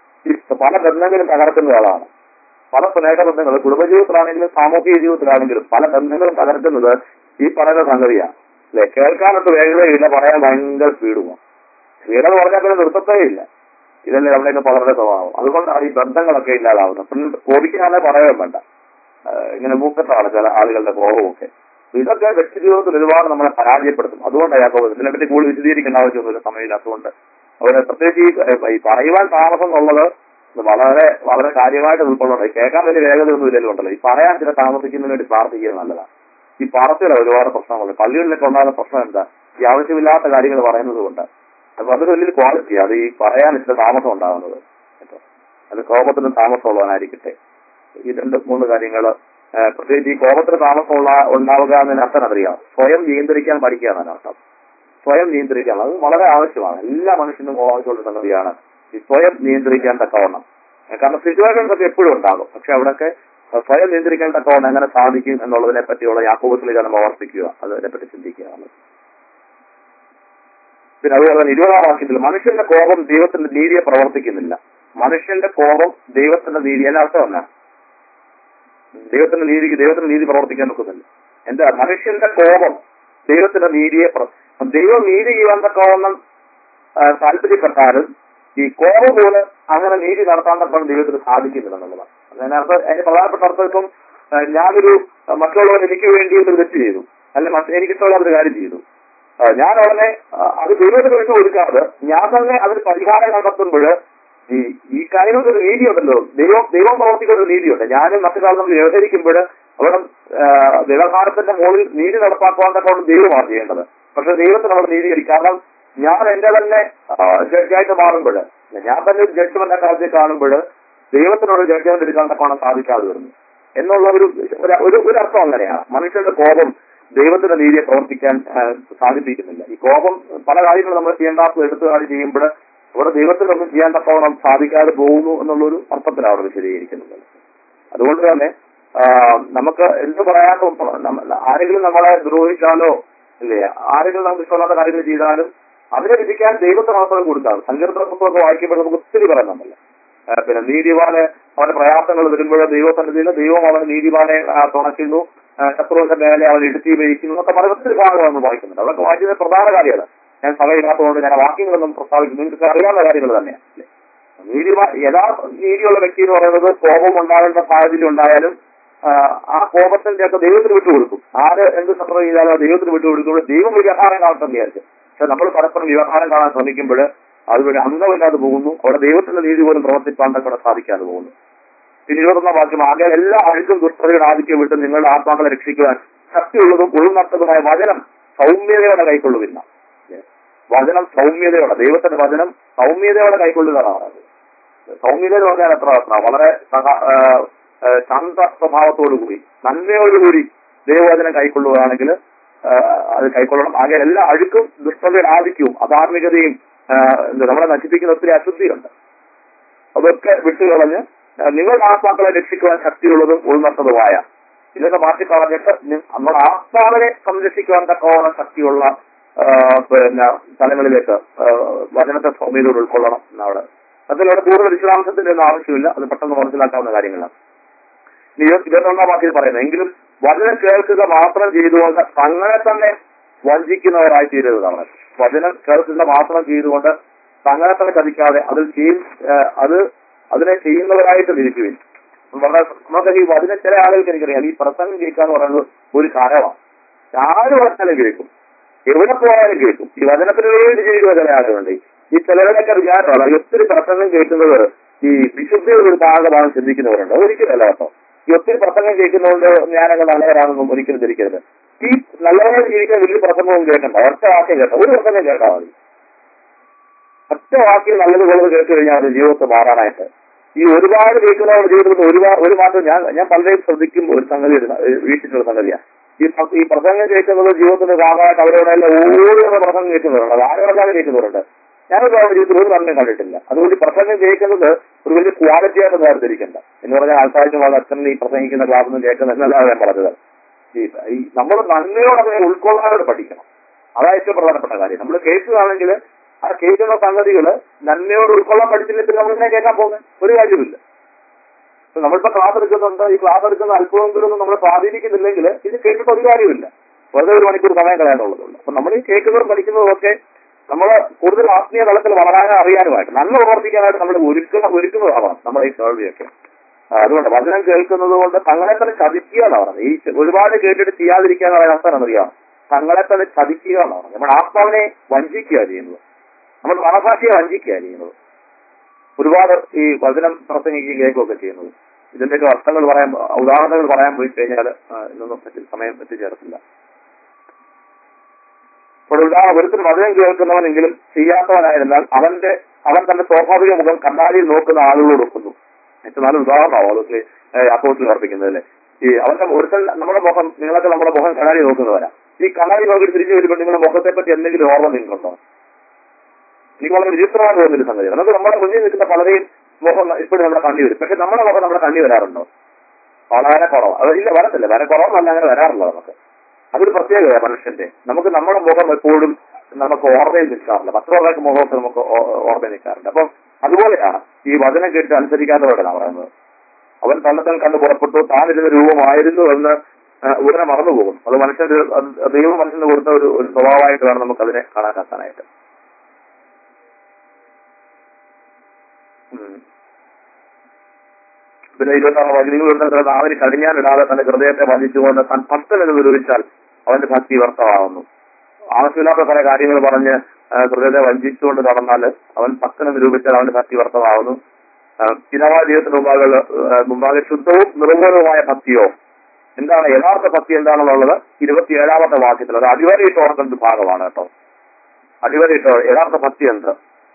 പല ബന്ധങ്ങളും തകർക്കുന്ന ആളാണ് പല സ്നേഹബന്ധങ്ങൾ കുടുംബജീവിതത്തിലാണെങ്കിലും സാമൂഹിക ജീവിതത്തിലാണെങ്കിലും പല ബന്ധങ്ങളും തകർക്കുന്നത് ഈ പറയുന്ന സംഗതിയാണ് അല്ലെ കേൾക്കാനൊട്ട് വേഗതയില്ല പറയാൻ ഭയങ്കര സ്പീഡുമാണ് സ്പീഡ് പറഞ്ഞാൽ പിന്നെ നിർത്തത്തേ ഇല്ല ഇതല്ലേ നമ്മുടെയൊക്കെ പലരുടെ സ്വഭാവം അതുകൊണ്ടാണ് ഈ ബന്ധങ്ങളൊക്കെ ഇല്ലാതാവുന്നത് പിന്നെ കോപിക്കാനേ പറയാൻ വേണ്ട ആ, ഇങ്ങനെ മൂക്കത്താണ് ചില ആളുകളുടെ കോപമൊക്കെ ഇതൊക്കെ വ്യക്തി ജീവിതത്തിൽ ഒരുപാട് നമ്മളെ പരാജയപ്പെടുത്തും അതുകൊണ്ടാണ് യാക്കോബ് ഇതിനെപ്പറ്റി കൂടുതൽ വിശദീകരിക്കേണ്ട ആവശ്യമൊന്നുമില്ല സമയമില്ലാത്തതുകൊണ്ട് അവരെ പ്രത്യേകിച്ച് ഈ, ഏ, ഈ പറയുവാൻ താമസം എന്നുള്ളത് ഇത് വളരെ വളരെ കാര്യമായിട്ട് ഉൾക്കൊള്ളണം ഈ കേൾക്കാൻ വലിയ വേഗത ഒന്നും ഇല്ലല്ലോ ഉണ്ടല്ലോ ഈ പറയാൻ ചില താമസിക്കുന്നതിന് വേണ്ടി പ്രാർത്ഥിക്കുക നല്ലതാണ് ഈ പറച്ചില ഒരുപാട് പ്രശ്നങ്ങളുണ്ട് പള്ളികളിലൊക്കെ ഉണ്ടാകുന്ന പ്രശ്നം എന്താ ഈ ആവശ്യമില്ലാത്ത കാര്യങ്ങൾ പറയുന്നത് കൊണ്ട് അപ്പൊ അതൊരു വലിയൊരു ക്വാളിറ്റി അത് ഈ പറയാൻ ഇച്ചിരി താമസം ഉണ്ടാകുന്നത് കേട്ടോ അത് കോപത്തിന് താമസമുള്ളവനായിരിക്കട്ടെ ഈ രണ്ട് മൂന്ന് കാര്യങ്ങൾ പ്രത്യേകിച്ച് ഈ കോപത്തിന് താമസമുള്ള ഉണ്ടാവുക എന്നതിന് അർത്ഥം അറിയാം സ്വയം നിയന്ത്രിക്കാൻ പഠിക്കുക എന്നാണ് അർത്ഥം സ്വയം നിയന്ത്രിക്കാൻ അത് വളരെ ആവശ്യമാണ് എല്ലാ മനുഷ്യനും ആവശ്യമുള്ള സംഗതിയാണ് ഈ സ്വയം നിയന്ത്രിക്കാൻ തക്കവണ്ണം ഏഹ് കാരണം സിറ്റുവേഷൻസ് ഒക്കെ എപ്പോഴും ഉണ്ടാകും പക്ഷെ അവിടെയൊക്കെ സ്വയം നിയന്ത്രിക്കാൻ തക്കവണ്ണം എങ്ങനെ സാധിക്കും എന്നുള്ളതിനെ പറ്റിയുള്ള യാക്കോബത്തിലേക്ക് നമ്മൾ ഓർപ്പിക്കുക അതിനെപ്പറ്റി ചിന്തിക്കുക എന്നുള്ളത്. പിന്നെ അതുപോലെ തന്നെ ഇരുപതാം വാക്യത്തിൽ മനുഷ്യന്റെ കോപം ദൈവത്തിന്റെ നീതിയെ പ്രവർത്തിക്കുന്നില്ല മനുഷ്യന്റെ കോപം ദൈവത്തിന്റെ നീതി എന്ന അർത്ഥം എന്നാ ദൈവത്തിന്റെ നീതിക്ക് ദൈവത്തിന്റെ നീതി പ്രവർത്തിക്കാൻ നോക്കുന്നില്ല എന്താ മനുഷ്യന്റെ കോപം ദൈവത്തിന്റെ നീതിയെ പ്ര- ദൈവം നീതി ചെയ്യാൻ തക്കവണ്ണം ആ, താല്പര്യപ്പെട്ടാലും ഈ കോപം പോലെ അങ്ങനെ നീതി നടത്താൻ തക്കവണ്ണം ദൈവത്തിന് സാധിക്കുന്നില്ല എന്നുള്ളതാണ് അതിനർത്ഥം അതിന്റെ പ്രധാനപ്പെട്ട അർത്ഥം ഇപ്പം ആ, ഞാനൊരു ആ, മറ്റുള്ളവർ എനിക്ക് വേണ്ടി ഒരു തെറ്റ് ചെയ്തു അല്ലെ മറ്റ് എനിക്കിഷ്ടമുള്ള ഒരു കാര്യം ചെയ്തു ആ, ഞാൻ ഉടനെ ആ, അത് ദൈവത്തിന് വേണ്ടി കൊടുക്കാതെ ഞാൻ തന്നെ അതിന് പരിഹാരം കണ്ടെത്തുമ്പോൾ ഈ ഈ കാര്യങ്ങൾക്ക് ഒരു നീതിയുണ്ടല്ലോ ദൈവം ദൈവം പ്രവർത്തിക്കുന്ന ഒരു നീതിയുണ്ട് ഞാനും മറ്റൊരാൾ നമ്മൾ വ്യവഹരിക്കുമ്പോൾ അവിടെ ആ, വ്യവഹാരത്തിന്റെ മുകളിൽ നീതി നടപ്പാക്കുവാൻ തക്കോളം ദൈവമാണ് ചെയ്യേണ്ടത് പക്ഷെ ദൈവത്തിന് അവിടെ നീതി ഇല്ല. കാരണം ഞാൻ എന്റെ തന്നെ ജഡ്ജായിട്ട് മാറുമ്പോൾ ഞാൻ തന്നെ ഒരു ജഡ്ജ്മെന്റ് കാര്യത്തിൽ കാണുമ്പോൾ ദൈവത്തിനോട് ജഡ്ജ്മെന്റ് എടുക്കാൻ തക്കോണം സാധിക്കാതെ വരുന്നു എന്നുള്ള ഒരു ഒരു- ഒരു ഒരു അർത്ഥം അങ്ങനെയാണ് മനുഷ്യന്റെ കോപം ദൈവത്തിന്റെ നീതിയെ പ്രവർത്തിക്കാൻ ആ, സാധിപ്പിക്കുന്നില്ല ഈ കോപം പല കാര്യങ്ങളും നമ്മൾ ചെയ്യേണ്ടാത്ത എടുത്തു കാര്യം ചെയ്യുമ്പോൾ അവിടെ ദൈവത്തിനൊന്നും ചെയ്യാൻ തക്കവണ്ണം സാധിക്കാതെ പോകുന്നു എന്നുള്ളൊരു അർത്ഥത്തിലാണ് അവിടെ വിശദീകരിക്കുന്നത് അതുകൊണ്ട് തന്നെ ആ, നമുക്ക് എന്ത് പറയാനും നമ്മ- ആരെങ്കിലും നമ്മളെ ദ്രോഹിച്ചാലോ ഇല്ലേ ആരെങ്കിലും നമുക്ക് ഇഷ്ടമല്ലാത്ത കാര്യങ്ങൾ ചെയ്താലും അതിനെ വിധിക്കാൻ ദൈവത്തിന് അവസരം കൊടുക്കാം സങ്കീർത്തന പുസ്തകമൊക്കെ വായിക്കുമ്പോൾ നമുക്ക് ഒത്തിരി പറയുന്നുണ്ടല്ലോ ആ, പിന്നെ നീതിമാന് അവന്റെ പ്രയാസങ്ങൾ വരുമ്പോൾ ദൈവസന്നിധിയിൽ ദൈവം അവന് നീതിമാനെ ആ, തുണയ്ക്കുന്നു ആ, ശത്രുവിന്റെ മേലെ അവൻ ഇടുത്തി വഹിക്കുന്നു എന്നൊക്കെ പറയുന്ന ഒത്തിരി ഭാഗങ്ങൾ നമ്മൾ വായിക്കുന്നുണ്ട് അതൊക്കെ വായിക്കുന്നത് പ്രധാന കാര്യമാണ് ഞാൻ സഭയില്ലാത്തതുകൊണ്ട് ഞാൻ ആ വാക്യങ്ങളൊന്നും പ്രസ്താവിക്കുന്നു നിങ്ങൾക്ക് അറിയാവുന്ന കാര്യങ്ങൾ തന്നെയാണ് അല്ലേ? നീതിമാൻ യഥാർത്ഥ നീതിയുള്ള വ്യക്തി എന്ന് പറയുന്നത് കോപം ഉണ്ടാകേണ്ട സാഹചര്യം ഉണ്ടായാലും ആ, ആ കോപത്തിന്റെ ഒക്കെ ദൈവത്തിന് വിട്ടുകൊടുക്കും ആര് എന്ത് ശത്രു ചെയ്താലും ആ ദൈവത്തിന് വിട്ടുകൊടുക്കുമ്പോൾ ദൈവം ഒരു വ്യവഹാരം കാണട്ടെ വിചാരിച്ചു പക്ഷെ നമ്മൾ പരസ്പരം വ്യവഹാരം കാണാൻ ശ്രമിക്കുമ്പോൾ അതുവഴി അംഗമില്ലാതെ പോകുന്നു അവിടെ ദൈവത്തിന്റെ നീതി പോലും പ്രവർത്തിപ്പാൻ അവിടെ സാധിക്കാതെ പോകുന്നു പിന്നെ ഇരുപത്തൊന്നാം വാക്യം ആകെ എല്ലാ അഴുക്കും ദുഷ്ടതയുടെ ആധിക്യം വിട്ട് നിങ്ങളുടെ ആത്മാക്കളെ രക്ഷിക്കുവാൻ ശക്തിയുള്ളതും ഒഴിനട്ടതുമായ വചനം സൗമ്യതയോടെ കൈക്കൊള്ളുവില്ല വചനം സൗമ്യതയോടെ ദൈവത്തിന്റെ വചനം സൗമ്യതയോടെ കൈക്കൊള്ളുക എന്നാണ് പറയുന്നത് സൗമ്യത എന്ന് പറഞ്ഞാൽ എത്ര അത്ര വളരെ സഹ- ആ, ആ, ശാന്ത സ്വഭാവത്തോടുകൂടി നന്മയോടുകൂടി ദൈവവചനം കൈക്കൊള്ളുകയാണെങ്കിൽ ആ, അത് കൈക്കൊള്ളണം ആകെ എല്ലാ അഴുക്കും ദുഷ്ടതയുടെ ആധിക്യവും അധാർമികതയും ആ, എന്താ നമ്മളെ നശിപ്പിക്കുന്ന ഒത്തിരി അശുദ്ധിയുണ്ട് അതൊക്കെ വിട്ടുകളഞ്ഞ് ആ, നിങ്ങളുടെ ആത്മാക്കളെ രക്ഷിക്കുവാൻ ശക്തിയുള്ളതും ഉൾനട്ടതുമായ ഇതൊക്കെ മാറ്റിക്കളഞ്ഞിട്ട് നി- നമ്മുടെ ആത്മാവിനെ സംരക്ഷിക്കുവാൻ തക്കവണ്ണം ശക്തിയുള്ള ആ, പിന്നെ സ്ഥലങ്ങളിലേക്ക് ആ, വചനത്തെ സൗമ്യതയോട് ഉൾക്കൊള്ളണം എന്നവിടെ അതിലൂടെ കൂടുതൽ വിശദാംശത്തിന്റെ ഒന്നും ആവശ്യമില്ല അത് പെട്ടെന്ന് മനസ്സിലാക്കാവുന്ന കാര്യങ്ങളാണ് ഇനി ഇരുപത്തി ഇരുപത്തൊന്നാം വാക്കിൽ പറയുന്നത് എങ്കിലും വചനം കേൾക്കുക മാത്രം ചെയ്തുകൊണ്ട് തങ്ങളെ തന്നെ വഞ്ചിക്കുന്നവരായി തീരുന്നതാണ് വചനം കേൾക്കുക മാത്രം ചെയ്തുകൊണ്ട് തങ്ങളെ തന്നെ ചതിക്കാതെ അതിൽ ചെയ്യും ഏഹ് അത് അതിനെ ചെയ്യുന്നവരായിട്ട് ഇരിക്കുവിൻ വളരെ നമുക്ക് ഈ വചന ചില ആളുകൾക്ക് എനിക്കറിയാം ഈ പ്രസംഗം കേൾക്കാന്ന് പറയുന്നത് ഒരു കാലമാണ് ആര് പറഞ്ഞാലും കേൾക്കും എവിടെ പോയാലും കേൾക്കും ഈ വചനത്തിന് വേണ്ടി ചെയ്യുന്ന ചില ആളുകളുണ്ട് ഈ ചിലരുടെയൊക്കെ വിചാരമാണ് ഈ ഒത്തിരി പ്രസംഗം കേൾക്കുന്നത് ഈ വിശുദ്ധിയുടെ ഒരു ഭാഗമാണ് ചിന്തിക്കുന്നവരുണ്ട് അതൊരിക്കലും അല്ല കേട്ടോ ഈ ഒത്തിരി പ്രസംഗം കേൾക്കുന്നതുകൊണ്ട് ഞാനങ്ങ് നല്ലവരാണെന്നും ഒരിക്കലും ധരിക്കരുത് ഈ നല്ലവരെ ജീവിക്കാൻ വലിയ പ്രസംഗവും കേൾക്കണ്ട ഒറ്റ വാക്യം കേട്ടോ ഒരു പ്രസംഗം കേട്ടാൽ മതി ഒറ്റ വാക്കിൽ നല്ലത് കൊള്ളത് കേട്ട് കഴിഞ്ഞാൽ അത് ജീവിതത്തെ മാറാനായിട്ട് ഈ ഒരുപാട് കേൾക്കുന്നവരുടെ ജീവിതത്തിൽ ഒരുപാട് ഒരു മാസം ഞാൻ ഞാൻ പലരെയും ശ്രദ്ധിക്കും ഒരു സംഗതി ഒരു സ- ഒരു വീട്ടിലുള്ള സംഗതിയാണ് ഈ പ്ര- ഈ പ്രസംഗം കേൾക്കുന്നത് ജീവിതത്തിന്റെ ഭാഗമായിട്ട് അവരോട് ഓരോ പ്രസംഗം കേൾക്കുന്നവരുണ്ട് അത് ആരോടാണ് കേൾക്കുന്നവരുണ്ട് ഞാനൊരു അവരുടെ ജീവിതത്തിൽ ഒരു നന്മയും കണ്ടിട്ടില്ല അതുകൊണ്ട് ഈ പ്രസംഗം കേൾക്കുന്നത് ഒരു വലിയ ക്വാളിറ്റി ആയിട്ട് വേർതിരിക്കണ്ട എന്ന് പറഞ്ഞാൽ ആൾക്കാർക്ക് അച്ഛൻ ഈ പ്രസംഗിക്കുന്ന ക്ലാസ്സൊന്നും കേൾക്കുന്ന എന്നല്ലാതെ ഞാൻ പറഞ്ഞത് ഈ ഈ നമ്മൾ നന്മയോടെ അതിനെ ഉൾക്കൊള്ളാനോട് പഠിക്കണം അതാ ഏറ്റവും പ്രധാനപ്പെട്ട കാര്യം നമ്മൾ കേൾക്കുകയാണെങ്കിൽ ആ കേൾക്കുന്ന സംഗതികള് നന്മയോട് ഉൾക്കൊള്ളാൻ പഠിച്ചില്ലെങ്കിൽ പിന്നെ നമ്മളിങ്ങനെ കേൾക്കാൻ പോകുന്നത് ഒരു കാര്യമില്ല ഇപ്പൊ നമ്മളിപ്പോ ക്ലാസ് എടുക്കുന്നുണ്ട് ഈ ക്ലാസ് എടുക്കുന്ന അല്പമെങ്കിലും ഒന്നും നമ്മളെ സ്വാധീനിക്കുന്നില്ലെങ്കിൽ ഇത് കേട്ടിട്ട് ഒരു കാര്യമില്ല വെറുതെ ഒരു മണിക്കൂർ സമയം കളയാനുള്ളതുള്ളൂ അപ്പൊ നമ്മൾ ഈ കേൾക്കുന്നതും പഠിക്കുന്നതും ഒക്കെ നമ്മൾ കൂടുതൽ ആത്മീയ തലത്തിൽ വളരാനും അറിയാനുമായിട്ട് നല്ല പ്രവർത്തിക്കാനായിട്ട് നമ്മൾ ഒരുക്കുന്ന ഒരുക്കുന്നതാണ് നമ്മുടെ ഈ കേൾവിയൊക്കെ ആ, അതുകൊണ്ട് വചനം കേൾക്കുന്നത് കൊണ്ട് തങ്ങളെ തന്നെ ചതിക്കുക എന്നാണ് പറഞ്ഞത് ഈ ചെ- ഒരുപാട് കേട്ടിട്ട് ചെയ്യാതിരിക്കുക എന്ന് പറയുന്ന അവസ്ഥ അറിയാം തങ്ങളെ തന്നെ ചതിക്കുക എന്നാണ് പറഞ്ഞത് നമ്മുടെ ആത്മാവിനെ വഞ്ചിക്കുക ചെയ്യുന്നത് നമ്മൾ മനസാക്ഷിയെ വഞ്ചിക്കുക ചെയ്യുന്നത് ഒരുപാട് ഈ വചനം പ്രസംഗിക്കുകയും കേൾക്കുകയൊക്കെ ചെയ്യുന്നത് ഇതിന്റെയൊക്കെ അർത്ഥങ്ങൾ പറയാൻ ഉദാഹരണങ്ങൾ പറയാൻ പോയി കഴിഞ്ഞാൽ ഇന്നൊന്നും പറ്റി സമയം എത്തിച്ചേരത്തില്ല ഇപ്പോൾ ഉദാഹരണം ഒരുത്തിന് വചനം കേൾക്കുന്നവനെങ്കിലും ചെയ്യാത്തവനായിരുന്നാൽ അവന്റെ അവൻ തന്റെ സ്വാഭാവിക മുഖം കണ്ണാടിയിൽ നോക്കുന്ന ആളുകളോട് ഒക്കുന്നു ഏറ്റവും നല്ല ഉദാഹരണമാവും അതൊക്കെ അപ്പോസിൽ അർപ്പിക്കുന്നതല്ലേ ഈ അവന്റെ ഒരുത്തൻ നമ്മുടെ മുഖം നിങ്ങളൊക്കെ നമ്മുടെ മുഖം കണ്ണാടി നോക്കുന്നവരാ ഈ കണ്ണാടി നോക്കി തിരിച്ചു വരുമ്പോൾ നിങ്ങളുടെ മുഖത്തെ പറ്റി എന്തെങ്കിലും ഓർമ്മ നിങ്ങൾക്കുണ്ടോ എനിക്ക് വളരെ വിചിത്രമായി തോന്നുന്നൊരു സംഗതി നമുക്ക് നമ്മുടെ മുന്നിൽ നിൽക്കുന്ന പലരെയും മുഖം ഇപ്പോഴും നമ്മുടെ കണ്ണി വരും പക്ഷെ നമ്മുടെ മുഖം നമ്മുടെ കണ്ണി വരാറുണ്ടോ വളരെ കുറവ് അത് ഇല്ല വരത്തില്ല വളരെ കുറവല്ല അങ്ങനെ വരാറില്ല നമുക്ക് അതൊരു പ്രത്യേകത മനുഷ്യന്റെ നമുക്ക് നമ്മുടെ മുഖം എപ്പോഴും നമുക്ക് ഓർമ്മയിൽ നിൽക്കാറില്ല മറ്റുള്ളവർക്ക് മുഖമൊക്കെ നമുക്ക് ഓ- ഓർമ്മയിൽ നിൽക്കാറുണ്ട് അപ്പം അതുപോലെയാണ് ഈ വചനം കേട്ട് അനുസരിക്കാത്തവരാണ് പറയുന്നത് അവൻ തന്നെത്താൻ കണ്ട് പുറപ്പെട്ടു താനിരുന്ന രൂപമായിരുന്നു എന്ന് ആ, ഉടനെ മറന്നുപോകും അത് മനുഷ്യന്റെ അത് ദൈവം മനുഷ്യന് കൊടുത്ത ഒരു ഒരു സ്വഭാവമായിട്ട് വേണം നമുക്ക് അതിനെ കണക്കാക്കാനായിട്ട് ഉം. പിന്നെ ഇരുപത്താറ് വചനങ്ങൾ നാവിന് കടിഞ്ഞാനിടാതെ തന്റെ ഹൃദയത്തെ വഞ്ചിച്ചുകൊണ്ട് താൻ ഭക്തനെന്ന് വിരോധിച്ചാൽ അവന്റെ ഭക്തി വ്യർത്ഥമാകുന്നു ആവശ്യമില്ലാത്ത പല കാര്യങ്ങൾ പറഞ്ഞ് ആ, ഹൃദയത്തെ വഞ്ചിച്ചുകൊണ്ട് നടന്നാൽ അവൻ ഭക്തനെന്ന് നിരൂപിച്ചാൽ അവന്റെ ഭക്തി വ്യർത്ഥമാകുന്നു ആ, പിതാവായ ദൈവത്തിന് മുമ്പാകെ ആ, മുമ്പാകെ ശുദ്ധവും നിർമ്മലവുമായ ഭക്തിയോ എന്താണ് യഥാർത്ഥ ഭക്തി എന്താണെന്നുള്ളത് ഇരുപത്തിയേഴാമത്തെ വാക്യത്തിൽ അത് അടിവരയിട്ട് ഓർക്കേണ്ട ഒരു ഭാഗമാണ് കേട്ടോ അടിവരയിട്ട് യഥാർത്ഥ ഭക്തി എന്ത്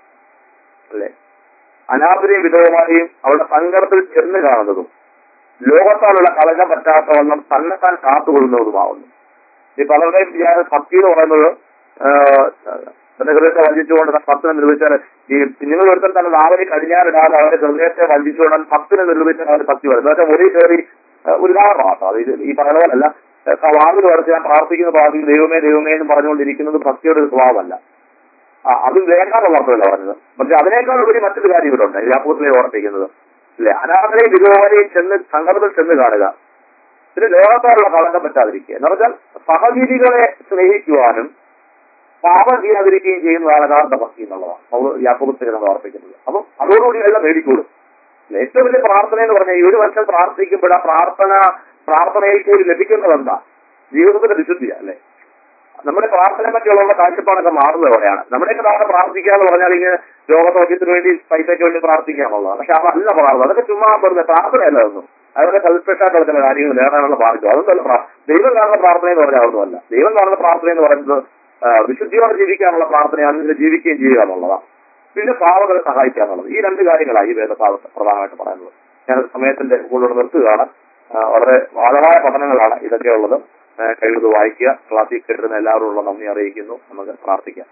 അല്ലേ അനാഥരെയും വിധവമാരെയും അവളുടെ സങ്കടത്തിൽ ചെന്ന് കാണുന്നതും ലോകത്താലുള്ള കളങ്കം പറ്റാത്തവണ്ണം തന്നെത്താൻ കാത്തുകൊള്ളുന്നതുമാവുന്നു ഈ പലരുടെയും വിചാര ഭക്തി എന്ന് പറയുന്നത് ആഹ്, തന്റെ ഹൃദയത്തെ വഞ്ചിച്ചുകൊണ്ട് ഭക്തനെ നിർമ്മിച്ചാൽ ഈ നിങ്ങൾ ഒരുത്തൻ തന്നെ നാവിനെ കടിഞ്ഞാറിടാതെ അവരുടെ ഹൃദയത്തെ വഞ്ചിച്ചുകൊണ്ട് ഭക്തനെ നിർമ്മിച്ചാൽ അവരുടെ ഭക്തി വരും എന്നുവെച്ചാൽ ഒരേ കയറി ആഹ്, ഒരു ഉദാഹരണമാണ് അത് ഇത് ഈ പറയുന്ന പോലല്ല ആഹ്, വാതിൽ വരച്ച് ഞാൻ പ്രാർത്ഥിക്കുന്ന പ്രാർത്ഥിക്കും ദൈവമേ ദൈവമേ എന്ന് പറഞ്ഞുകൊണ്ടിരിക്കുന്നത് ഭക്തിയുടെ ഒരു സ്വഭാവമല്ല ആ, അത് വേണ്ടാന്ന് മാത്രമല്ല പറഞ്ഞത് പക്ഷെ അതിനേക്കാൾ ഉപരി മറ്റൊരു കാര്യം ഇവിടെ ഉണ്ട് യാപ്പൂത്തിലെ ഓർപ്പിക്കുന്നത് അല്ലെ അനാഥരെയും വിധവരെയും ചെന്ന് സംഘടനത്തിൽ ചെന്ന് കാണുക പിന്നെ ലോകത്തോടുള്ള കളങ്കം പറ്റാതിരിക്കുക എന്ന് പറഞ്ഞാൽ സഹജീവികളെ സ്നേഹിക്കുവാനും പാപം ചെയ്യാതിരിക്കുകയും ചെയ്യുന്നതാണ് യഥാർത്ഥ ഭക്തി എന്നുള്ളതാണ് യാപ്പൂത്തിലെ നമ്മൾ ഓർപ്പിക്കുന്നത് അപ്പം അതോടുകൂടി എല്ലാം നേടിക്കൂടും അല്ലേ? ഏറ്റവും വലിയ പ്രാർത്ഥന എന്ന് പറഞ്ഞാൽ ഈ ഒരു മനുഷ്യൻ പ്രാർത്ഥിക്കുമ്പോൾ ആ പ്രാർത്ഥന പ്രാർത്ഥനയിൽ കൂടി ലഭിക്കുന്നത് എന്താ ജീവിതത്തിന്റെ വിശുദ്ധിയാ അല്ലെ നമ്മുടെ പ്രാർത്ഥനയെ പറ്റിയുള്ള കാഴ്ചപ്പാടൊക്കെ മാറുന്നതോടെയാണ് നമ്മുടെയൊക്കെ നാളെ പ്രാർത്ഥിക്കുക എന്ന് പറഞ്ഞാൽ ഇങ്ങനെ രോഗസൗഖ്യത്തിന് വേണ്ടി പൈസയ്ക്ക് വേണ്ടി പ്രാർത്ഥിക്കുക എന്നുള്ളതാണ് പക്ഷെ അതല്ല പ്രാർത്ഥന അതൊക്കെ ചുമ്മാ വെറുതെ പ്രാർത്ഥനയല്ല അതൊന്നും അതൊക്കെ സെൽഫിഷായിട്ടുള്ള ചില കാര്യങ്ങൾ നേടാനുള്ള മാർഗം അതൊന്നുമല്ല പ്രാ- ദൈവം കാണുന്ന പ്രാർത്ഥന എന്ന് പറഞ്ഞാൽ അതൊന്നുമല്ല ദൈവം കാണുന്ന പ്രാർത്ഥന എന്ന് പറയുന്നത് ആ, വിശുദ്ധിയോടെ ജീവിക്കാനുള്ള പ്രാർത്ഥനയാണ് ഇതിൽ ജീവിക്കുകയും ചെയ്യുക എന്നുള്ളതാണ് പിന്നെ പാവകളെ സഹായിക്കുക എന്നുള്ളത് ഈ രണ്ട് കാര്യങ്ങളാണ് ഈ വേദഭാഗത്ത് പ്രധാനമായിട്ട് പറയുന്നത് ഞാൻ സമയത്തിന്റെ കൂടുതൽ നിർത്തുകയാണ് ആ, വളരെ ആഴമായ പഠനങ്ങളാണ് ഇതൊക്കെ ഉള്ളത് ആ, കഴിവത് വായിക്കുക ക്ലാസ്സിൽ കേട്ടിരുന്ന എല്ലാവരോടുള്ള നന്ദി അറിയിക്കുന്നു നമുക്ക് പ്രാർത്ഥിക്കാം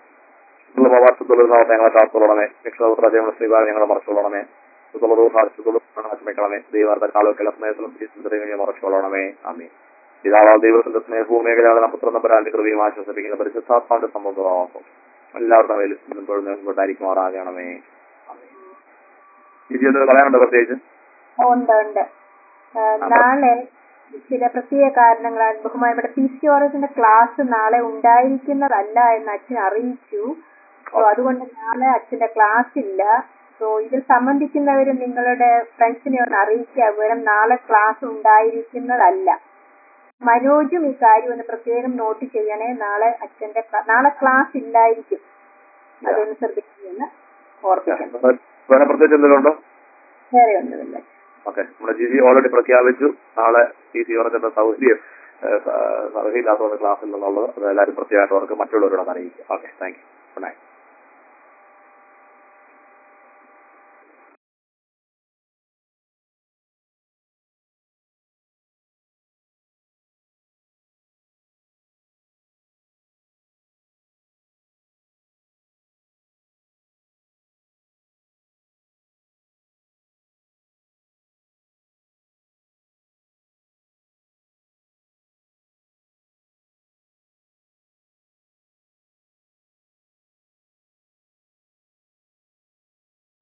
ഉപവാസത്തുള്ള ഞങ്ങളെ കാത്തുള്ളണമേ രക്ഷാപുത്ര ഞങ്ങളുടെ ശ്രീഭാഗം ഞങ്ങളെ മറച്ചുകൊള്ളണമേ ണമേ ദൈവാർത്ഥ കാലൊക്കെ സ്നേഹത്തിലും തിരിച്ചും മറച്ചുകൊള്ളണമേ ആമേ പിതാവാ ദൈവത്തിന്റെ സ്നേഹവും മേഖലയാണ് പുത്ര നമ്പരാന്റെ കൃപയും ആശ്വസിപ്പിക്കുന്ന പരിശുദ്ധാത്മാന്റെ സംബന്ധമാകും എല്ലാവരുടെ മേലും ഇപ്പോഴും ഉണ്ടായിരിക്കുമാറാകണമേ ഈ ജീവിതത്തിൽ പറയാനുണ്ടോ പ്രത്യേകിച്ച് ഉണ്ട് ഉണ്ട് ആ, നാളെ ചില പ്രത്യേക കാരണങ്ങളാൽ ബഹുമാനപ്പെട്ട പി സി ഓറസിന്റെ ക്ലാസ് നാളെ ഉണ്ടായിരിക്കുന്നതല്ല എന്ന് അച്ഛൻ അറിയിച്ചു സോ അതുകൊണ്ട് നാളെ അച്ഛന്റെ ക്ലാസ് ഇല്ല സോ ഇതിൽ സംബന്ധിക്കുന്നവർ നിങ്ങളുടെ ഫ്രണ്ട്സിനെ ഒന്ന് അറിയിക്കുക വിവരം നാളെ ക്ലാസ് ഉണ്ടായിരിക്കുന്നതല്ല മനോജും ഈ കാര്യം ഒന്ന് പ്രത്യേകം നോട്ട് ചെയ്യണേ നാളെ അച്ഛന്റെ ക്ലാ- നാളെ ക്ലാസ് ഇല്ലായിരിക്കും അതൊന്ന് ശ്രദ്ധിക്കുമെന്ന് ഓർപ്പിക്കണം വേറെ പ്രത്യേകിച്ച് എന്തെങ്കിലും ഉണ്ടോ വേറെ ഒന്നുമില്ല ഓക്കെ നമ്മുടെ ജി ജി ഓൾറെഡി പ്രഖ്യാപിച്ചു നാളെ ടി സി ഓർക്കുന്ന സൗകര്യം അർഹയില്ലാത്തവരുടെ ക്ലാസ്സിൽ നിന്നുള്ളത് അത് എല്ലാവരും പ്രത്യേകമായിട്ട് അവർക്ക് മറ്റുള്ളവരോട് അറിയിക്കുക okay thank you good night